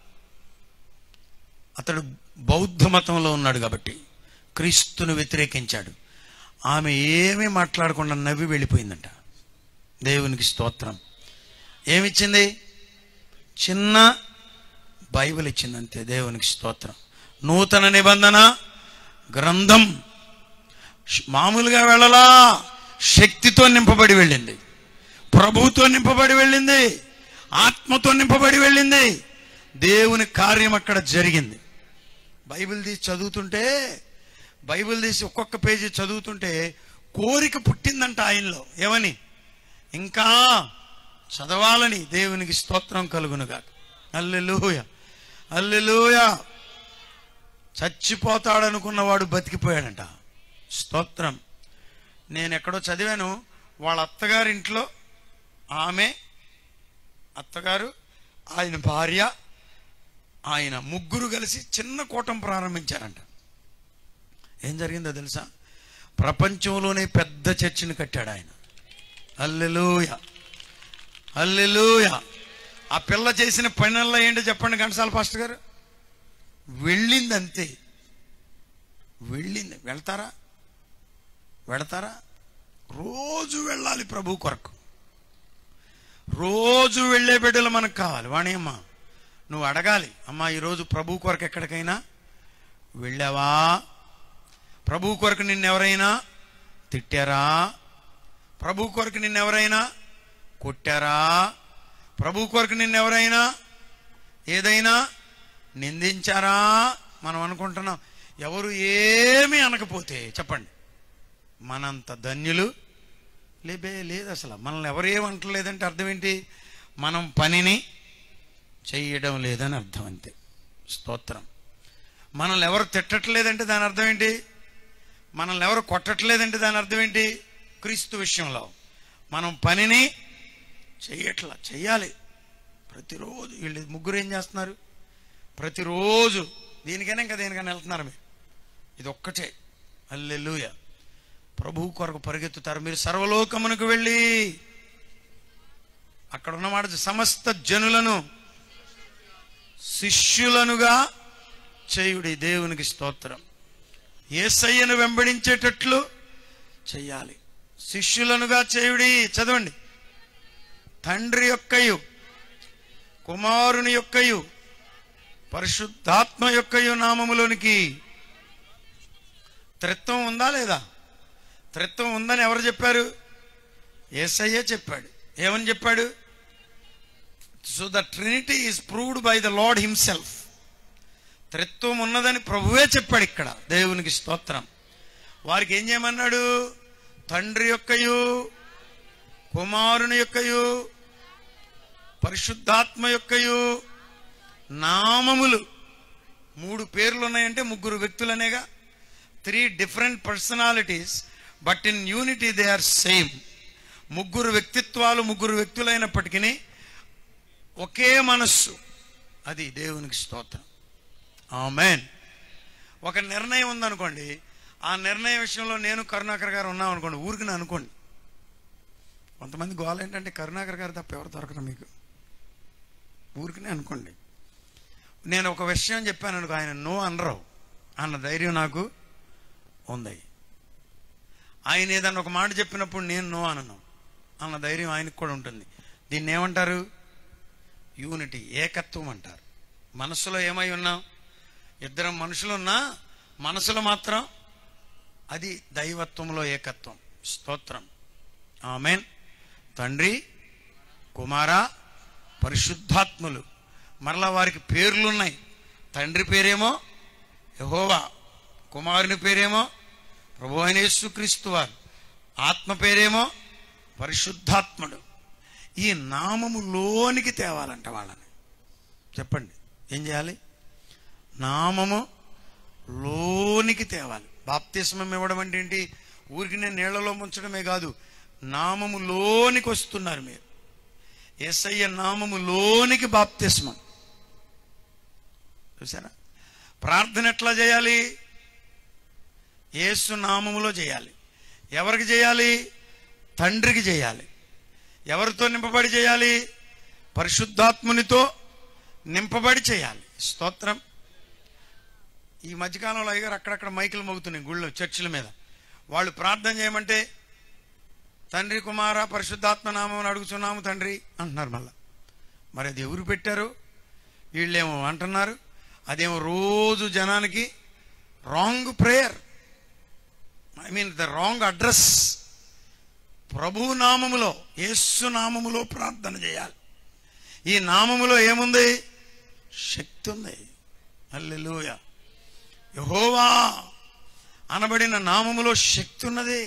అతడు బౌద్ధ మతంలో ఉన్నాడు కాబట్టి క్రీస్తును వ్యతిరేకించాడు ఆమె ఏమీ మాట్లాడకుండా నవ్వి వెళ్ళిపోయిందంట దేవునికి స్తోత్రం ఏమిచ్చింది చిన్న బైబిల్ ఇచ్చింది అంతే దేవునికి స్తోత్రం నూతన నిబంధన గ్రంథం ష్- మామూలుగా వెళ్ళలా శక్తితో నింపబడి వెళ్ళింది ప్రభుతో నింపబడి వెళ్ళింది ఆత్మతో నింపబడి వెళ్ళింది దేవుని కార్యం అక్కడ జరిగింది బైబిల్ తీసి చదువుతుంటే బైబిల్ తీసి ఒక్కొక్క పేజీ చదువుతుంటే కోరిక పుట్టిందంట ఆయనలో ఏమని ఇంకా చదవాలని దేవునికి స్తోత్రం కలుగునుగా అల్లెలూయ అల్లెలూయ చచ్చిపోతాడనుకున్నవాడు బతికిపోయాడంట స్తోత్రం నేను ఎక్కడో చదివాను వాళ్ళ అత్తగారింట్లో ఆమె అత్తగారు ఆయన భార్య ఆయన ముగ్గురు కలిసి చిన్న కూటం ప్రారంభించారంట ఏం జరిగిందో తెలుసా ప్రపంచంలోనే పెద్ద చర్చిని కట్టాడు ఆయన అల్లెలూయ అల్లెలూయ ఆ పిల్ల చేసిన పనుల్లో ఏంటో చెప్పండి ఘంటసాల పాస్టర్ గారు వెళ్ళింది అంతే వెళ్ళింది వెళ్తారా వెళతారా రోజు వెళ్ళాలి ప్రభు కొరకు రోజు వెళ్ళే బిడ్డలు మనకు కావాలి వాణి అమ్మా నువ్వు అడగాలి అమ్మా ఈరోజు ప్రభు కొరకు ఎక్కడికైనా వెళ్ళావా ప్రభు కొరకు నిన్నెవరైనా తిట్టారా ప్రభు కొరకు నిన్నెవరైనా కొట్టారా ప్రభు కొరకు నిన్నెవరైనా ఏదైనా నిందించారా మనం అనుకుంటున్నాం ఎవరు ఏమీ అనకపోతే చెప్పండి మనంత ధన్యులు లేబే లేదు అసలు మనల్ని ఎవరు ఏమంటలేదంటే అర్థం ఏంటి మనం పనిని చేయడం లేదని అర్థం అంతే స్తోత్రం మనల్ని ఎవరు తిట్టట్లేదంటే దాని అర్థం ఏంటి మనల్ని ఎవరు కొట్టట్లేదంటే దాని అర్థం ఏంటి క్రీస్తు విషయంలో మనం పనిని చెయ్యట్లా చెయ్యాలి ప్రతిరోజు వీళ్ళు ముగ్గురు ఏం చేస్తున్నారు ప్రతిరోజు దీనికైనా ఇంకా దేనికైనా వెళ్తున్నారు మీరు ఇది ఒక్కటే అల్లెలుయ ప్రభు కొరకు పరిగెత్తుతారు మీరు సర్వలోకమునకు వెళ్ళి అక్కడ ఉన్నమాట సమస్త జనులను శిష్యులనుగా చేయుడి దేవునికి స్తోత్రం ఏసయ్యను వెంబడించేటట్లు చెయ్యాలి శిష్యులనుగా చేయుడి చదవండి తండ్రి యొక్కయు కుమారుని యొక్కయు పరిశుద్ధాత్మ యొక్కయు నామములోనికి త్రిత్వం ఉందా లేదా త్రిత్వం ఉందని ఎవరు చెప్పారు ఏసయ్యే చెప్పాడు ఏమని చెప్పాడు so the trinity is proved by the lord himself త్రిత్వం ఉన్నదని ప్రభువే చెప్పాడు ఇక్కడ దేవునికి స్తోత్రం వారికి ఏం చేయమన్నాడు తండ్రి యొక్కయు కుమారుని యొక్కయు పరిశుద్ధాత్మ యొక్కయు నామములు మూడు పేర్లు ఉన్నాయంటే ముగ్గురు వ్యక్తులనేగా three different personalities but in unity they are same ముగ్గురు వ్యక్తిత్వాలు ముగ్గురు వ్యక్తులైనప్పటికీ ఒకే మనస్సు అది దేవునికి స్తోత్రం ఆమెన్ ఒక నిర్ణయం ఉందనుకోండి ఆ నిర్ణయం విషయంలో నేను కరుణాకర్ గారు ఉన్నాం అనుకోండి ఊరికి అనుకోండి కొంతమంది గోల ఏంటంటే కరుణాకర్ గారు తప్ప ఎవరు దొరకరు మీకు ఊరికనే అనుకోండి నేను ఒక విషయం చెప్పాను అనుకో ఆయన నో అనరు అన్న ధైర్యం నాకు ఉంది ఆయన ఏదన్నా ఒక మాట చెప్పినప్పుడు నేను నో అనను అన్న ధైర్యం ఆయనకు కూడా ఉంటుంది దీన్ని ఏమంటారు యూనిటీ ఏకత్వం అంటారు మనసులో ఏమై ఉన్నాం ఇద్దరం మనుషులున్నా మనసులో మాత్రం అది దైవత్వంలో ఏకత్వం స్తోత్రం ఆమెన్ తండ్రి కుమార పరిశుద్ధాత్ములు మరలా వారికి పేర్లున్నాయి తండ్రి పేరేమో యహోవా కుమారుని పేరేమో ప్రభు అయిన యేసుక్రీస్తు వారు ఆత్మ పేరేమో పరిశుద్ధాత్ముడు ఈ నామము లోనికి తేవాలంట వాళ్ళని చెప్పండి ఏం చేయాలి నామము లోనికి తేవాలి బాప్తిస్మం ఇవ్వడం అంటే ఏంటి ఊరికి నేను నీళ్లలో ముంచడమే కాదు నామము లోనికి వస్తున్నారు మీరు ఎస్ఐయ నామము లోనికి బాప్తిస్మం చూసారా ప్రార్థన ఎట్లా చేయాలి యేసు నామములో చేయాలి ఎవరికి చేయాలి తండ్రికి చేయాలి ఎవరితో నింపబడి చేయాలి పరిశుద్ధాత్మునితో నింపబడి చేయాలి స్తోత్రం ఈ మధ్యకాలంలో అయ్యారు అక్కడక్కడ మైకులు మోగుతున్నాయి గుళ్ళో చర్చిల మీద వాళ్ళు ప్రార్థన చేయమంటే తండ్రి కుమార పరిశుద్ధాత్మ నామం అడుగుతున్నాము తండ్రి అంటున్నారు మళ్ళా మరి అది ఎవరు పెట్టారు వీళ్ళేమో అంటున్నారు అదేమో రోజు జనానికి wrong prayer I mean the wrong address ప్రభు నామములో యేసు నామములో ప్రార్థన చేయాలి ఈ నామములో ఏముంది శక్తి ఉంది అల్లెలూయ యహోవా అనబడిన నామములో శక్తి ఉన్నది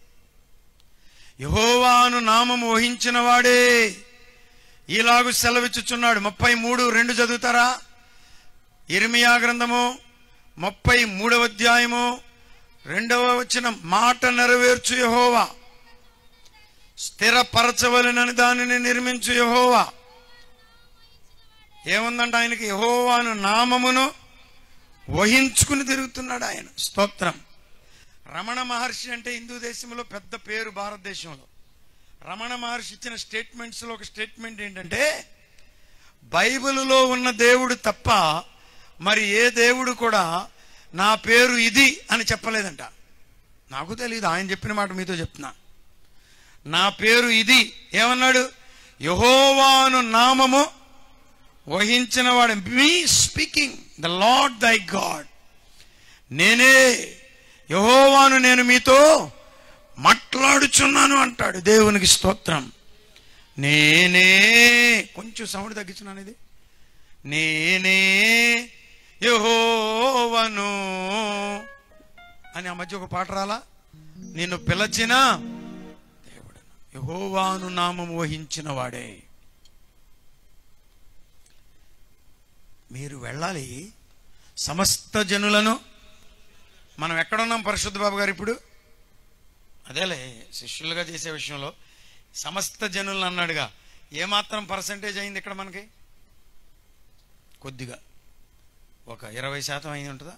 యహోవాను నామము వహించిన వాడే ఈలాగు సెలవిచ్చుచున్నాడు ముప్పై మూడు రెండు చదువుతారా ఇర్మియా గ్రంథము ముప్పై మూడవ అధ్యాయము రెండవ వచ్చిన మాట నెరవేర్చు యహోవా స్థిరపరచవలనని దానిని నిర్మించు యహోవా ఏముందంటే ఆయనకి యహోవాను నామమును వహించుకుని తిరుగుతున్నాడు ఆయన స్తోత్రం రమణ మహర్షి అంటే హిందూ దేశంలో పెద్ద పేరు భారతదేశంలో రమణ మహర్షి ఇచ్చిన స్టేట్మెంట్స్లో ఒక స్టేట్మెంట్ ఏంటంటే బైబిలులో ఉన్న దేవుడు తప్ప మరి ఏ దేవుడు కూడా నా పేరు ఇది అని చెప్పలేదంట నాకు తెలియదు ఆయన చెప్పిన మాట మీతో చెప్తున్నా నా పేరు ఇది ఏమన్నాడు యహోవాను నామము వహించిన వాడు me speaking the lord thy God నేనే యహోవాను నేను మీతో మాట్లాడుచున్నాను అంటాడు దేవునికి స్తోత్రం నేనే కొంచెం సౌండ్ తగ్గించున్నాను ఇది నేనే యహోవను అని ఆ మధ్య ఒక పాట రాలా నిన్ను పిలచిన దేవుడు యహోవాను నామము వహించిన వాడే మీరు వెళ్ళాలి సమస్త జనులను మనం ఎక్కడున్నాం పరిశుద్ధ బాబు గారు ఇప్పుడు అదేలే శిష్యులుగా చేసే విషయంలో సమస్త జనులను అన్నాడుగా ఏమాత్రం పర్సంటేజ్ అయింది ఇక్కడ మనకి కొద్దిగా ఒక ఇరవై శాతం అయింది ఉంటుందా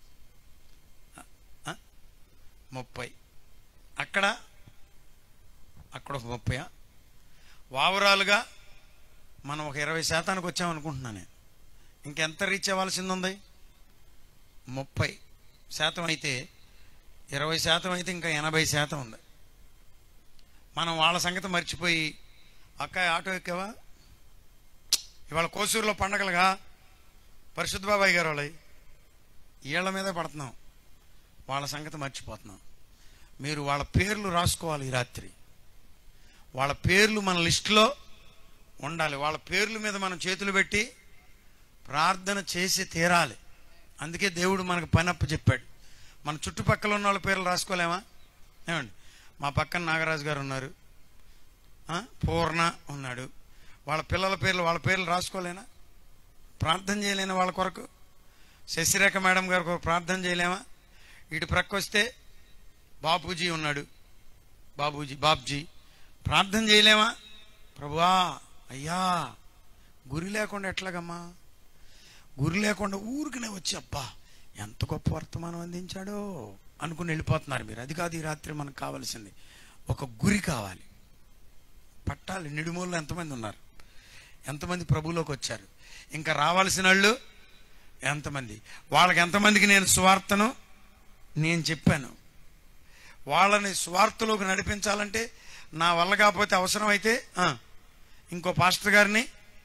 ఆ? ముప్పై అక్కడ అక్కడ ఒక ముప్పై వావరాలుగా మనం ఒక ఇరవై శాతానికి వచ్చామనుకుంటున్నాను నేను ఇంకెంత రీచ్ అవ్వాల్సింది ఉంది ముప్పై శాతం అయితే ఇరవై శాతం అయితే ఇంకా ఎనభై శాతం ఉంది మనం వాళ్ళ సంగతి మర్చిపోయి అక్క ఆటో ఎక్కావా ఇవాళ కోసూరులో పండగలుగా పరిశుద్ధ బాబాయ్ గారు వాళ్ళవి వీళ్ళ మీదే పడుతున్నాం వాళ్ళ సంగతి మర్చిపోతున్నాం మీరు వాళ్ళ పేర్లు రాసుకోవాలి ఈ రాత్రి వాళ్ళ పేర్లు మన లిస్టులో ఉండాలి వాళ్ళ పేర్ల మీద మనం చేతులు పెట్టి ప్రార్థన చేసి తీరాలి అందుకే దేవుడు మనకు పని అప్పు చెప్పాడు మన చుట్టుపక్కల ఉన్న వాళ్ళ పేర్లు రాసుకోలేమా ఏమండి మా పక్కన నాగరాజు గారు ఉన్నారు ఆ, పూర్ణ ఉన్నాడు వాళ్ళ పిల్లల పేర్లు వాళ్ళ పేర్లు రాసుకోలేనా ప్రార్థన చేయలేనా వాళ్ళ కొరకు శశిరేఖ మేడం గారి కొరకు ప్రార్థన చేయలేమా ఇటు ప్రక్క వస్తే బాపూజీ ఉన్నాడు బాబూజీ బాబ్జీ ప్రార్థన చేయలేమా ప్రభువా అయ్యా గురి లేకుండా ఎట్లాగమ్మా గురి లేకుండా ఊరికనే వచ్చి అబ్బా ఎంత గొప్ప వర్తమానం అందించాడో అనుకుని వెళ్ళిపోతున్నారు మీరు అది కాదు ఈ రాత్రి మనకు కావాల్సింది ఒక గురి కావాలి పట్టాలి నిడుమూలలో ఎంతమంది ఉన్నారు ఎంతమంది ప్రభువులోకి వచ్చారు ఇంకా రావాల్సిన వాళ్ళు ఎంతమంది వాళ్ళకి ఎంతమందికి నేను స్వార్థను నేను చెప్పాను వాళ్ళని స్వార్థలోకి నడిపించాలంటే నా వల్ల కాకపోతే అవసరమైతే ఆ, ఇంకో పాస్టర్ గారిని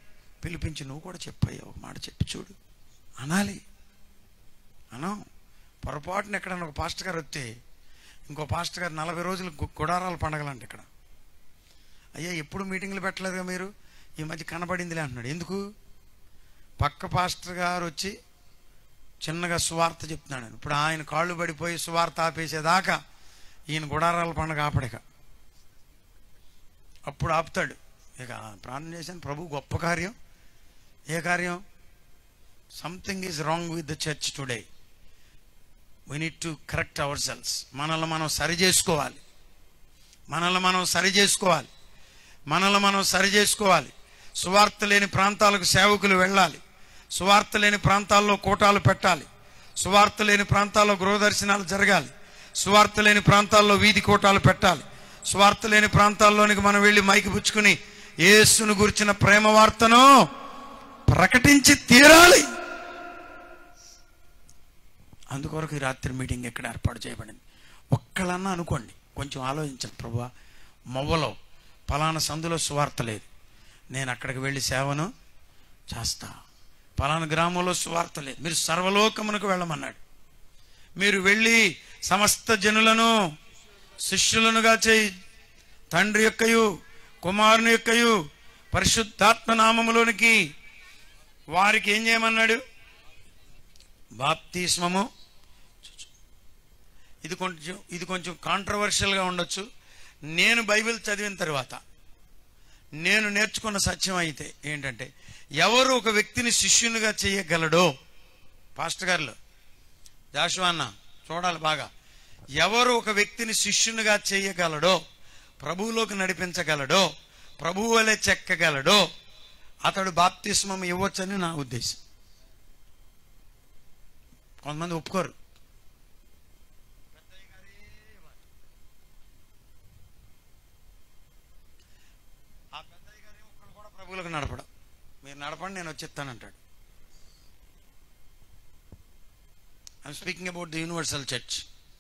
పిలిపించి నువ్వు కూడా చెప్పయ్యా ఒక మాట చెప్పి చూడు అనాలి అనం పొరపాటున ఎక్కడన్నా ఒక పాస్టర్ గారు వస్తే ఇంకో పాస్టర్ గారు నలభై రోజులు గు- గుడారాల పండగలంట ఇక్కడ అయ్యా ఎప్పుడు మీటింగ్లు పెట్టలేదుగా మీరు ఈ మధ్య కనబడిందిలే అంటున్నాడు ఎందుకు పక్క పాస్టర్ గారు వచ్చి చిన్నగా సువార్త చెప్తున్నాడు ఇప్పుడు ఆయన కాళ్ళు పడిపోయి సువార్త ఆపేసేదాకా ఈయన గుడారాల పండుగ ఆపడిక అప్పుడు ఆపుతాడు ఇక ప్రార్థన చేశాను ప్రభు గొప్ప కార్యం ఏ కార్యం something is wrong with the church today we need to correct ourselves మనల్ని మనం సరి చేసుకోవాలి మనల్ని మనం సరి చేసుకోవాలి మనల్ని మనం సరి చేసుకోవాలి సువార్త లేని ప్రాంతాలకు సేవకులు వెళ్ళాలి సువార్త లేని ప్రాంతాల్లో కూటాలు పెట్టాలి సువార్త లేని ప్రాంతాల్లో గృహదర్శనాలు జరగాలి సువార్త లేని ప్రాంతాల్లో వీధి కూటాలు పెట్టాలి సువార్త లేని ప్రాంతాల్లోనికి మనం వెళ్ళి మైకి పుచ్చుకుని యేసును గురించిన ప్రేమ వార్తను ప్రకటించి తీరాలి అందుకొరకు ఈ రాత్రి మీటింగ్ ఎక్కడ ఏర్పాటు చేయబడింది ఒక్కళ్ళన్నా అనుకోండి కొంచెం ఆలోచించండి ప్రభా మొవ్వలో పలానా సందులో సువార్త లేదు నేను అక్కడికి వెళ్ళి సేవను చేస్తా పలానా గ్రామంలో సువార్త లేదు మీరు సర్వలోకమునకు వెళ్ళమన్నాడు మీరు వెళ్ళి సమస్త జనులను శిష్యులనుగా చేయి తండ్రి యొక్కయు కుమారుని యొక్కయు పరిశుద్ధాత్మ నామములోనికి వారికి ఏం చేయమన్నాడు బాప్తిస్మము ఇది కొంచెం ఇది కొంచెం కాంట్రవర్షియల్గా ఉండొచ్చు నేను బైబిల్ చదివిన తర్వాత నేను నేర్చుకున్న సత్యం అయితే ఏంటంటే ఎవరు ఒక వ్యక్తిని శిష్యునిగా చేయగలడో పాస్టర్ గారు జాషువా అన్న చూడాలి బాగా ఎవరు ఒక వ్యక్తిని శిష్యునిగా చేయగలడో ప్రభువులోకి నడిపించగలడో ప్రభువు వలె చెక్కగలడో అతడు బాప్తిస్మం ఇవ్వచ్చని నా ఉద్దేశం కొంతమంది ఒప్పుకోరు ఆ పెద్దయ్య గారు ఒక్కడు కూడా ప్రభువులకు నడపడం మీరు నడపండి నేను వచ్చేస్తానంటాడు I'm speaking about the universal church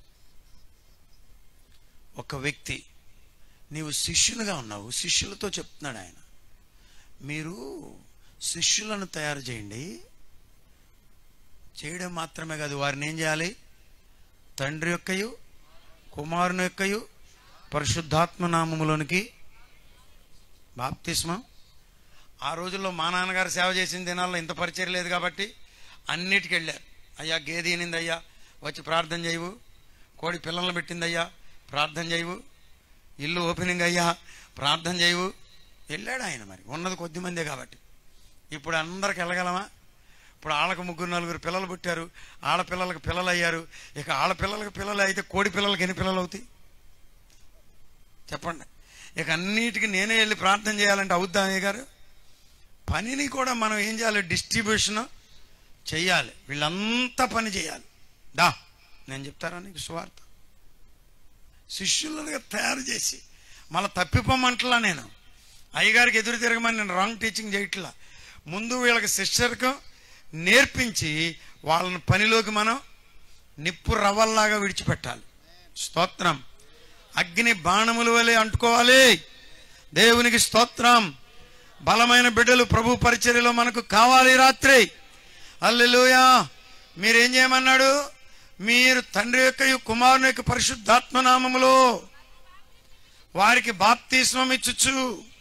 ఒక వ్యక్తి నీవు శిష్యునిగా ఉన్నావు శిష్యులతో చెప్తున్నాడు ఆయన మీరు శిష్యులను తయారు చేయండి చేయడం మాత్రమే కాదు వారిని ఏం చేయాలి తండ్రి యొక్కయు కుమారుని యొక్కయు పరిశుద్ధాత్మ నామములోనికి బాప్తిస్మం ఆ రోజుల్లో మా నాన్నగారు సేవ చేసిన దినాల్లో ఇంత పరిచయం లేదు కాబట్టి అన్నిటికి వెళ్ళారు అయ్యా గేదె ఈనింది అయ్యా వచ్చి ప్రార్థన చేయవు కోడి పిల్లలను పెట్టింది అయ్యా ప్రార్థన చేయవు ఇల్లు ఓపెనింగ్ అయ్యా ప్రార్థన చేయవు వెళ్ళాడు ఆయన మరి ఉన్నది కొద్ది మందే కాబట్టి ఇప్పుడు అందరికి వెళ్ళగలమా ఇప్పుడు ఆళ్ళకు ముగ్గురు నలుగురు పిల్లలు పుట్టారు ఆడపిల్లలకు పిల్లలు అయ్యారు ఇక ఆడపిల్లలకు పిల్లలు అయితే కోడి పిల్లలకి ఎన్ని పిల్లలు అవుతాయి చెప్పండి ఇక అన్నిటికీ నేనే వెళ్ళి ప్రార్థన చేయాలంటే అవుద్దా అయ్య గారు పనిని కూడా మనం ఏం చేయాలి డిస్ట్రిబ్యూషన్ చెయ్యాలి వీళ్ళంతా పని చేయాలి దా నేను చెప్తారా నీకు సువార్త శిష్యులుగా తయారు చేసి మళ్ళీ తప్పిపోమంటలా నేను అయ్యగారికి ఎదురు తిరగమని నేను రాంగ్ టీచింగ్ చేయట్లా ముందు వీళ్ళకి శిష్యర్కు నేర్పించి వాళ్ళని పనిలోకి మనం నిప్పు రవ్వల్లాగా విడిచిపెట్టాలి స్తోత్రం అగ్ని బాణముల వలె అంటుకోవాలి దేవునికి స్తోత్రం బలమైన బిడ్డలు ప్రభు పరిచర్యలో మనకు కావాలి ఈ రాత్రి అల్లెలుయా మీరేం చేయమన్నాడు మీరు తండ్రి యొక్క కుమారుని యొక్క పరిశుద్ధాత్మ నామములో వారికి బాప్తిస్మం ఇచ్చుచు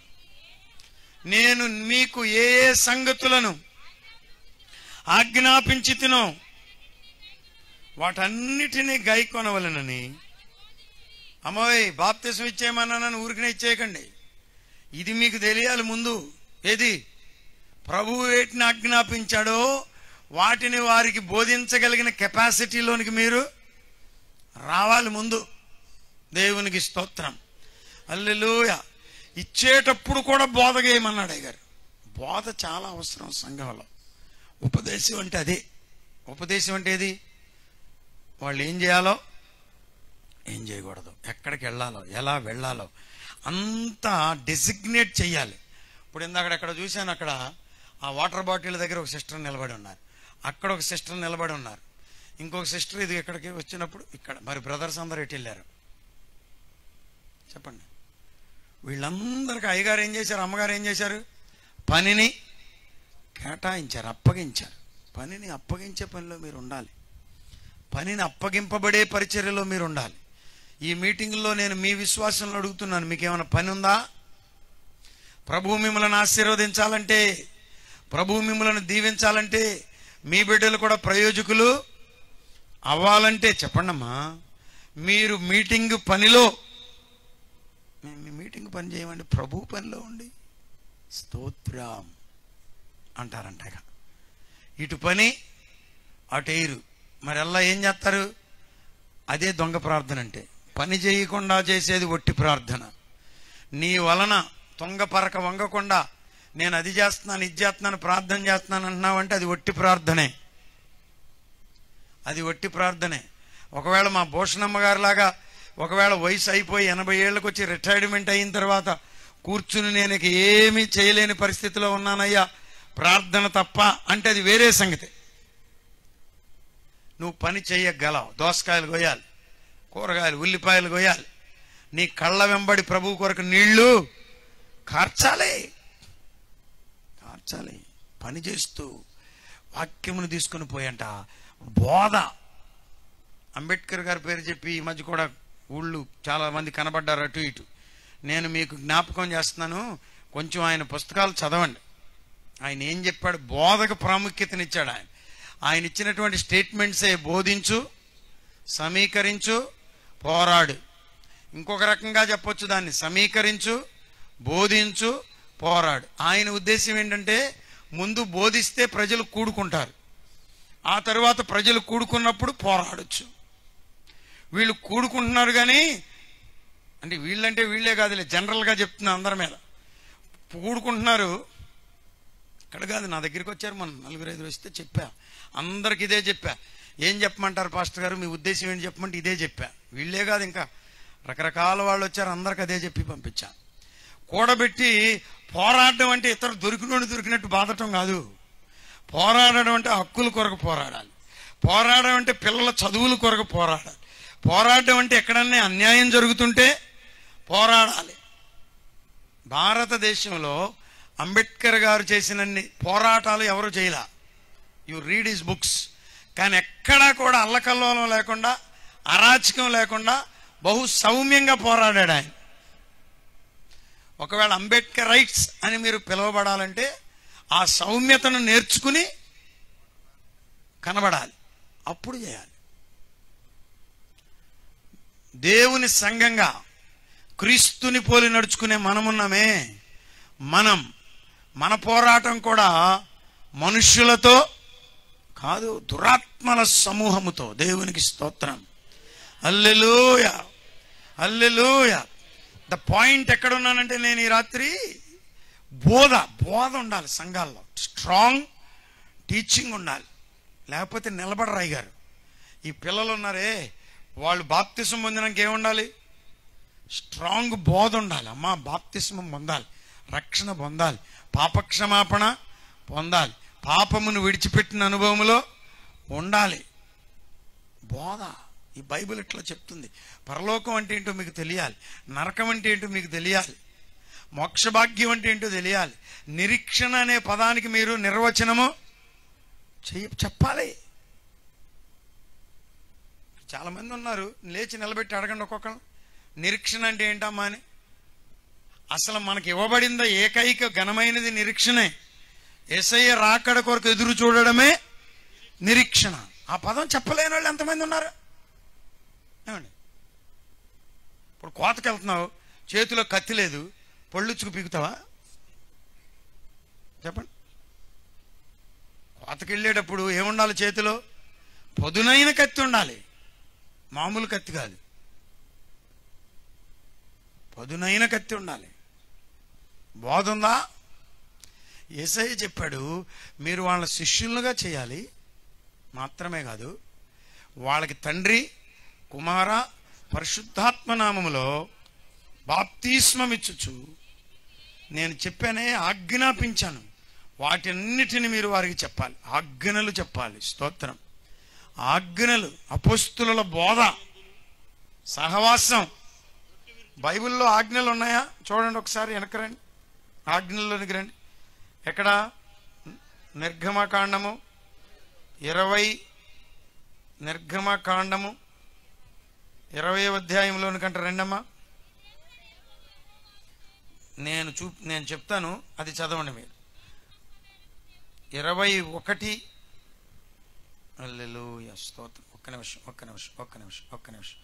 నేను మీకు ఏ ఏ సంగతులను ఆజ్ఞాపించి తినో వాటన్నిటినీ గైకొనవలనని అమ్మోయ్ బాప్తిసం ఇచ్చేయమన్నానని ఊరికనే ఇచ్చేయకండి ఇది మీకు తెలియాలి ముందు ఏది ప్రభువు వేటిని ఆజ్ఞాపించాడో వాటిని వారికి బోధించగలిగిన కెపాసిటీలోనికి మీరు రావాలి ముందు దేవునికి స్తోత్రం అల్లెలుయ ఇచ్చేటప్పుడు కూడా బోధ చేయమన్నాడు అయ్య గారు బోధ చాలా అవసరం సంఘంలో ఉపదేశం అంటే అదే ఉపదేశం అంటే ఏది వాళ్ళు ఏం చేయాలో ఏం చేయకూడదు ఎక్కడికి వెళ్ళాలో ఎలా వెళ్ళాలో అంతా డెసిగ్నేట్ చేయాలి ఇప్పుడు ఇందాక అక్కడ చూశాను అక్కడ ఆ వాటర్ బాటిల్ దగ్గర ఒక సిస్టర్ నిలబడి ఉన్నారు అక్కడ ఒక సిస్టర్ నిలబడి ఉన్నారు ఇంకొక సిస్టర్ ఇది ఇక్కడికి వచ్చినప్పుడు ఇక్కడ మరి బ్రదర్స్ అందరు ఎటు వెళ్ళారు చెప్పండి వీళ్ళందరికీ అయ్యగారు ఏం చేశారు అమ్మగారు ఏం చేశారు పనిని కేటాయించారు అప్పగించారు పనిని అప్పగించే పనిలో మీరు ఉండాలి పనిని అప్పగింపబడే పరిచర్యలో మీరు ఉండాలి ఈ మీటింగ్లో నేను మీ విశ్వాసంలో అడుగుతున్నాను మీకేమైనా పని ఉందా ప్రభు మిమ్మల్ని ఆశీర్వదించాలంటే ప్రభు మిమ్మల్ని దీవించాలంటే మీ బిడ్డలు కూడా ప్రయోజకులు అవ్వాలంటే చెప్పండమ్మా మీరు మీటింగ్ పనిలో మేము మీ మీటింగ్ పని చేయమండి ప్రభు పనిలో ఉండి స్తోత్రం అంటారంట ఇక. ఇటు పని అటు ఎయిరు మరి అలా ఏం చేస్తారు అదే దొంగ ప్రార్థన అంటే పని చేయకుండా చేసేది ఒట్టి ప్రార్థన నీ వలన తొంగ పరక వంగకుండా నేను అది చేస్తున్నాను ఇది చేస్తున్నాను ప్రార్థన చేస్తున్నాను అంటున్నావంటే అది ఒట్టి ప్రార్థనే అది ఒట్టి ప్రార్థనే ఒకవేళ మా భూషణమ్మ గారిలాగా ఒకవేళ వయసు అయిపోయి ఎనభై ఏళ్ళకి వచ్చి రిటైర్మెంట్ అయిన తర్వాత కూర్చుని నేను ఇక ఏమీ చేయలేని పరిస్థితిలో ఉన్నానయ్యా ప్రార్థన తప్ప అంటే అది వేరే సంగతి నువ్వు పని చెయ్యగలవు దోసకాయలు కొయ్యాలి కూరగాయలు ఉల్లిపాయలు కొయ్యాలి నీ కళ్ళ వెంబడి ప్రభు కొరకు నీళ్లు కార్చాలి కార్చాలి పని చేస్తూ వాక్యమును తీసుకుని పోయంట బోధ అంబేద్కర్ గారి పేరు చెప్పి ఈ మధ్య కూడా ఊళ్ళు చాలా మంది కనబడ్డారు అటు ఇటు నేను మీకు జ్ఞాపకం చేస్తున్నాను కొంచెం ఆయన పుస్తకాలు చదవండి ఆయన ఏం చెప్పాడు బోధకు ప్రాముఖ్యతనిచ్చాడు ఆయన ఆయన ఇచ్చినటువంటి స్టేట్మెంట్సే బోధించు సమీకరించు పోరాడు ఇంకొక రకంగా చెప్పొచ్చు దాన్ని సమీకరించు బోధించు పోరాడు ఆయన ఉద్దేశం ఏంటంటే ముందు బోధిస్తే ప్రజలు కూడుకుంటారు ఆ తరువాత ప్రజలు కూడుకున్నప్పుడు పోరాడొచ్చు వీళ్ళు కూడుకుంటున్నారు కానీ అంటే వీళ్ళంటే వీళ్ళే కాదులే జనరల్గా చెప్తున్నా అందరి మీద కూడుకుంటున్నారు ఇక్కడ కాదు నా దగ్గరికి వచ్చారు మన నలుగురు ఐదు వస్తే చెప్పా అందరికి ఇదే చెప్పా ఏం చెప్పమంటారు పాస్టర్ గారు మీ ఉద్దేశం ఏంటి చెప్పమంటే ఇదే చెప్పా వీళ్ళే కాదు ఇంకా రకరకాల వాళ్ళు వచ్చారు అందరికి అదే చెప్పి పంపించా కూడబెట్టి పోరాడడం అంటే ఇతరు దొరికినోడు దొరికినట్టు బాధటం కాదు పోరాడడం అంటే హక్కుల కొరకు పోరాడాలి పోరాడడం అంటే పిల్లల చదువుల కొరకు పోరాడాలి పోరాడడం అంటే ఎక్కడన్నా అన్యాయం జరుగుతుంటే పోరాడాలి భారతదేశంలో అంబేద్కర్ గారు చేసినన్ని పోరాటాలు ఎవరు చేయలా యు రీడ్ హిస్ బుక్స్ కానీ ఎక్కడా కూడా అల్లకల్లోలం లేకుండా అరాచకం లేకుండా బహు సౌమ్యంగా పోరాడాడు ఆయన ఒకవేళ అంబేద్కర్ రైట్స్ అని మీరు పిలువబడాలంటే ఆ సౌమ్యతను నేర్చుకుని కనబడాలి అప్పుడు చేయాలి దేవుని సంఘంగా క్రీస్తుని పోలి నడుచుకునే మనమున్నామే మనం మన పోరాటం కూడా మనుష్యులతో కాదు దురాత్మల సమూహముతో దేవునికి స్తోత్రం అల్లెలూయ అల్లెలూయ ద పాయింట్ ఎక్కడున్నానంటే నేను ఈ రాత్రి బోధ బోధ ఉండాలి సంఘాల్లో స్ట్రాంగ్ టీచింగ్ ఉండాలి లేకపోతే నిలబడరు అయ్యారు ఈ పిల్లలు ఉన్నారే వాళ్ళు బాప్తిసం పొందినాక ఏముండాలి స్ట్రాంగ్ బోధ ఉండాలి అమ్మా బాప్తిస్మం పొందాలి రక్షణ పొందాలి పాపక్షమాపణ పొందాలి పాపమును విడిచిపెట్టిన అనుభవంలో ఉండాలి బోధ ఈ బైబిల్ ఇట్లా చెప్తుంది పరలోకం అంటే ఏంటో మీకు తెలియాలి నరకం అంటే ఏంటో మీకు తెలియాలి మోక్షభాగ్యం అంటే ఏంటో తెలియాలి నిరీక్షణ అనే పదానికి మీరు నిర్వచనము చెయ్య చెప్పాలి చాలా మంది ఉన్నారు లేచి నిలబెట్టి అడగండి ఒక్కొక్కరు నిరీక్షణ అంటే ఏంటమ్మా అని అసలు మనకి ఇవ్వబడిందో ఏకైక ఘనమైనది నిరీక్షణే ఏసయ్య రాకడ కొరకు ఎదురు చూడడమే నిరీక్షణ ఆ పదం చెప్పలేని వాళ్ళు ఎంతమంది ఉన్నారు ఏమండి ఇప్పుడు కోతకి వెళ్తున్నావు చేతిలో కత్తి లేదు పళ్ళుచ్చుకు పీకుతావా చెప్పండి కోతకి వెళ్ళేటప్పుడు ఏముండాలి చేతిలో పొదునైన కత్తి ఉండాలి మామూలు కత్తి కాదు పదునైన కత్తి ఉండాలి బోధ ఉందా ఏసై చెప్పాడు మీరు వాళ్ళ శిష్యులుగా చేయాలి మాత్రమే కాదు వాళ్ళకి తండ్రి కుమార పరిశుద్ధాత్మ నామములో బాప్తిస్మమిచ్చుచు నేను చెప్పానే ఆజ్ఞాపించాను వాటన్నిటిని మీరు వారికి చెప్పాలి ఆజ్ఞలు చెప్పాలి స్తోత్రం ఆజ్ఞలు అపోస్తుల బోధ సహవాసం బైబిల్లో ఆజ్ఞలు ఉన్నాయా చూడండి ఒకసారి వెనక రండి ఆజ్ఞల్లోనికి రండి ఎక్కడ నిర్గమకాండము ఇరవై నిర్గమకాండము ఇరవై అధ్యాయంలోని కంటే రెండమ్మా నేను చూ నేను చెప్తాను అది చదవండి మీరు ఇరవై ఒకటి హల్లెలూయ స్తోత్రం ఒక్క నిమిషం ఒక్క నిమిషం ఒక్క నిమిషం ఒక్క నిమిషం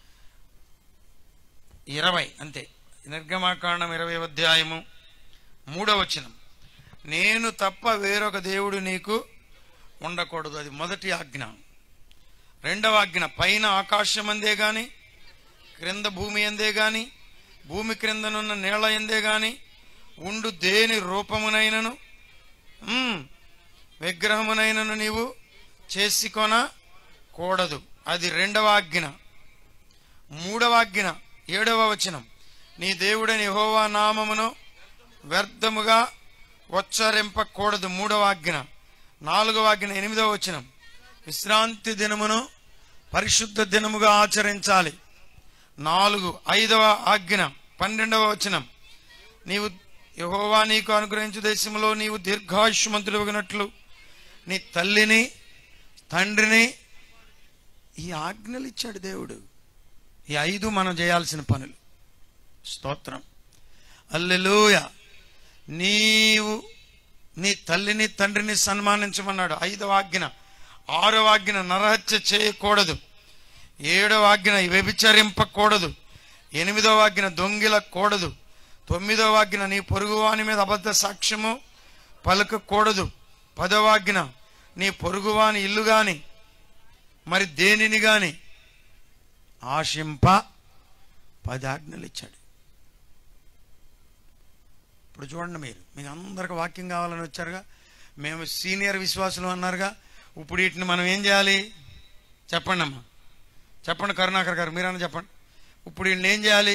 ఇరవై అంతే నిర్గమాకాండం ఇరవై అధ్యాయము మూడవ వచనం నేను తప్ప వేరొక దేవుడు నీకు ఉండకూడదు అది మొదటి ఆజ్ఞ రెండవ ఆజ్ఞ పైన ఆకాశం అందే గాని క్రింద భూమి ఎందే గాని భూమి క్రిందనున్న నేల ఎందే గాని ఉండు దేని రూపమునైనను ఉమ్, విగ్రహమునైనను నీవు చేసుకొన కూడదు అది రెండవ ఆజ్ఞ మూడవ ఆజ్ఞ ఏడవ వచనం నీ దేవుడని యెహోవా నామమును వ్యర్థముగా ఉచ్చరింపకూడదు మూడవ ఆజ్ఞ నాలుగవ ఆజ్ఞ ఎనిమిదవ వచనం విశ్రాంతి దినమును పరిశుద్ధ దినముగా ఆచరించాలి నాలుగు ఐదవ ఆజ్ఞ పన్నెండవ వచనం నీవు యహోవా నీకు అనుగ్రహించు దేశంలో నీవు దీర్ఘాయుష్మంతుడు నీ తల్లిని తండ్రిని ఈ ఆజ్ఞలు ఇచ్చాడు దేవుడు ఈ ఐదు మనం చేయాల్సిన పనులు స్తోత్రం అల్లెలూయ నీవు నీ తల్లిని తండ్రిని సన్మానించమన్నాడు ఐదవ ఆజ్ఞ ఆరవ ఆజ్ఞ నరహత్య చేయకూడదు ఏడవ ఆజ్ఞ వ్యభిచరింపకూడదు ఎనిమిదవ ఆజ్ఞ దొంగిలకూడదు తొమ్మిదవ ఆజ్ఞ నీ పొరుగువాని మీద అబద్ధ సాక్ష్యము పలకకూడదు పదవ ఆజ్ఞ నీ పొరుగువాని ఇల్లు గాని మరి దేనిని గాని ఆశింప పది ఆజ్ఞలు ఇచ్చాడు ఇప్పుడు చూడండి మీరు మీకు అందరికి వాక్యం కావాలని వచ్చారుగా మేము సీనియర్ విశ్వాసులు అన్నారుగా ఇప్పుడు వీటిని మనం ఏం చేయాలి చెప్పండి అమ్మా చెప్పండి కరుణాకర్ గారు మీరన్నా చెప్పండి ఇప్పుడు వీళ్ళని ఏం చేయాలి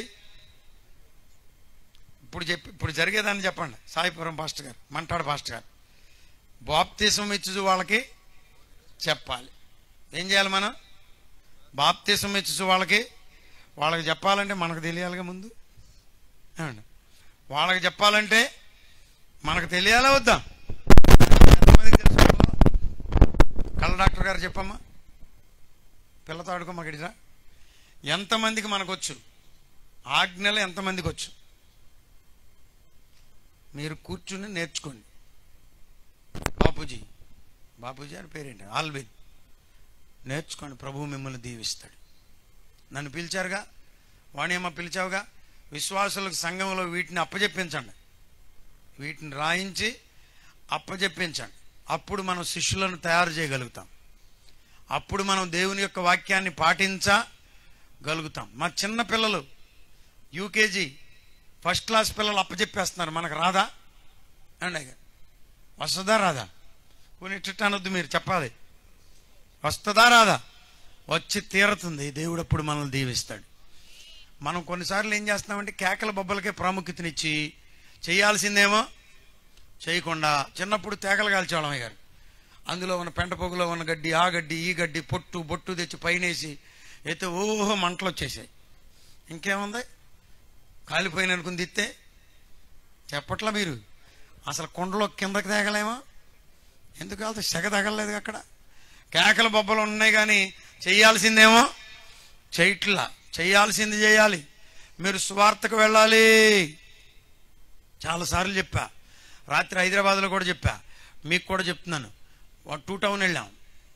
ఇప్పుడు చెప్పి ఇప్పుడు జరిగేదాన్ని చెప్పండి సాయిపురం పాస్టర్ గారు మంటాడు పాస్టర్ గారు బాప్తీసం ఇచ్చు వాళ్ళకి చెప్పాలి ఏం చేయాలి మనం బాప్తీసం ఇచ్చు వాళ్ళకి వాళ్ళకి చెప్పాలంటే మనకు తెలియాలిగా ముందు ఏమండి వాళ్ళకి చెప్పాలంటే మనకు తెలియాలా వద్దా ఎంతమందికి తెలుసు పిల్లలు? కళ్ళ డాక్టర్ గారు చెప్పమ్మా పిల్లతో ఆడుకోమ్మా గిడిరా ఎంతమందికి మనకు వచ్చు ఆజ్ఞలు ఎంతమందికి వచ్చు మీరు కూర్చుని నేర్చుకోండి బాపూజీ బాపూజీ అని పేరేంటి ఆల్విన్ నేర్చుకోండి ప్రభువు మిమ్మల్ని దీవిస్తాడు నన్ను పిలిచారుగా వాణియమ్మ పిలిచావుగా విశ్వాసులకు సంఘంలో వీటిని అప్పజెప్పించండి వీటిని రాయించి అప్పజెప్పించండి అప్పుడు మనం శిష్యులను తయారు చేయగలుగుతాం అప్పుడు మనం దేవుని యొక్క వాక్యాన్ని పాటించగలుగుతాం మా చిన్న పిల్లలు యూకేజీ ఫస్ట్ క్లాస్ పిల్లలు అప్పచెప్పేస్తున్నారు మనకు రాదా అండి అయ్య వస్తుందా రాదా కొన్ని అనొద్దు మీరు చెప్పాలి వస్తుందా రాదా వచ్చి తీరుతుంది దేవుడు అప్పుడు మనల్ని దీవిస్తాడు మనం కొన్నిసార్లు ఏం చేస్తున్నామంటే కేకల బొబ్బలకే ప్రాముఖ్యతనిచ్చి చేయాల్సిందేమో చేయకుండా చిన్నప్పుడు తేగలు కాల్చేవాళ్ళం అయ్య గారు అందులో ఉన్న పెంట పొగులో ఉన్న గడ్డి ఆ గడ్డి ఈ గడ్డి పొట్టు బొట్టు తెచ్చి పైనేసి అయితే ఓహో మంటలు వచ్చేసాయి ఇంకేముంది కాలిపోయిన అనుకుని తిత్తే చెప్పట్లా మీరు అసలు కొండలో కిందకి తేగలేమో ఎందుకు వెళ్తే సెగ తగలలేదు అక్కడ కేకల బొబ్బలు ఉన్నాయి కానీ చేయాల్సిందేమో చేయట్లా చేయాల్సింది చేయాలి మీరు స్వార్థకు వెళ్ళాలి చాలాసార్లు చెప్పా రాత్రి హైదరాబాద్లో కూడా చెప్పా మీకు కూడా చెప్తున్నాను ఒక టూ టౌన్ వెళ్ళాం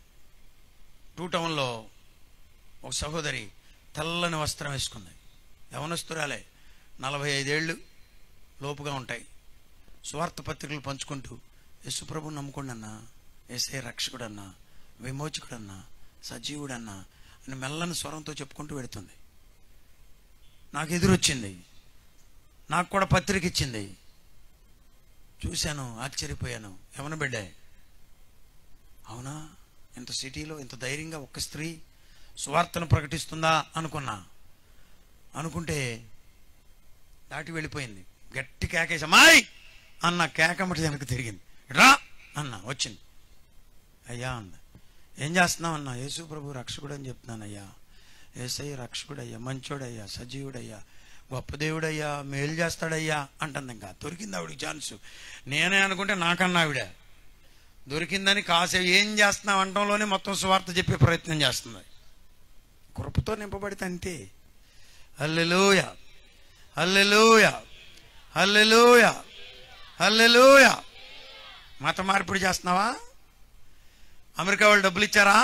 టూ టౌన్లో ఒక సహోదరి తెల్లని వస్త్రం వేసుకుంది యవనస్తురాలే నలభై ఐదేళ్ళు లోపుగా ఉంటాయి స్వార్థ పత్రికలు పంచుకుంటూ యేసుప్రభు నమ్ముకోండి అన్నా ఏసే రక్షకుడన్నా విమోచకుడన్నా సజీవుడన్నా అని మెల్లని స్వరంతో చెప్పుకుంటూ వెడుతుంది నాకు ఎదురొచ్చింది నాకు కూడా పత్రిక ఇచ్చింది చూశాను ఆశ్చర్యపోయాను ఎవన బిడ్డే అవునా ఇంత సిటీలో ఇంత ధైర్యంగా ఒక స్త్రీ సువార్తను ప్రకటిస్తుందా అనుకున్నా అనుకుంటే దాటి వెళ్ళిపోయింది గట్టి కేకేసి అమ్మాయి అన్న కేకమ్మటి వెనక్కి తిరిగింది రా అన్న వచ్చింది అయ్యా అంద ఏం చేస్తున్నావు అన్న యేసు ప్రభు రక్షకుడు అని చెప్తున్నాను అయ్యా ఏసయ్య రక్షకుడయ్యా మంచోడయ్యా సజీవుడయ్యా గొప్ప దేవుడయ్యా మేలు చేస్తాడయ్యా అంటుంది ఇంకా దొరికింది ఆవిడకి ఛాన్స్ నేనే అనుకుంటే నాకన్నా ఆవిడ దొరికిందని కాసే ఏం చేస్తున్నాం అంటంలోనే మొత్తం సువార్త చెప్పే ప్రయత్నం చేస్తుంది కృపతో నింపబడితే అంతే హల్లెలూయ హల్లెలూయ హల్లెలూయ హల్లెలూయ మత మార్పిడి చేస్తున్నావా అమెరికా వాళ్ళు డబ్బులు ఇచ్చారా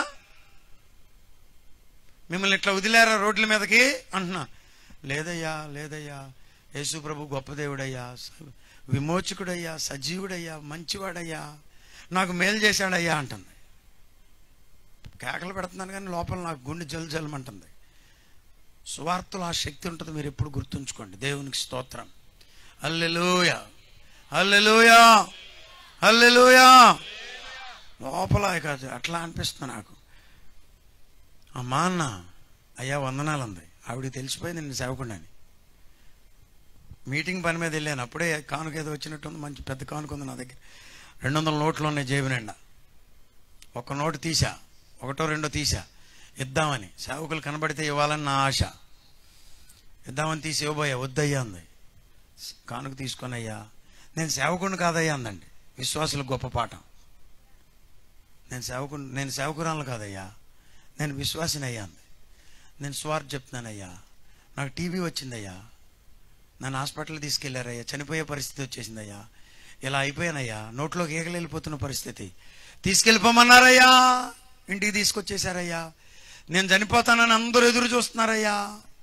మిమ్మల్ని ఇట్లా వదిలేరా రోడ్ల మీదకి అంటున్నా లేదయ్యా లేదయ్యా యేసు ప్రభు గొప్ప దేవుడయ్యా స- విమోచకుడయ్యా సజీవుడయ్యా మంచివాడయ్యా నాకు మేలు చేశాడయ్యా అంటుంది కేకలు పెడుతున్నాను కానీ లోపల నాకు గుండె జల్ జలమంటుంది సువార్తలో ఆ శక్తి ఉంటుంది మీరు ఎప్పుడు గుర్తుంచుకోండి దేవునికి స్తోత్రం హల్లెలూయ హల్లెలూయ హల్లెలూయ లోపల ఇక అది అట్లా అనిపిస్తుంది నాకు అమ్మా అన్న అయ్యా వందనాలు ఉంది ఆవిడకి తెలిసిపోయింది నేను సేవకుండాని మీటింగ్ పని మీద వెళ్ళాను అప్పుడే కానుక ఏదో వచ్చినట్టు ఉంది మంచి పెద్ద కానుక ఉంది నా దగ్గర రెండు వందల నోట్లు ఉన్నాయి జేబు నిండా ఒక నోటు తీసా ఒకటో రెండో తీసా ఇద్దామని సేవకులు కనబడితే ఇవ్వాలని నా ఆశ ఇద్దామని తీసి ఇవ్వబోయా వద్దయ్యా అంది కానుక తీసుకొని అయ్యా నేను సేవకుడిని కాదయ్యా అందండి విశ్వాసులకు గొప్ప పాఠం నేను సేవకుడు నేను సేవకురాలు కాదయ్యా నేను విశ్వాసిని అయ్యా అంది నేను స్వార్థ చెప్తున్నానయ్యా నాకు టీవీ వచ్చిందయ్యా నన్ను హాస్పిటల్ తీసుకెళ్లారయ్యా చనిపోయే పరిస్థితి వచ్చేసిందయ్యా ఇలా అయిపోయానయ్యా నోట్లోకి ఈగలు వెళ్ళిపోతున్న పరిస్థితి తీసుకెళ్ళిపోమన్నారయ్యా ఇంటికి తీసుకొచ్చేసారయ్యా నేను చనిపోతానని అందరూ ఎదురు చూస్తున్నారయ్యా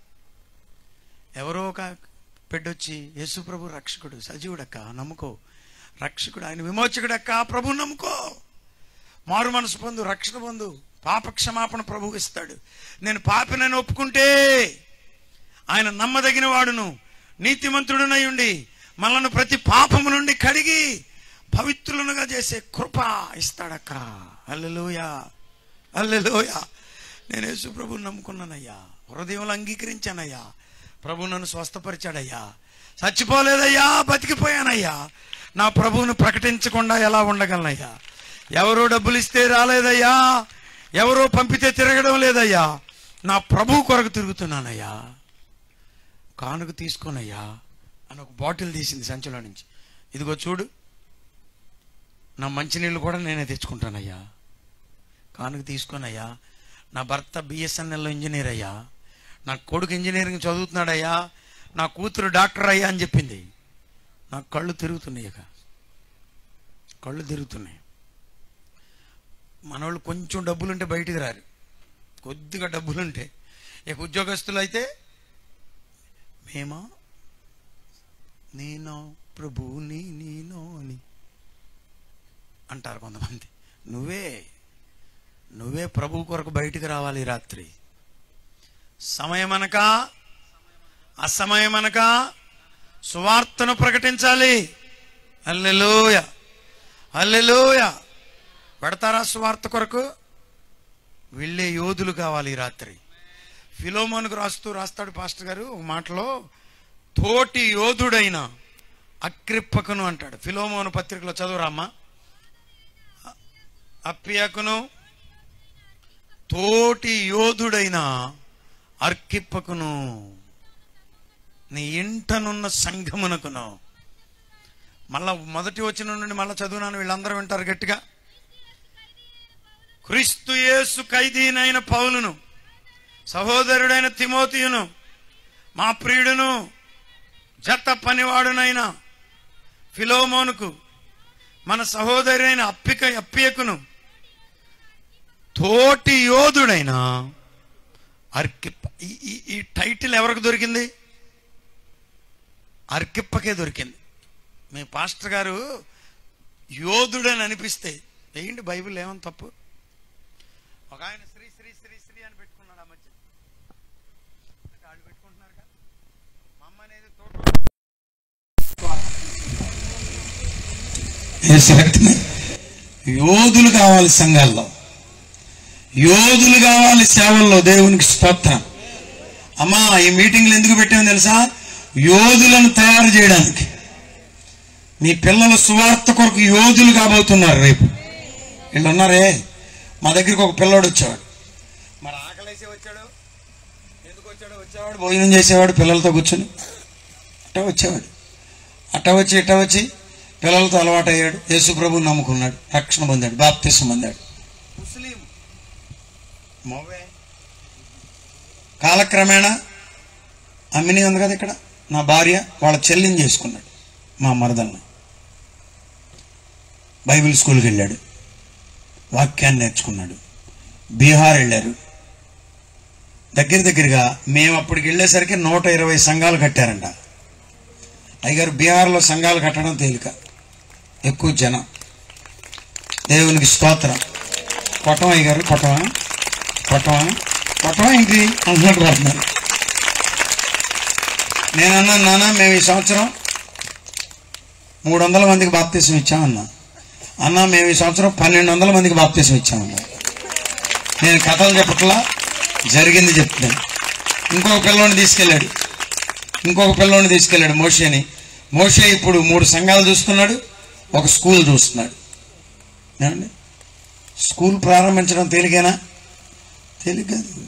ఎవరో ఒక పెద్దొచ్చి యేసు ప్రభు రక్షకుడు సజీవుడక్క నమ్ముకో రక్షకుడు ఆయన విమోచకుడక్క ప్రభు నమ్ముకో మారు మనసు పొందు రక్షణ పొందు పాప క్షమాపణ ప్రభువు ఇస్తాడు నేను పాపినని ఒప్పుకుంటే ఆయన నమ్మదగిన వాడును నీతిమంతుడునై ఉండి మనల్ని ప్రతి పాపము నుండి కడిగి పవిత్రులనుగా చేసే కృప ఇస్తాడక్క అల్లెలోయ అల్లెలోయ నేను యేసు ప్రభుని నమ్ముకున్నానయ్యా హృదయంలో అంగీకరించానయ్యా ప్రభు నన్ను స్వస్థపరిచాడయ్యా చచ్చిపోలేదయ్యా బతికిపోయానయ్యా నా ప్రభువును ప్రకటించకుండా ఎలా ఉండగలనయ్యా ఎవరో డబ్బులు ఇస్తే రాలేదయ్యా ఎవరో పంపితే తిరగడం లేదయ్యా నా ప్రభు కొరకు తిరుగుతున్నానయ్యా కానుక తీసుకోనయ్యా అని ఒక బాటిల్ తీసింది సంచిలో నుంచి ఇదిగో చూడు నా మంచినీళ్ళు కూడా నేనే తెచ్చుకుంటానయ్యా కానుక తీసుకోనయ్యా నా భర్త బిఎస్ఎన్ఎల్లో ఇంజనీర్ అయ్యా నా కొడుకు ఇంజనీరింగ్ చదువుతున్నాడయ్యా నా కూతురు డాక్టర్ అయ్యా అని చెప్పింది నా కళ్ళు తిరుగుతున్నాయి ఇక కళ్ళు తిరుగుతున్నాయి మనోళ్ళు కొంచెం డబ్బులుంటే బయటికి రారు కొద్దిగా డబ్బులుంటే ఇక ఉద్యోగస్తులు అయితే మేమా నేనో ప్రభు నీ నీనో అని అంటారు కొంతమంది నువ్వే నువ్వే ప్రభు కొరకు బయటికి రావాలి ఈ రాత్రి సమయమనక అసమయమనక సువార్తను ప్రకటించాలి అల్లెలోయ అల్లెలోయ పెడతారా సువార్త కొరకు వెళ్ళే యోధులు కావాలి ఈ రాత్రి ఫిలోమోనుకు రాస్తూ రాస్తాడు పాస్టర్ గారు ఒక మాటలో తోటి యోధుడైన అక్రిప్పకును అంటాడు ఫిలోమోను పత్రికలో చదువురామ్మా అప్పియకును తోటి యోధుడైన అర్కిప్పకును నీ ఇంటనున్న సంఘమునకును మళ్ళా మొదటి వచ్చిన నుండి మళ్ళా చదువునాను వీళ్ళందరూ వింటారు గట్టిగా క్రీస్తు యేసు ఖైదీనైన పౌలును సహోదరుడైన తిమోతియును మా ప్రియుడును జత పనివాడునైన ఫిలోమోనుకు మన సహోదరైన అప్పిక అప్పియకును తోటి యోధుడైన అర్కిప్ప ఈ- ఈ ఈ టైటిల్ ఎవరికి దొరికింది అర్కిప్పకే దొరికింది మీ పాస్టర్ గారు యోధుడని అనిపిస్తే ఏంటి బైబిల్ ఏమని తప్పు ఒక ఆయన శ్రీ శ్రీ శ్రీ శ్రీ అని పెట్టుకున్నాడు ఆ మధ్య వాళ్ళు పెట్టుకుంటున్నారు కదా మా అమ్మ అనేది తోట యేసు రక్తమే యోధులు కావాలి సంఘాల్లో యోధులు కావాలి సేవల్లో దేవునికి స్తోత్రం అమ్మా ఈ మీటింగ్లు ఎందుకు పెట్టామో తెలుసా యోధులను తయారు చేయడానికి నీ పిల్లల సువార్త కొరకు యోధులు కాబోతున్నారు రేపు వీళ్ళు ఉన్నారే మా దగ్గరికి ఒక పిల్లోడు వచ్చేవాడు మరి ఆకలేసి వచ్చాడు ఎందుకు వచ్చాడు వచ్చేవాడు భోజనం చేసేవాడు పిల్లలతో కూర్చొని అట్టా వచ్చేవాడు అట్టా వచ్చి ఇట్టా వచ్చి పిల్లలతో అలవాటయ్యాడు యేసు ప్రభు నమ్ముకున్నాడు రక్షణ పొందాడు బాప్తిసం పొందాడు ముస్లిం మోవే కాలక్రమేణా అమ్మిని ఉంది కదా ఇక్కడ నా భార్య వాళ్ళ చెల్లిని చేసుకున్నాడు మా మరదల్ని బైబిల్ స్కూల్కి వెళ్ళాడు వాక్యాన్ని నేర్చుకున్నాడు బీహార్ వెళ్ళారు దగ్గర దగ్గరగా మేము అప్పటికి వెళ్ళేసరికి నూట ఇరవై సంఘాలు కట్టారంట అయ్యగారు బీహార్లో సంఘాలు కట్టడం తేలిక ఎక్కువ జనం దేవునికి స్తోత్రం కొట్టమా అయ్యగారు కొట్టమా కొట్టమా కొట్టమా ఇంటి అంటున్నట్టు పడుతున్నారు నేను అన్నాను నాన్న మేము ఈ సంవత్సరం మూడు వందల మందికి బాప్తీసం ఇచ్చామన్నా అన్న మేము ఈ సంవత్సరం పన్నెండు వందల మందికి బాప్తీసం ఇచ్చామన్నా నేను కథలు చెప్పట్లా జరిగింది చెప్తున్నాను ఇంకొక పిల్లోని తీసుకెళ్ళాడు ఇంకొక పిల్లోని తీసుకెళ్ళాడు మోషేని మోషే ఇప్పుడు మూడు సంఘాలు చూస్తున్నాడు ఒక స్కూల్ చూస్తున్నాడు ఏమండి స్కూల్ ప్రారంభించడం తేలికేనా తేలిక కాదు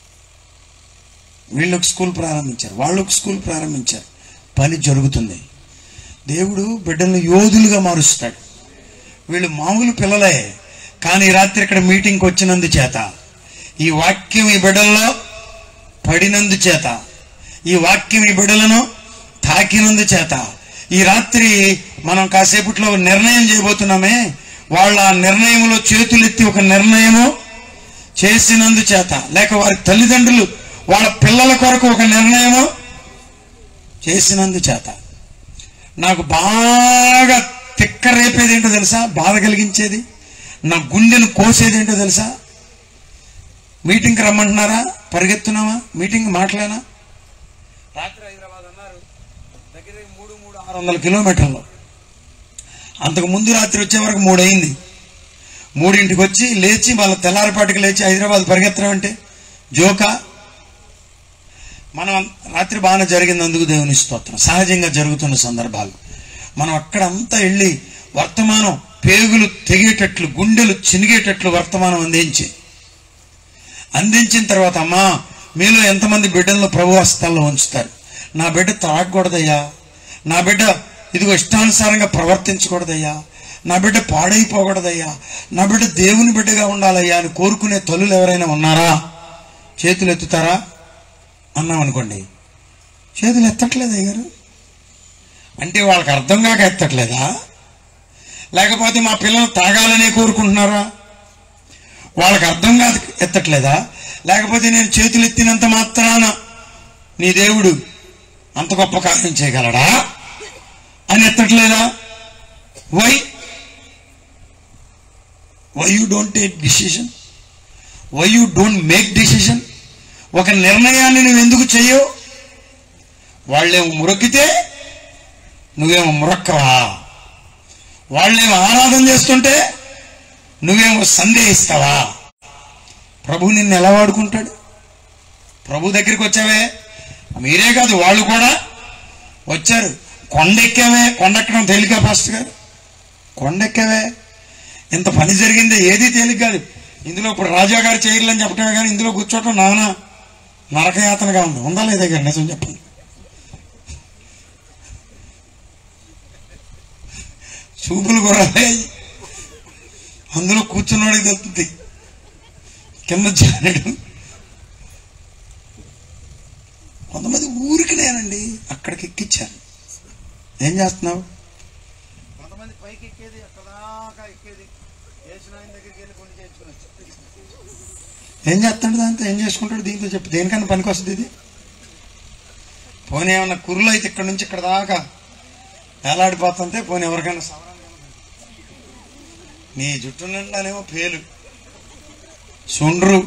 వీళ్ళు ఒక స్కూల్ ప్రారంభించారు వాళ్ళు ఒక స్కూల్ ప్రారంభించారు పని జరుగుతుంది దేవుడు బిడ్డలను యోధులుగా మారుస్తాడు వీళ్ళు మామూలు పిల్లలే కానీ ఈ రాత్రి ఇక్కడ మీటింగ్కి వచ్చినందు చేత ఈ వాక్యం ఈ బిడ్డల్లో పడినందు చేత ఈ వాక్యం ఈ బిడ్డలను తాకినందు చేత ఈ రాత్రి మనం కాసేపట్లో ఒక నిర్ణయం చేయబోతున్నామే వాళ్ళ ఆ నిర్ణయంలో చేతులెత్తి ఒక నిర్ణయము చేసినందు చేత లేక వారి తల్లిదండ్రులు వాళ్ళ పిల్లల కొరకు ఒక నిర్ణయము చేసినందు చేత నాకు బాగా తిక్క రేపేది ఏంటో తెలుసా బాధ కలిగించేది నా గుండెను కోసేది ఏంటో తెలుసా మీటింగ్కి రమ్మంటున్నారా పరిగెత్తున్నావా మీటింగ్ మాటలేనా రాత్రి హైదరాబాద్ అన్నారు దగ్గర మూడు మూడు ఆరు వందల కిలోమీటర్లు అంతకు ముందు రాత్రి వచ్చే వరకు మూడు అయింది మూడింటికి వచ్చి లేచి వాళ్ళ తెల్లారిపాటికి లేచి హైదరాబాద్ పరిగెత్తడం అంటే జోకా మనం రాత్రి బాగానే జరిగింది అందుకు దేవుని స్తోత్రం సహజంగా జరుగుతున్న సందర్భాలు మనం అక్కడంతా వెళ్ళి వర్తమానం పేగులు తెగేటట్లు గుండెలు చినిగేటట్లు వర్తమానం అందించి అందించిన తర్వాత అమ్మా మీలో ఎంతమంది బిడ్డలను ప్రభు హస్తాల్లో ఉంచుతారు నా బిడ్డ తాగకూడదయ్యా నా బిడ్డ ఇదిగో ఇష్టానుసారంగా ప్రవర్తించకూడదయ్యా నా బిడ్డ పాడైపోకూడదయ్యా నా బిడ్డ దేవుని బిడ్డగా ఉండాలయ్యా అని కోరుకునే తల్లులు ఎవరైనా ఉన్నారా చేతులు ఎత్తుతారా అన్నాం అనుకోండి చేతులు ఎత్తట్లేదు అయ్యారు అంటే వాళ్ళకి అర్థం కాక ఎత్తట్లేదా లేకపోతే మా పిల్లలు తాగాలనే కోరుకుంటున్నారా వాళ్ళకి అర్థం కాదు ఎత్తట్లేదా లేకపోతే నేను చేతులు ఎత్తినంత మాత్రాన నీ దేవుడు అంత గొప్ప కార్యం చేయగలడా అని ఎత్తట్లేదా why why you don't take decision why you don't make decision ఒక నిర్ణయాన్ని నువ్వు ఎందుకు చెయ్యవు వాళ్ళేమో మురొక్కితే నువ్వేమో మురక్కవా వాళ్ళేమో ఆరాధన చేస్తుంటే నువ్వేమో సందేహిస్తావా ప్రభు నిన్ను ఎలా వాడుకుంటాడు ప్రభు దగ్గరికి వచ్చావే మీరే కాదు వాళ్ళు కూడా వచ్చారు కొండెక్కావే కొండెక్కడం తేలిక ఫాస్ట్ గారు కొండెక్కావే ఇంత పని జరిగిందే ఏది తేలిక కాదు ఇందులో ఇప్పుడు రాజా గారు చేయలేని చెప్పటమే కానీ ఇందులో కూర్చోవటం నానా నరకయాతనగా ఉంది ఉందా లేదా గారు నిజం చెప్పండి చూపులు గుర్రాలే అందులో కూర్చున్నవాడికి తెలుస్తుంది కింద జానడు కొంతమంది ఊరికినేనండి అక్కడికి ఎక్కిచ్చాను ఏం చేస్తున్నావు కొంతమంది పైకి ఎక్కేది అక్కడ దాకా ఎక్కేది యేసునాయన దగ్గరికి వెళ్ళి కొన్ని చేయించుకుని వచ్చాడు. ఏం చేస్తాడు దాంతో ఏం చేసుకుంటాడు దీంతో చెప్పు దేనికన్నా పనికి వస్తుంది ఇది పోనీ ఏమన్నా కుర్రలు అయితే ఇక్కడ నుంచి ఇక్కడ దాకా వేలాడిపోతుంటే పోనీ ఎవరికైనా సవరణ నీ జుట్టు నిండానేమో పేలు సుండ్రు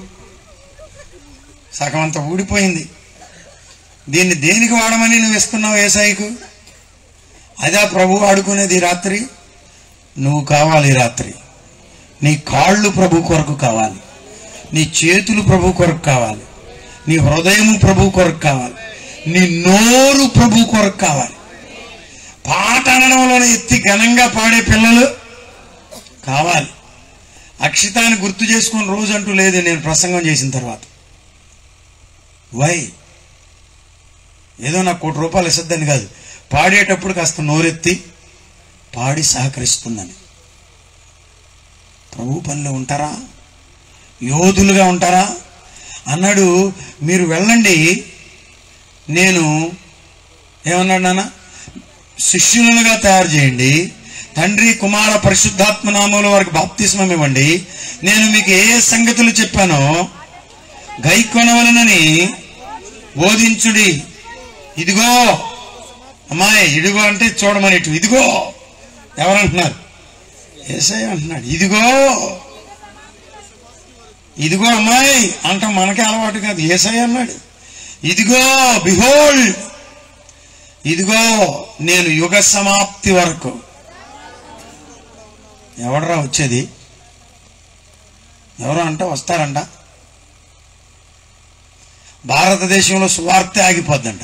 సగం అంతా ఊడిపోయింది దీన్ని దేనికి వాడమని నువ్వు ఇస్తున్నావు ఏసాయికు అదే ప్రభు ఆడుకునేది ఈ రాత్రి నువ్వు కావాలి ఈ రాత్రి నీ కాళ్ళు ప్రభు కొరకు కావాలి నీ చేతులు ప్రభు కొరకు కావాలి నీ హృదయము ప్రభు కొరకు కావాలి నీ నోరు ప్రభు కొరకు కావాలి పాట అనడంలోనే ఎత్తి ఘనంగా పాడే పిల్లలు కావాలి అక్షితాన్ని గుర్తు చేసుకుని రోజు అంటూ లేదు నేను ప్రసంగం చేసిన తర్వాత వై ఏదో నాకు కోటి రూపాయలు ఇస్తుందని కాదు పాడేటప్పుడు కాస్త నోరెత్తి పాడి సహకరిస్తుందని ప్రభు పనిలో ఉంటారా యోధులుగా ఉంటారా అన్నాడు మీరు వెళ్ళండి నేను ఏమన్నాడు నాన్న శిష్యులుగా తయారు చేయండి తండ్రి కుమార పరిశుద్ధాత్మ నామంలో వారికి బాప్తిస్మం ఇవ్వండి నేను మీకు ఏ ఏ సంగతులు చెప్పానో గైకొనవలనని బోధించుడి ఇదిగో అమ్మాయి ఇదిగో అంటే చూడమని ఇటు ఇదిగో ఎవరంటున్నారు ఏసై అంటున్నాడు ఇదిగో ఇదిగో అమ్మాయి అంటాం మనకే అలవాటు కాదు ఏసై అన్నాడు ఇదిగో బిహోల్డ్ ఇదిగో నేను యుగ సమాప్తి వరకు ఎవడరా వచ్చేది ఎవరు అంటే వస్తారంట భారతదేశంలో స్వార్థ ఆగిపోద్దంట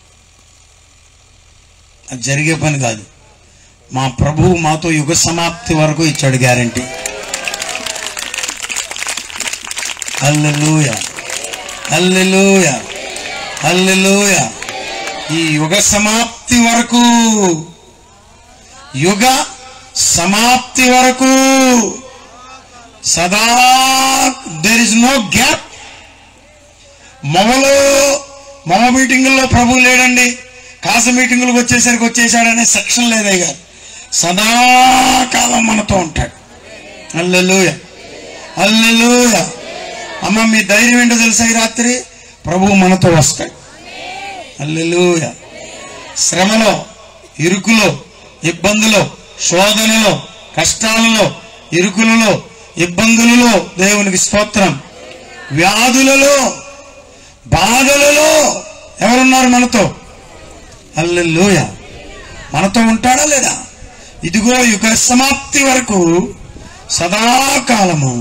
అది జరిగే పని కాదు మా ప్రభువు మాతో యుగ సమాప్తి వరకు ఇచ్చాడు గ్యారంటీ అల్లెలూయ అల్లెలూయ అల్లెలూయ ఈ యుగ సమాప్తి వరకు యుగ సమాప్తి వరకు సదా దెర్ ఇస్ నో గ్యాప్ మొమలో మొమ మీటింగుల్లో ప్రభు లేడండి కాస మీటింగులకు వచ్చేసరికి వచ్చేసాడనే సెక్షన్ లేదే గారు సదాకాలం మనతో ఉంటాడు అల్లెలూయ అల్లెలూయ అమ్మ మీ ధైర్యం ఏంటో తెలుసా ఈ రాత్రి ప్రభు మనతో వస్తాడు అల్లెలూయ శ్రమలో ఇరుకులో ఇబ్బందులో శోధనలో కష్టాలలో ఇరుకులలో ఇబ్బందులలో దేవునికి స్తోత్రం వ్యాధులలో బాధలలో ఎవరున్నారు మనతో అల్లెలూయ మనతో ఉంటాడా లేదా ఇదిగో యుగ సమాప్తి వరకు సదాకాలము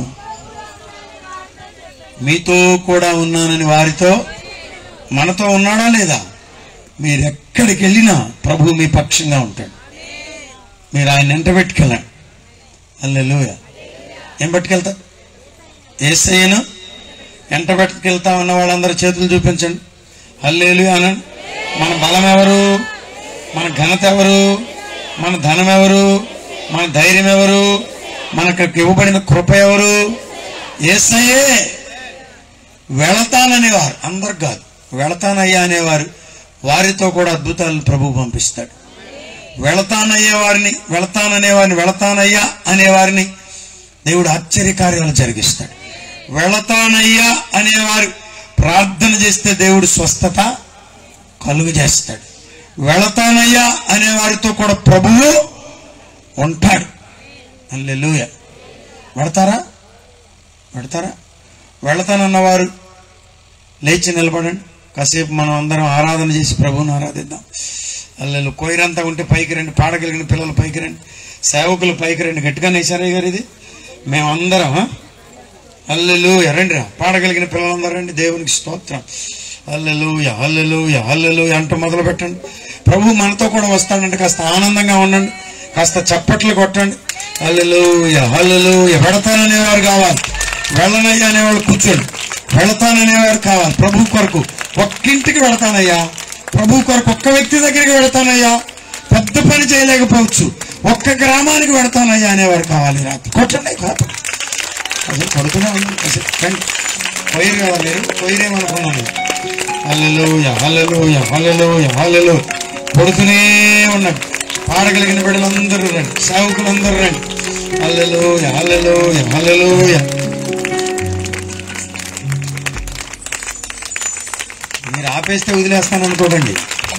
మీతో కూడా ఉన్నానని వారితో మనతో ఉన్నాడా లేదా మీరు ఎక్కడికి వెళ్ళినా ప్రభు మీ పక్షంగా ఉంటాడు మీరు ఆయన ఎంట పెట్టుకెళ్ళండి అల్లెలూయ ఏం పట్టుకెళ్తా ఏసయ్యను ఎంట పెట్టుకెళ్తా ఉన్న వాళ్ళందరూ చేతులు చూపించండి అల్లేలు అనండి మన బలం ఎవరు మన ఘనత ఎవరు మన ధనం ఎవరు మన ధైర్యం ఎవరు మనకు ఇవ్వబడిన కృప ఎవరు ఏసయ్యే వెళతాననేవారు అందరు కాదు వెళతానయ్యా అనేవారు వారితో కూడా అద్భుతాలను ప్రభు పంపిస్తాడు వెళతానయ్యే వారిని వెళతాననే వారిని వెళతానయ్యా అనేవారిని దేవుడు ఆశ్చర్యకార్యాలు జరిగిస్తాడు వెళతానయ్యా అనేవారు ప్రార్థన చేస్తే దేవుడు స్వస్థత కలుగు చేస్తాడు వెళతానయ్యా అనే వారితో కూడా ప్రభువు ఉంటాడు అల్లెలుయ వెళతారా వెళతారా వెళతానన్నవారు లేచి నిలబడండి కాసేపు మనం అందరం ఆరాధన చేసి ప్రభువుని ఆరాధిద్దాం అల్లెలు కోయిరంతా ఉంటే పైకి రండి పాడగలిగిన పిల్లలు పైకి రండి సేవకులు పైకి రండి గట్టిగా నేసారయ్య గారు ఇది మేమందరం అల్లెలు రండి రా పాడగలిగిన పిల్లలందరూ రండి దేవునికి స్తోత్రం హల్లెలూయ హల్లెలూయ హల్లెలూయ అంటూ మొదలు పెట్టండి ప్రభు మనతో కూడా వస్తాడంటే కాస్త ఆనందంగా ఉండండి కాస్త చప్పట్లు కొట్టండి హల్లెలూయ హల్లెలూయ వెడతాననేవారు కావాలి వెళ్ళనయ్యా అనేవాళ్ళు కూర్చోండి వెళతాననేవారు కావాలి ప్రభు కొరకు ఒక్కింటికి వెళతానయ్యా ప్రభు కొరకు ఒక్క వ్యక్తి దగ్గరికి వెళతానయ్యా పెద్ద పని చేయలేకపోవచ్చు ఒక్క గ్రామానికి వెళతానయ్యా అనేవారు కావాలి రాత్రి కొట్టండి కాదు అసలు పడుతూనే ఉంది అసలు కండి వైరు కదా మీరు వైరేమనుకున్నాను హల్లెలూయ హల్లెలూయ హల్లెలూయ హల్లెలూయ పడుతూనే ఉన్నాడు పాడగలిగిన బిడ్డలందరూ రండి సేవకులందరూ రండి హల్లెలూయ హల్లెలూయ హల్లెలూయ మీరు ఆపేస్తే వదిలేస్తాను అనుకోకండి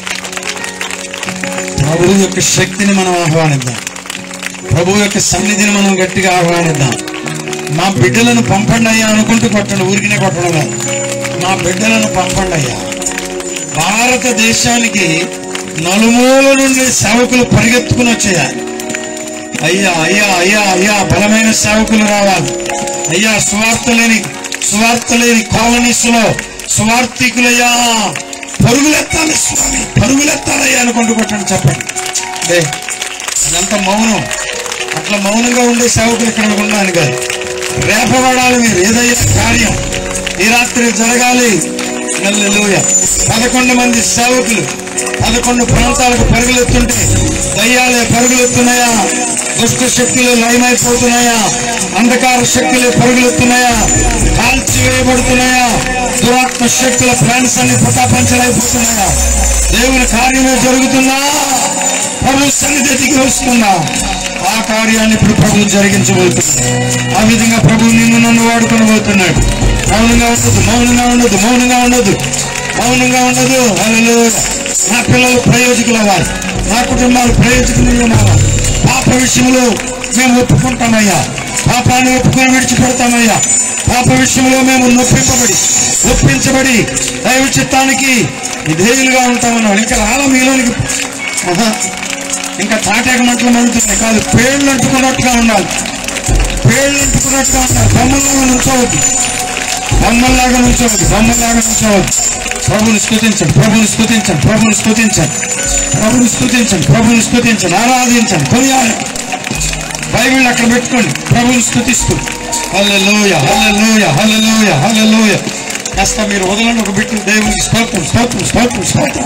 ప్రభు యొక్క శక్తిని మనం ఆహ్వానిద్దాం ప్రభు యొక్క సన్నిధిని మనం గట్టిగా ఆహ్వానిద్దాం మా బిడ్డలను పంపండి అయ్యా అనుకుంటూ కొట్టండి ఊరికినే కొట్టడం కాదు మా బిడ్డలను పంపండి అయ్యా భారతదేశానికి నలుమూల నుండి సేవకులు పరిగెత్తుకుని వచ్చేయాలి అయ్యా అయ్యా అయ్యా అయ్యా బలమైన సేవకులు రావాలి అయ్యా సువార్త లేని సువార్త లేని కాలనీస్ లో సువార్థికులయ్యా పరుగులెత్తాలి స్వామి పరుగులెత్తాలయ్యా అనుకుంటూ కొట్టండి చెప్పండి అదే అదంతా మౌనం అట్లా మౌనంగా ఉండే సేవకులు ఇక్కడ ఉండాలి కాదు రేపబడాలి మీరు ఏదైనా కార్యం ఈ రాత్రి జరగాలి హల్లెలూయా పదకొండు మంది సేవకులు పదకొండు ప్రాంతాలకు పరుగులెత్తుంటే దయ్యాలే పరుగులెత్తున్నాయా దుష్ట శక్తులు లయమైపోతున్నాయా అంధకార శక్తులు పరుగులెత్తున్నాయా కాల్చివేయబడుతున్నాయా దురాత్మ శక్తుల ప్లాన్స్ అన్ని పటాపంచలైపోతున్నాయా దేవుని కార్యమే జరుగుతున్నా ప్రభు సన్నిధికి వస్తున్నా ఆ కార్యాన్ని ఇప్పుడు ప్రభు జరిగించబోతున్నాడు ఆ విధంగా ప్రభు నిన్ను నన్ను వాడుకొని పోతున్నాడు మౌనంగా ఉండదు మౌనంగా ఉండదు మౌనంగా ఉండదు మౌనంగా ఉండదు అలలో నా పిల్లలు ప్రయోజకులు అవ్వాలి నా కుటుంబాలు ప్రయోజకులు అవ్వాలి పాప విషయంలో మేము ఒప్పుకుంటామయ్యా పాపాన్ని ఒప్పుకొని విడిచిపెడతామయ్యా పాప విషయంలో మేము నొప్పింపబడి ఒప్పించబడి దైవ చిత్తానికి విధేయులుగా ఉంటామన్నాడు ఇంకా రాలా మీలోనికి ఆహా. ఇంకా తాటాక మంటలు మండుతున్నాయి కాదు పేర్లు అంటుకున్నట్టుగా ఉండాలి పేర్లు అంటుకున్నట్టుగా ఉండాలి బొమ్మల్లాగా నుంచోవద్దు బొమ్మల్లాగా నుంచోవద్దు బొమ్మల్లాగా నుంచోవద్దు ప్రభుని స్థుతించండి ప్రభుని స్థుతించండి ప్రభుని స్థుతించండి ప్రభుని స్థుతించండి ప్రభుని స్థుతించండి ఆరాధించండి కొనియాలి బైబిల్ అక్కడ పెట్టుకోండి ప్రభుని స్థుతిస్తూ హల్లెలూయ హల్లెలూయ హల్లెలూయ హల్లెలూయ కాస్త మీరు వదలండి ఒక బిట్టు దేవునికి స్తోత్రం స్తోత్రం స్తోత్రం స్తోత్రం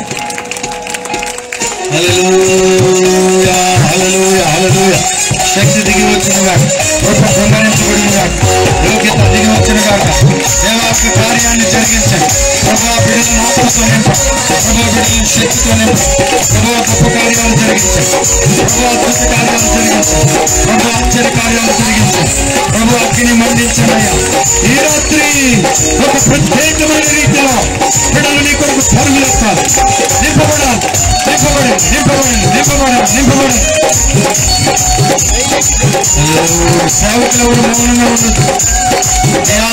హల్లెలూయా హల్లెలూయా హల్లెలూయా శక్తి దిగి వచ్చిన గాక కృప పొందరించబడిన గాక యోగ్యత దిగి వచ్చిన గాక దేవాకి కార్యాన్ని జరిగించండి ప్రభా బిడ్డలను ఆత్మతో నింపండి ప్రభా బిడ్డలను శక్తితో నింపండి ప్రభా గొప్ప కార్యాలు జరిగించండి ప్రభా అద్భుత కార్యాలు జరిగించండి ప్రభా ఆశ్చర్య కార్యాలు జరిగించండి ప్రభు అగ్ని మండించండి అయ్యా ఈ రాత్రి ఒక ప్రత్యేకమైన రీతిలో బిడ్డలు నీ కొరకు పరుగులెత్తాలి నింపబడాలి నింపబడి నింపబడి నింపబడి నింపబడి సేవకులు ఎవరు మౌనంగా ఉండదు అయ్యా,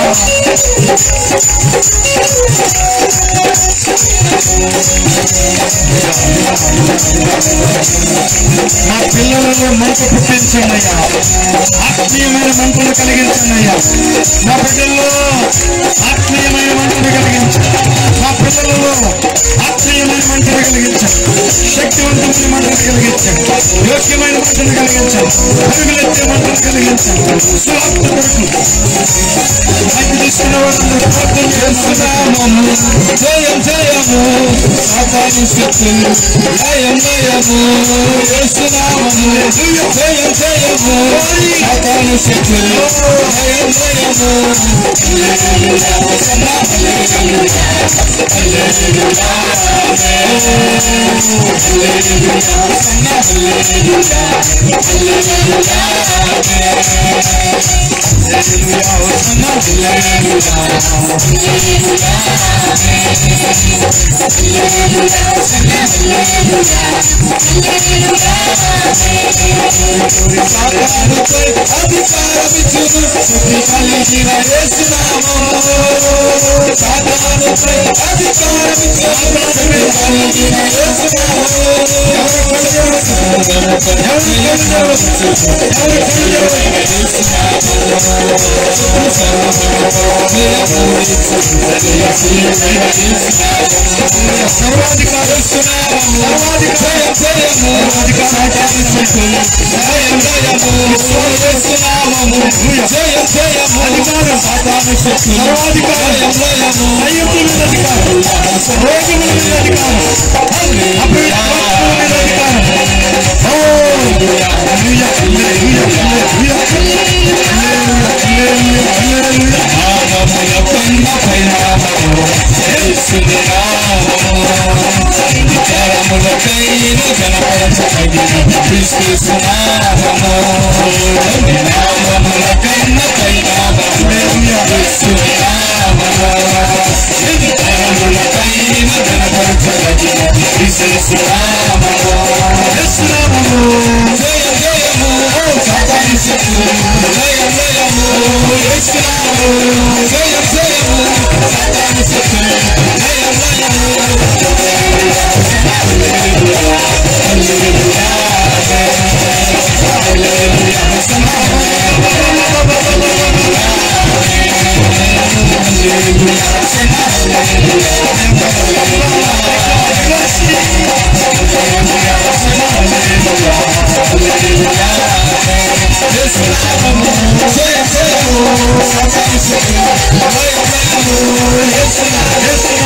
మా పిల్లలలో మంట పుట్టించండి అయ్యా ఆత్మీయమైన మంటలు కలిగించండి అయ్యా మా బిడ్డల్లో ఆత్మీయమైన మంటలు కలిగించండి మా పిల్లలలో ఆత్మీయమైన మంటలు కలిగించండి శక్తివంతమైన మంటలు కలిగించండి యోగ్యమైన మంటలు కలిగించండి పరుగులెత్తే మంటలు కలిగించండి సువార్త కొరకు మైకి తీసుకున్న వాళ్ళందరూ ప్రార్థన చేస్తున్నాము జయం జయము సాతాను శక్తులు జయం జయము చేస్తున్నాము జయం జయము సాతాను శక్తులు జయం జయము సాతానుపై అధికారమిచ్చును శక్తి కలిగిన యేసునామము సాతానుపై అధికారమిచ్చును శక్తి కలిగిన యేసునామము సర్వాధికారిస్తున్నాము సర్వాధికారం చేయము అధికారాన్ని జయం జయము చేస్తున్నాము జయం జయము అధికారం సాతాను శక్తి సర్వాధికారం జయము అయ్యప్ప మీద అధికారం రోగుల మీద అధికారం అభివృద్ధి మీద అధికారం ఓ హల్లెలూయా హల్లెలూయా హల్లెలూయా హల్లెలూయా హల్లెలూయా హల్లెలూయా నామముల పైన పైనామము యేసుని నామము కరములకైన గణపరచదగిన క్రీస్తు నామము నామములకైన పైనామము యేసుని నామము కరములకైన గణపరచదగిన క్రీస్తు నామము యేసు నామము జయ జయము సాతాను శక్తులు జయ జయము యేసు నామము జయ జయము సాతాను శక్తులు జయ జయము జయ జయము సాతాను శక్తులు జయ జయము యేసు నామము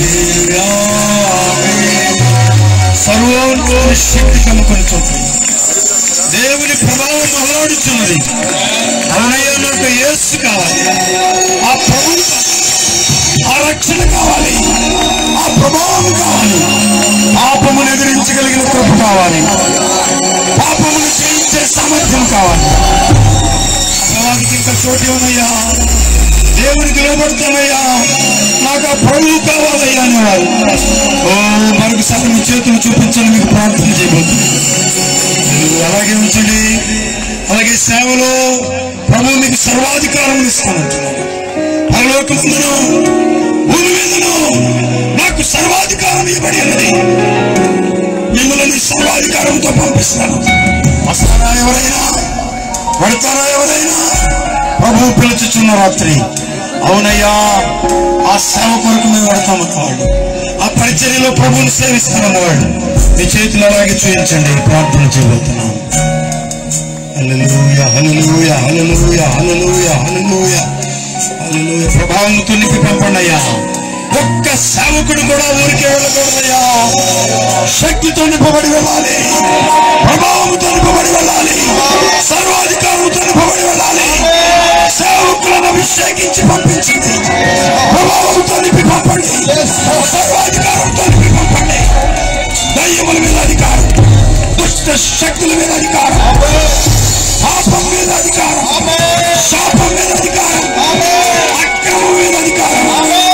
సర్వోన్నత శక్తి కనుకొని చూపండి దేవుని ప్రభావం మొదలాడుచున్నది అవునయ్యా నాకు యేసు కావాలి ఆ ప్రభు ఆ రక్షణ కావాలి ఆ ప్రభావం కావాలి పాపమును ఎదిరించగలిగిన కృప కావాలి పాపమును జయించే సామర్థ్యం కావాలి అపవాదికి ఇంకా చోటు ఏమయ్యా దేవునికి లోబడతానయ్యా నాకు ఆ ప్రభువు కావాలయ్యా అనేవారు ఓ మరొకసారి మీ చేతులు చూపించండి మీకు ప్రార్థన చేయబోతున్నాను అలాగే ఉంచండి అలాగే సేవలో ప్రభు మీకు సర్వాధికారం ఇస్తానంటున్నాడు పరలోకముందును భూమి మీదను నాకు సర్వాధికారం ఇవ్వబడి ఉన్నది మిమ్మల్ని సర్వాధికారంతో పంపిస్తాను వస్తారా ఎవరైనా పడతారా ఎవరైనా ప్రభు పిలుచుచున్న రాత్రి అవునయ్యా ఆ సేవ కొరకు మేము పెడతామన్నవాడు ఆ పరిచర్యలో ప్రభువుని సేవిస్తామన్నవాడు మీ చేతులు అలాగే చూపించండి ప్రార్థన చేయబోతున్నాం హల్లెలూయా హల్లెలూయా హల్లెలూయా హల్లెలూయా హల్లెలూయా హల్లెలూయా ప్రభావంతో నింపి పంపండి అయ్యా ఒక్క సేవకుడు కూడా ఊరికే వెళ్ళకూడదయ్యా శక్తితో నింపబడి వెళ్ళాలి ప్రభావంతో నింపబడి వెళ్ళాలి సర్వాధికారంతో నింపబడి వెళ్ళాలి సేవకులను అభిషేకించి పంపించండి ప్రభావంతో నింపి పంపండి సర్వాధికారంతో నింపి పంపండి దయ్యముల మీద అధికారం దుష్ట శక్తుల మీద అధికారం పాపం మీద అధికారం శాపం మీద అధికారం అక్రమం మీద అధికారం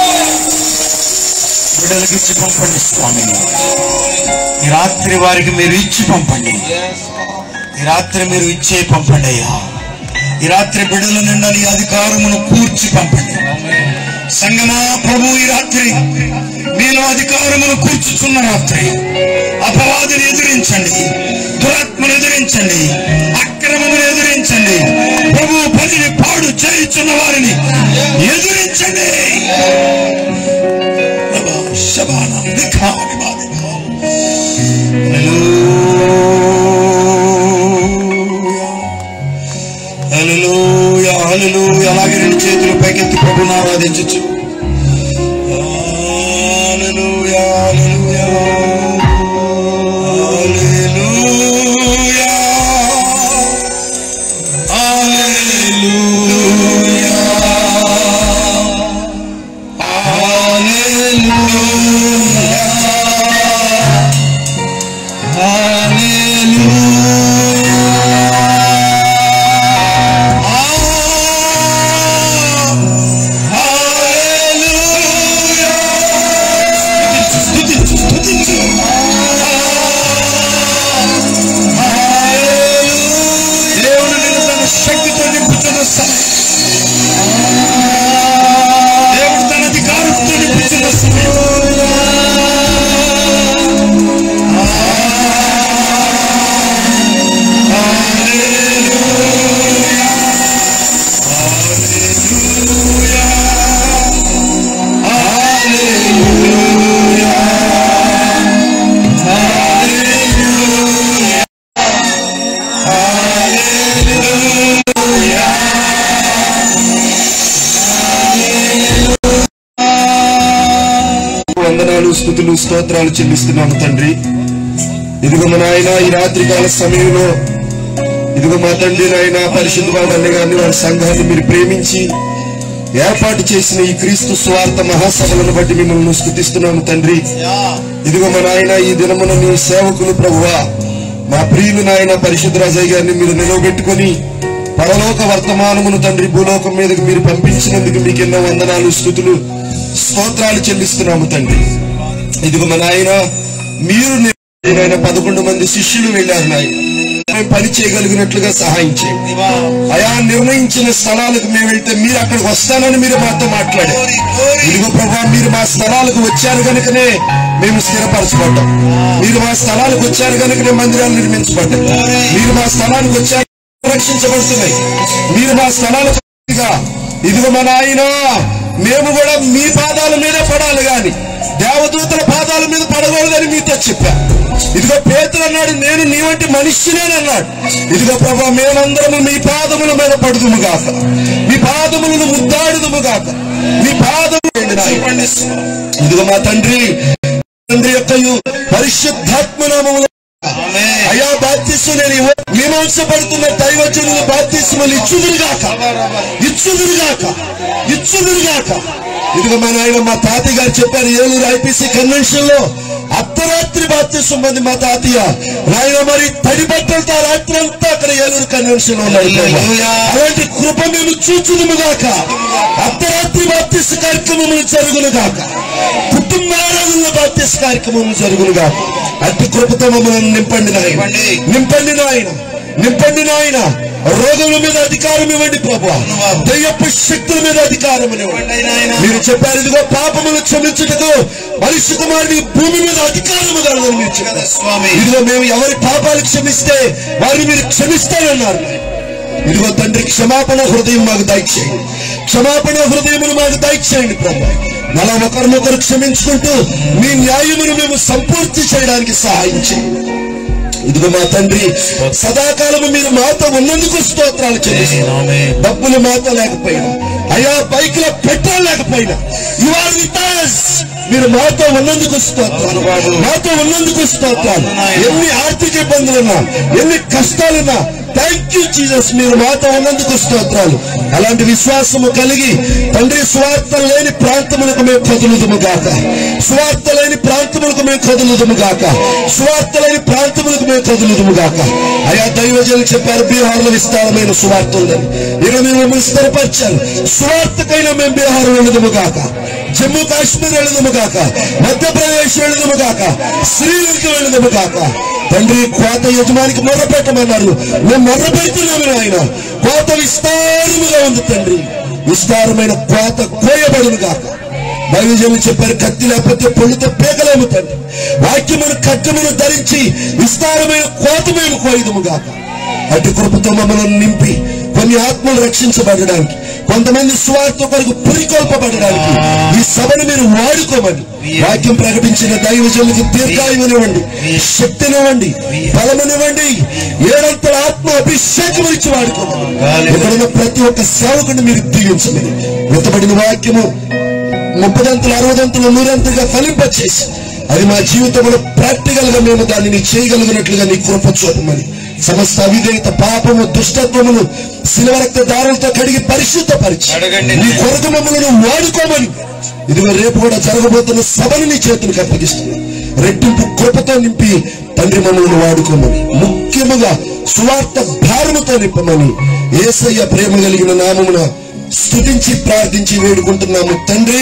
బిడ్డలకి ఇచ్చి పంపండి స్వామి ఈ రాత్రి వారికి మీరు ఇచ్చి పంపండి ఈ రాత్రి మీరు ఇచ్చే పంపండి అయ్యా ఈ రాత్రి బిడ్డల నిండా నీ అధికారమును కూర్చి పంపండి సంగమా ప్రభు ఈ రాత్రి మీలో అధికారమును కూర్చుచున్న రాత్రి అపవాదిని ఎదిరించండి దురాత్మను ఎదిరించండి అక్రమమును ఎదిరించండి ప్రభు పదిని పాడు చేయుచున్న వారిని ఎదిరించండి శబాన విఖాని బాధిక. హల్లెలూయా హల్లెలూయా అలాగే రెండు చేతులు పైకెత్తి ప్రభుని ఆరాధించచ్చు హల్లెలూయా హల్లెలూయా హల్లెలూయా హల్లెలూయా దేవుడు నిన్ను తన శక్తితో నింపుతున్న సమయం దేవుడు తన అధికారంతో నింపుతున్న సమయం వందనాలు స్థుతులు స్తోత్రాలు చెల్లిస్తున్నాము తండ్రి ఇదిగో మా నాయన ఈ రాత్రికాల సమయంలో ఇదిగో మా తండ్రి నాయన పరిశుద్ధ వారి గారిని వారి సంఘాన్ని మీరు ప్రేమించి ఏర్పాటు చేసిన ఈ క్రీస్తు స్వార్థ మహాసభలను బట్టి మిమ్మల్ని స్థుతిస్తున్నాము తండ్రి ఇదిగో మా నాయన ఈ దినమున మీ సేవకులు ప్రభువా మా ప్రియులు నాయన పరిశుద్ధ రాజయ్య గారిని మీరు నిలవబెట్టుకొని పరలోక వర్తమానమును తండ్రి భూలోకం మీదకి మీరు పంపించినందుకు మీకు ఎన్నో వందనాలు స్థుతులు స్తోత్రాలు చెల్లిస్తున్నాము తండ్రి ఇదిగో మా నాయన మీరు నాయన పదకొండు మంది శిష్యులు వెళ్ళారు నాయన మేము పని చేయగలిగినట్లుగా సహాయం చేయండి అయా నిర్ణయించిన స్థలాలకు మేము వెళ్తే మీరు అక్కడికి వస్తానని మీరు మాతో మాట్లాడారు ఇదిగో ప్రభా మీరు మా స్థలాలకు వచ్చారు కనుకనే మేము స్థిరపరచబడ్డాం మీరు మా స్థలాలకు వచ్చారు కనుకనే మందిరాలు నిర్మించబడ్డాం మీరు మా స్థలానికి వచ్చారు రక్షించబడుతున్నాయి మీరు మా స్థలాలకు వచ్చిగా, ఇదిగో మా నాయన మేము కూడా మీ పాదాల మీదే పడాలి గాని దేవదూతల పాదాల మీద పడకూడదని మీతో చెప్పా ఇదిగో పేతులు అన్నాడు నేను నీ వంటి మనిషినేనన్నాడు ఇదిగో ప్రభా మేమందరము మీ పాదముల మీద పడుదుము గాక మీ పాదములను ముద్దాడుదుము గాక నీ పాదం చూపండి ఇదిగో మా తండ్రి తండ్రి యొక్కయు పరిశుద్ధాత్మ నామములో అయా బాప్తిస్సు నేను ఇవ్వ- మీమాంసపడుతున్న దైవజనులు బాప్తిస్మలు ఇచ్చుదురుగాక ఇచ్చుదురుగాక ఇచ్చుదురుగాక ఇదిగో మా నాయన మా తాతయ్య గారు చెప్పారు ఏలూరు ఐపీసీ కన్వెన్షన్ లో అర్ధరాత్రి బాప్తిస్వం మంది మా తాతయ్య నాయన మరి తడి బట్టలతో ఆ రాత్రి అంతా అక్కడ ఏలూరు కన్వెన్షన్ లో ఉన్నారు ప్రభు. అలాంటి కృప మేము చూచుదుముగాక అర్ధరాత్రి బాప్తిస్ కార్యక్రమములు జరుగునుగాక కుటుంబారాధనలో బాప్తిస్ కార్యక్రమం జరుగునుగాక అట్టి కృపతో మమ్మల్ని నింపండి నాయన నింపండి నాయన నింపండి నాయన రోగముల మీద అధికారం ఇవ్వండి ప్రభు దయ్యపు శక్తుల మీద అధికారం ఇవ్వండి మీరు చెప్పారు ఇదిగో పాపములు క్షమించుటకు మనిషి కుమారుని భూమి మీద అధికారము కలదని మీరు చెప్పారు స్వామి ఇదిగో మేము ఎవరి పాపాలు క్షమిస్తే వారిని మీరు క్షమిస్తారన్నారు ఇదిగో తండ్రి క్షమాపణ హృదయం మాకు దయచేయండి క్షమాపణ హృదయమును మాకు దయచేయండి ప్రభు అలా ఒకరినొకరు క్షమించుకుంటూ మీ న్యాయమును మేము సంపూర్తి చేయడానికి సహాయం చేయండి ఇదిగో మా తండ్రి సదాకాలము మీరు మాతో ఉన్నందుకు స్తోత్రాలు చెల్లిస్తున్నాం డబ్బులు మాతో లేకపోయినా అయా బైక్ లో పెట్రోల్ లేకపోయినా యు ఆర్ విత్ us. మీరు మాతో ఉన్నందుకు స్తోత్రాలు మాతో ఉన్నందుకు స్తోత్రాలు ఎన్ని ఆర్థిక ఇబ్బందులున్నా ఎన్ని కష్టాలున్నా థ్యాంక్ యూ జీసస్ మీరు మాతో ఉన్నందుకు స్తోత్రాలు అలాంటి విశ్వాసము కలిగి తండ్రి స్వార్థ లేని ప్రాంతములకు మేము కదులుదుము గాక స్వార్థ లేని ప్రాంతములకు మేము కదులుదుము గాక స్వార్థ లేని ప్రాంతములకు మేము కదులుదుము గాక అయా దైవజనులు చెప్పారు బీహార్లో విస్తారమైన సువార్త ఉందని ఇక మేము మిమ్మల్ని స్థిరపరిచారు స్వార్థకైనా మేము బీహార్ వెళ్ళదుము గాక జమ్మూ కాశ్మీర్ వెళ్ళదుము గాక మధ్యప్రదేశ్ వెళ్ళదుము గాక శ్రీలంక వెళ్ళదుము గాక తండ్రి కోత యజమానికి మొర్ర పెట్టమన్నారు మేము మొర్ర పెడుతున్నాము ఆయన కోత విస్తారముగా ఉంది తండ్రి విస్తారమైన కోత కోయబడును గాక దైవజనులు చెప్పారు కత్తి లేకపోతే పొళ్ళుతో పేకలేము తండ్రి వాక్యమును ఖడ్గమును ధరించి విస్తారమైన కోత మేము కోయదుము గాక అటు కృపతో మమ్మల్ని నింపి కొన్ని ఆత్మలు రక్షించబడడానికి కొంతమంది స్వార్థ కొరకు పురికొల్పబడడానికి ఈ సభను మీరు వాడుకోమని వాక్యం ప్రకటించిన దైవజనులకు దీర్ఘాయునివ్వండి శక్తినివ్వండి బలమునివ్వండి ఏడంతల ఆత్మ అభిషేకం ఇచ్చి వాడుకోమని ఎక్కడున్న ప్రతి ఒక్క సేవకుని మీరు దీవించమని వెతబడిన వాక్యము ముప్పదంతులు అరవదంతులు నూరంతులుగా ఫలింపచేసి అది మా జీవితంలో ప్రాక్టికల్ గా మేము దానిని చేయగలిగినట్లుగా నీ కృప చూపమని సమస్త అవిధేయత పాపము దుష్టత్వమును శిలవ రక్త దారులతో కడిగి పరిశుద్ధపరిచి అడగండి. నీ కొరకు మమ్మల్ని వాడుకోమని ఇదిగో రేపు కూడా జరగబోతున్న సభని నీ చేతులకు అప్పగిస్తున్నాను రెట్టింపు కృపతో నింపి తండ్రి మమ్మల్ని వాడుకోమని ముఖ్యముగా సువార్త భారముతో నింపమని ఏసయ్య ప్రేమ కలిగిన నామమున స్తుతించి ప్రార్థించి వేడుకుంటున్నాము తండ్రి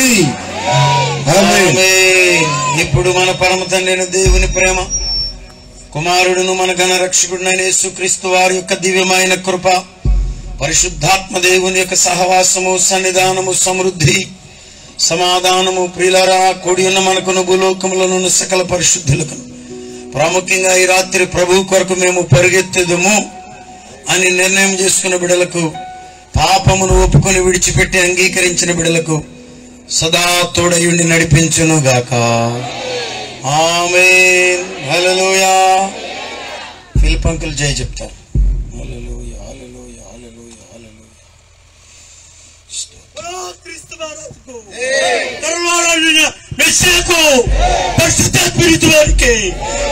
ఆమేన్. ఆమేన్. ఇప్పుడు మన పరమ తండ్రిన దేవుని ప్రేమ కుమారుడును మన గణ రక్షకుడునైన యేసుక్రీస్తు వారి యొక్క దివ్యమైన కృప పరిశుద్ధాత్మ దేవుని యొక్క సహవాసము సన్నిధానము సమృద్ధి సమాధానము ప్రియులరా కూడి ఉన్న మనకును భూలోకములను సకల పరిశుద్ధులకు ప్రాముఖ్యంగా ఈ రాత్రి ప్రభు కొరకు మేము పరిగెత్తెదము అని నిర్ణయం చేసుకున్న బిడలకు పాపమును ఒప్పుకొని విడిచిపెట్టి అంగీకరించిన బిడలకు సదా తోడయుండి నడిపించును గాక ఆమేన్ హల్లెలూయా ఫిలిప్ అంకుల్ జై చెప్తారు హల్లెలూయా హల్లెలూయా హల్లెలూయా హల్లెలూయా కరుణాళుడైన మెస్సియాకు పరిశుద్ధాత్మరితు వారికి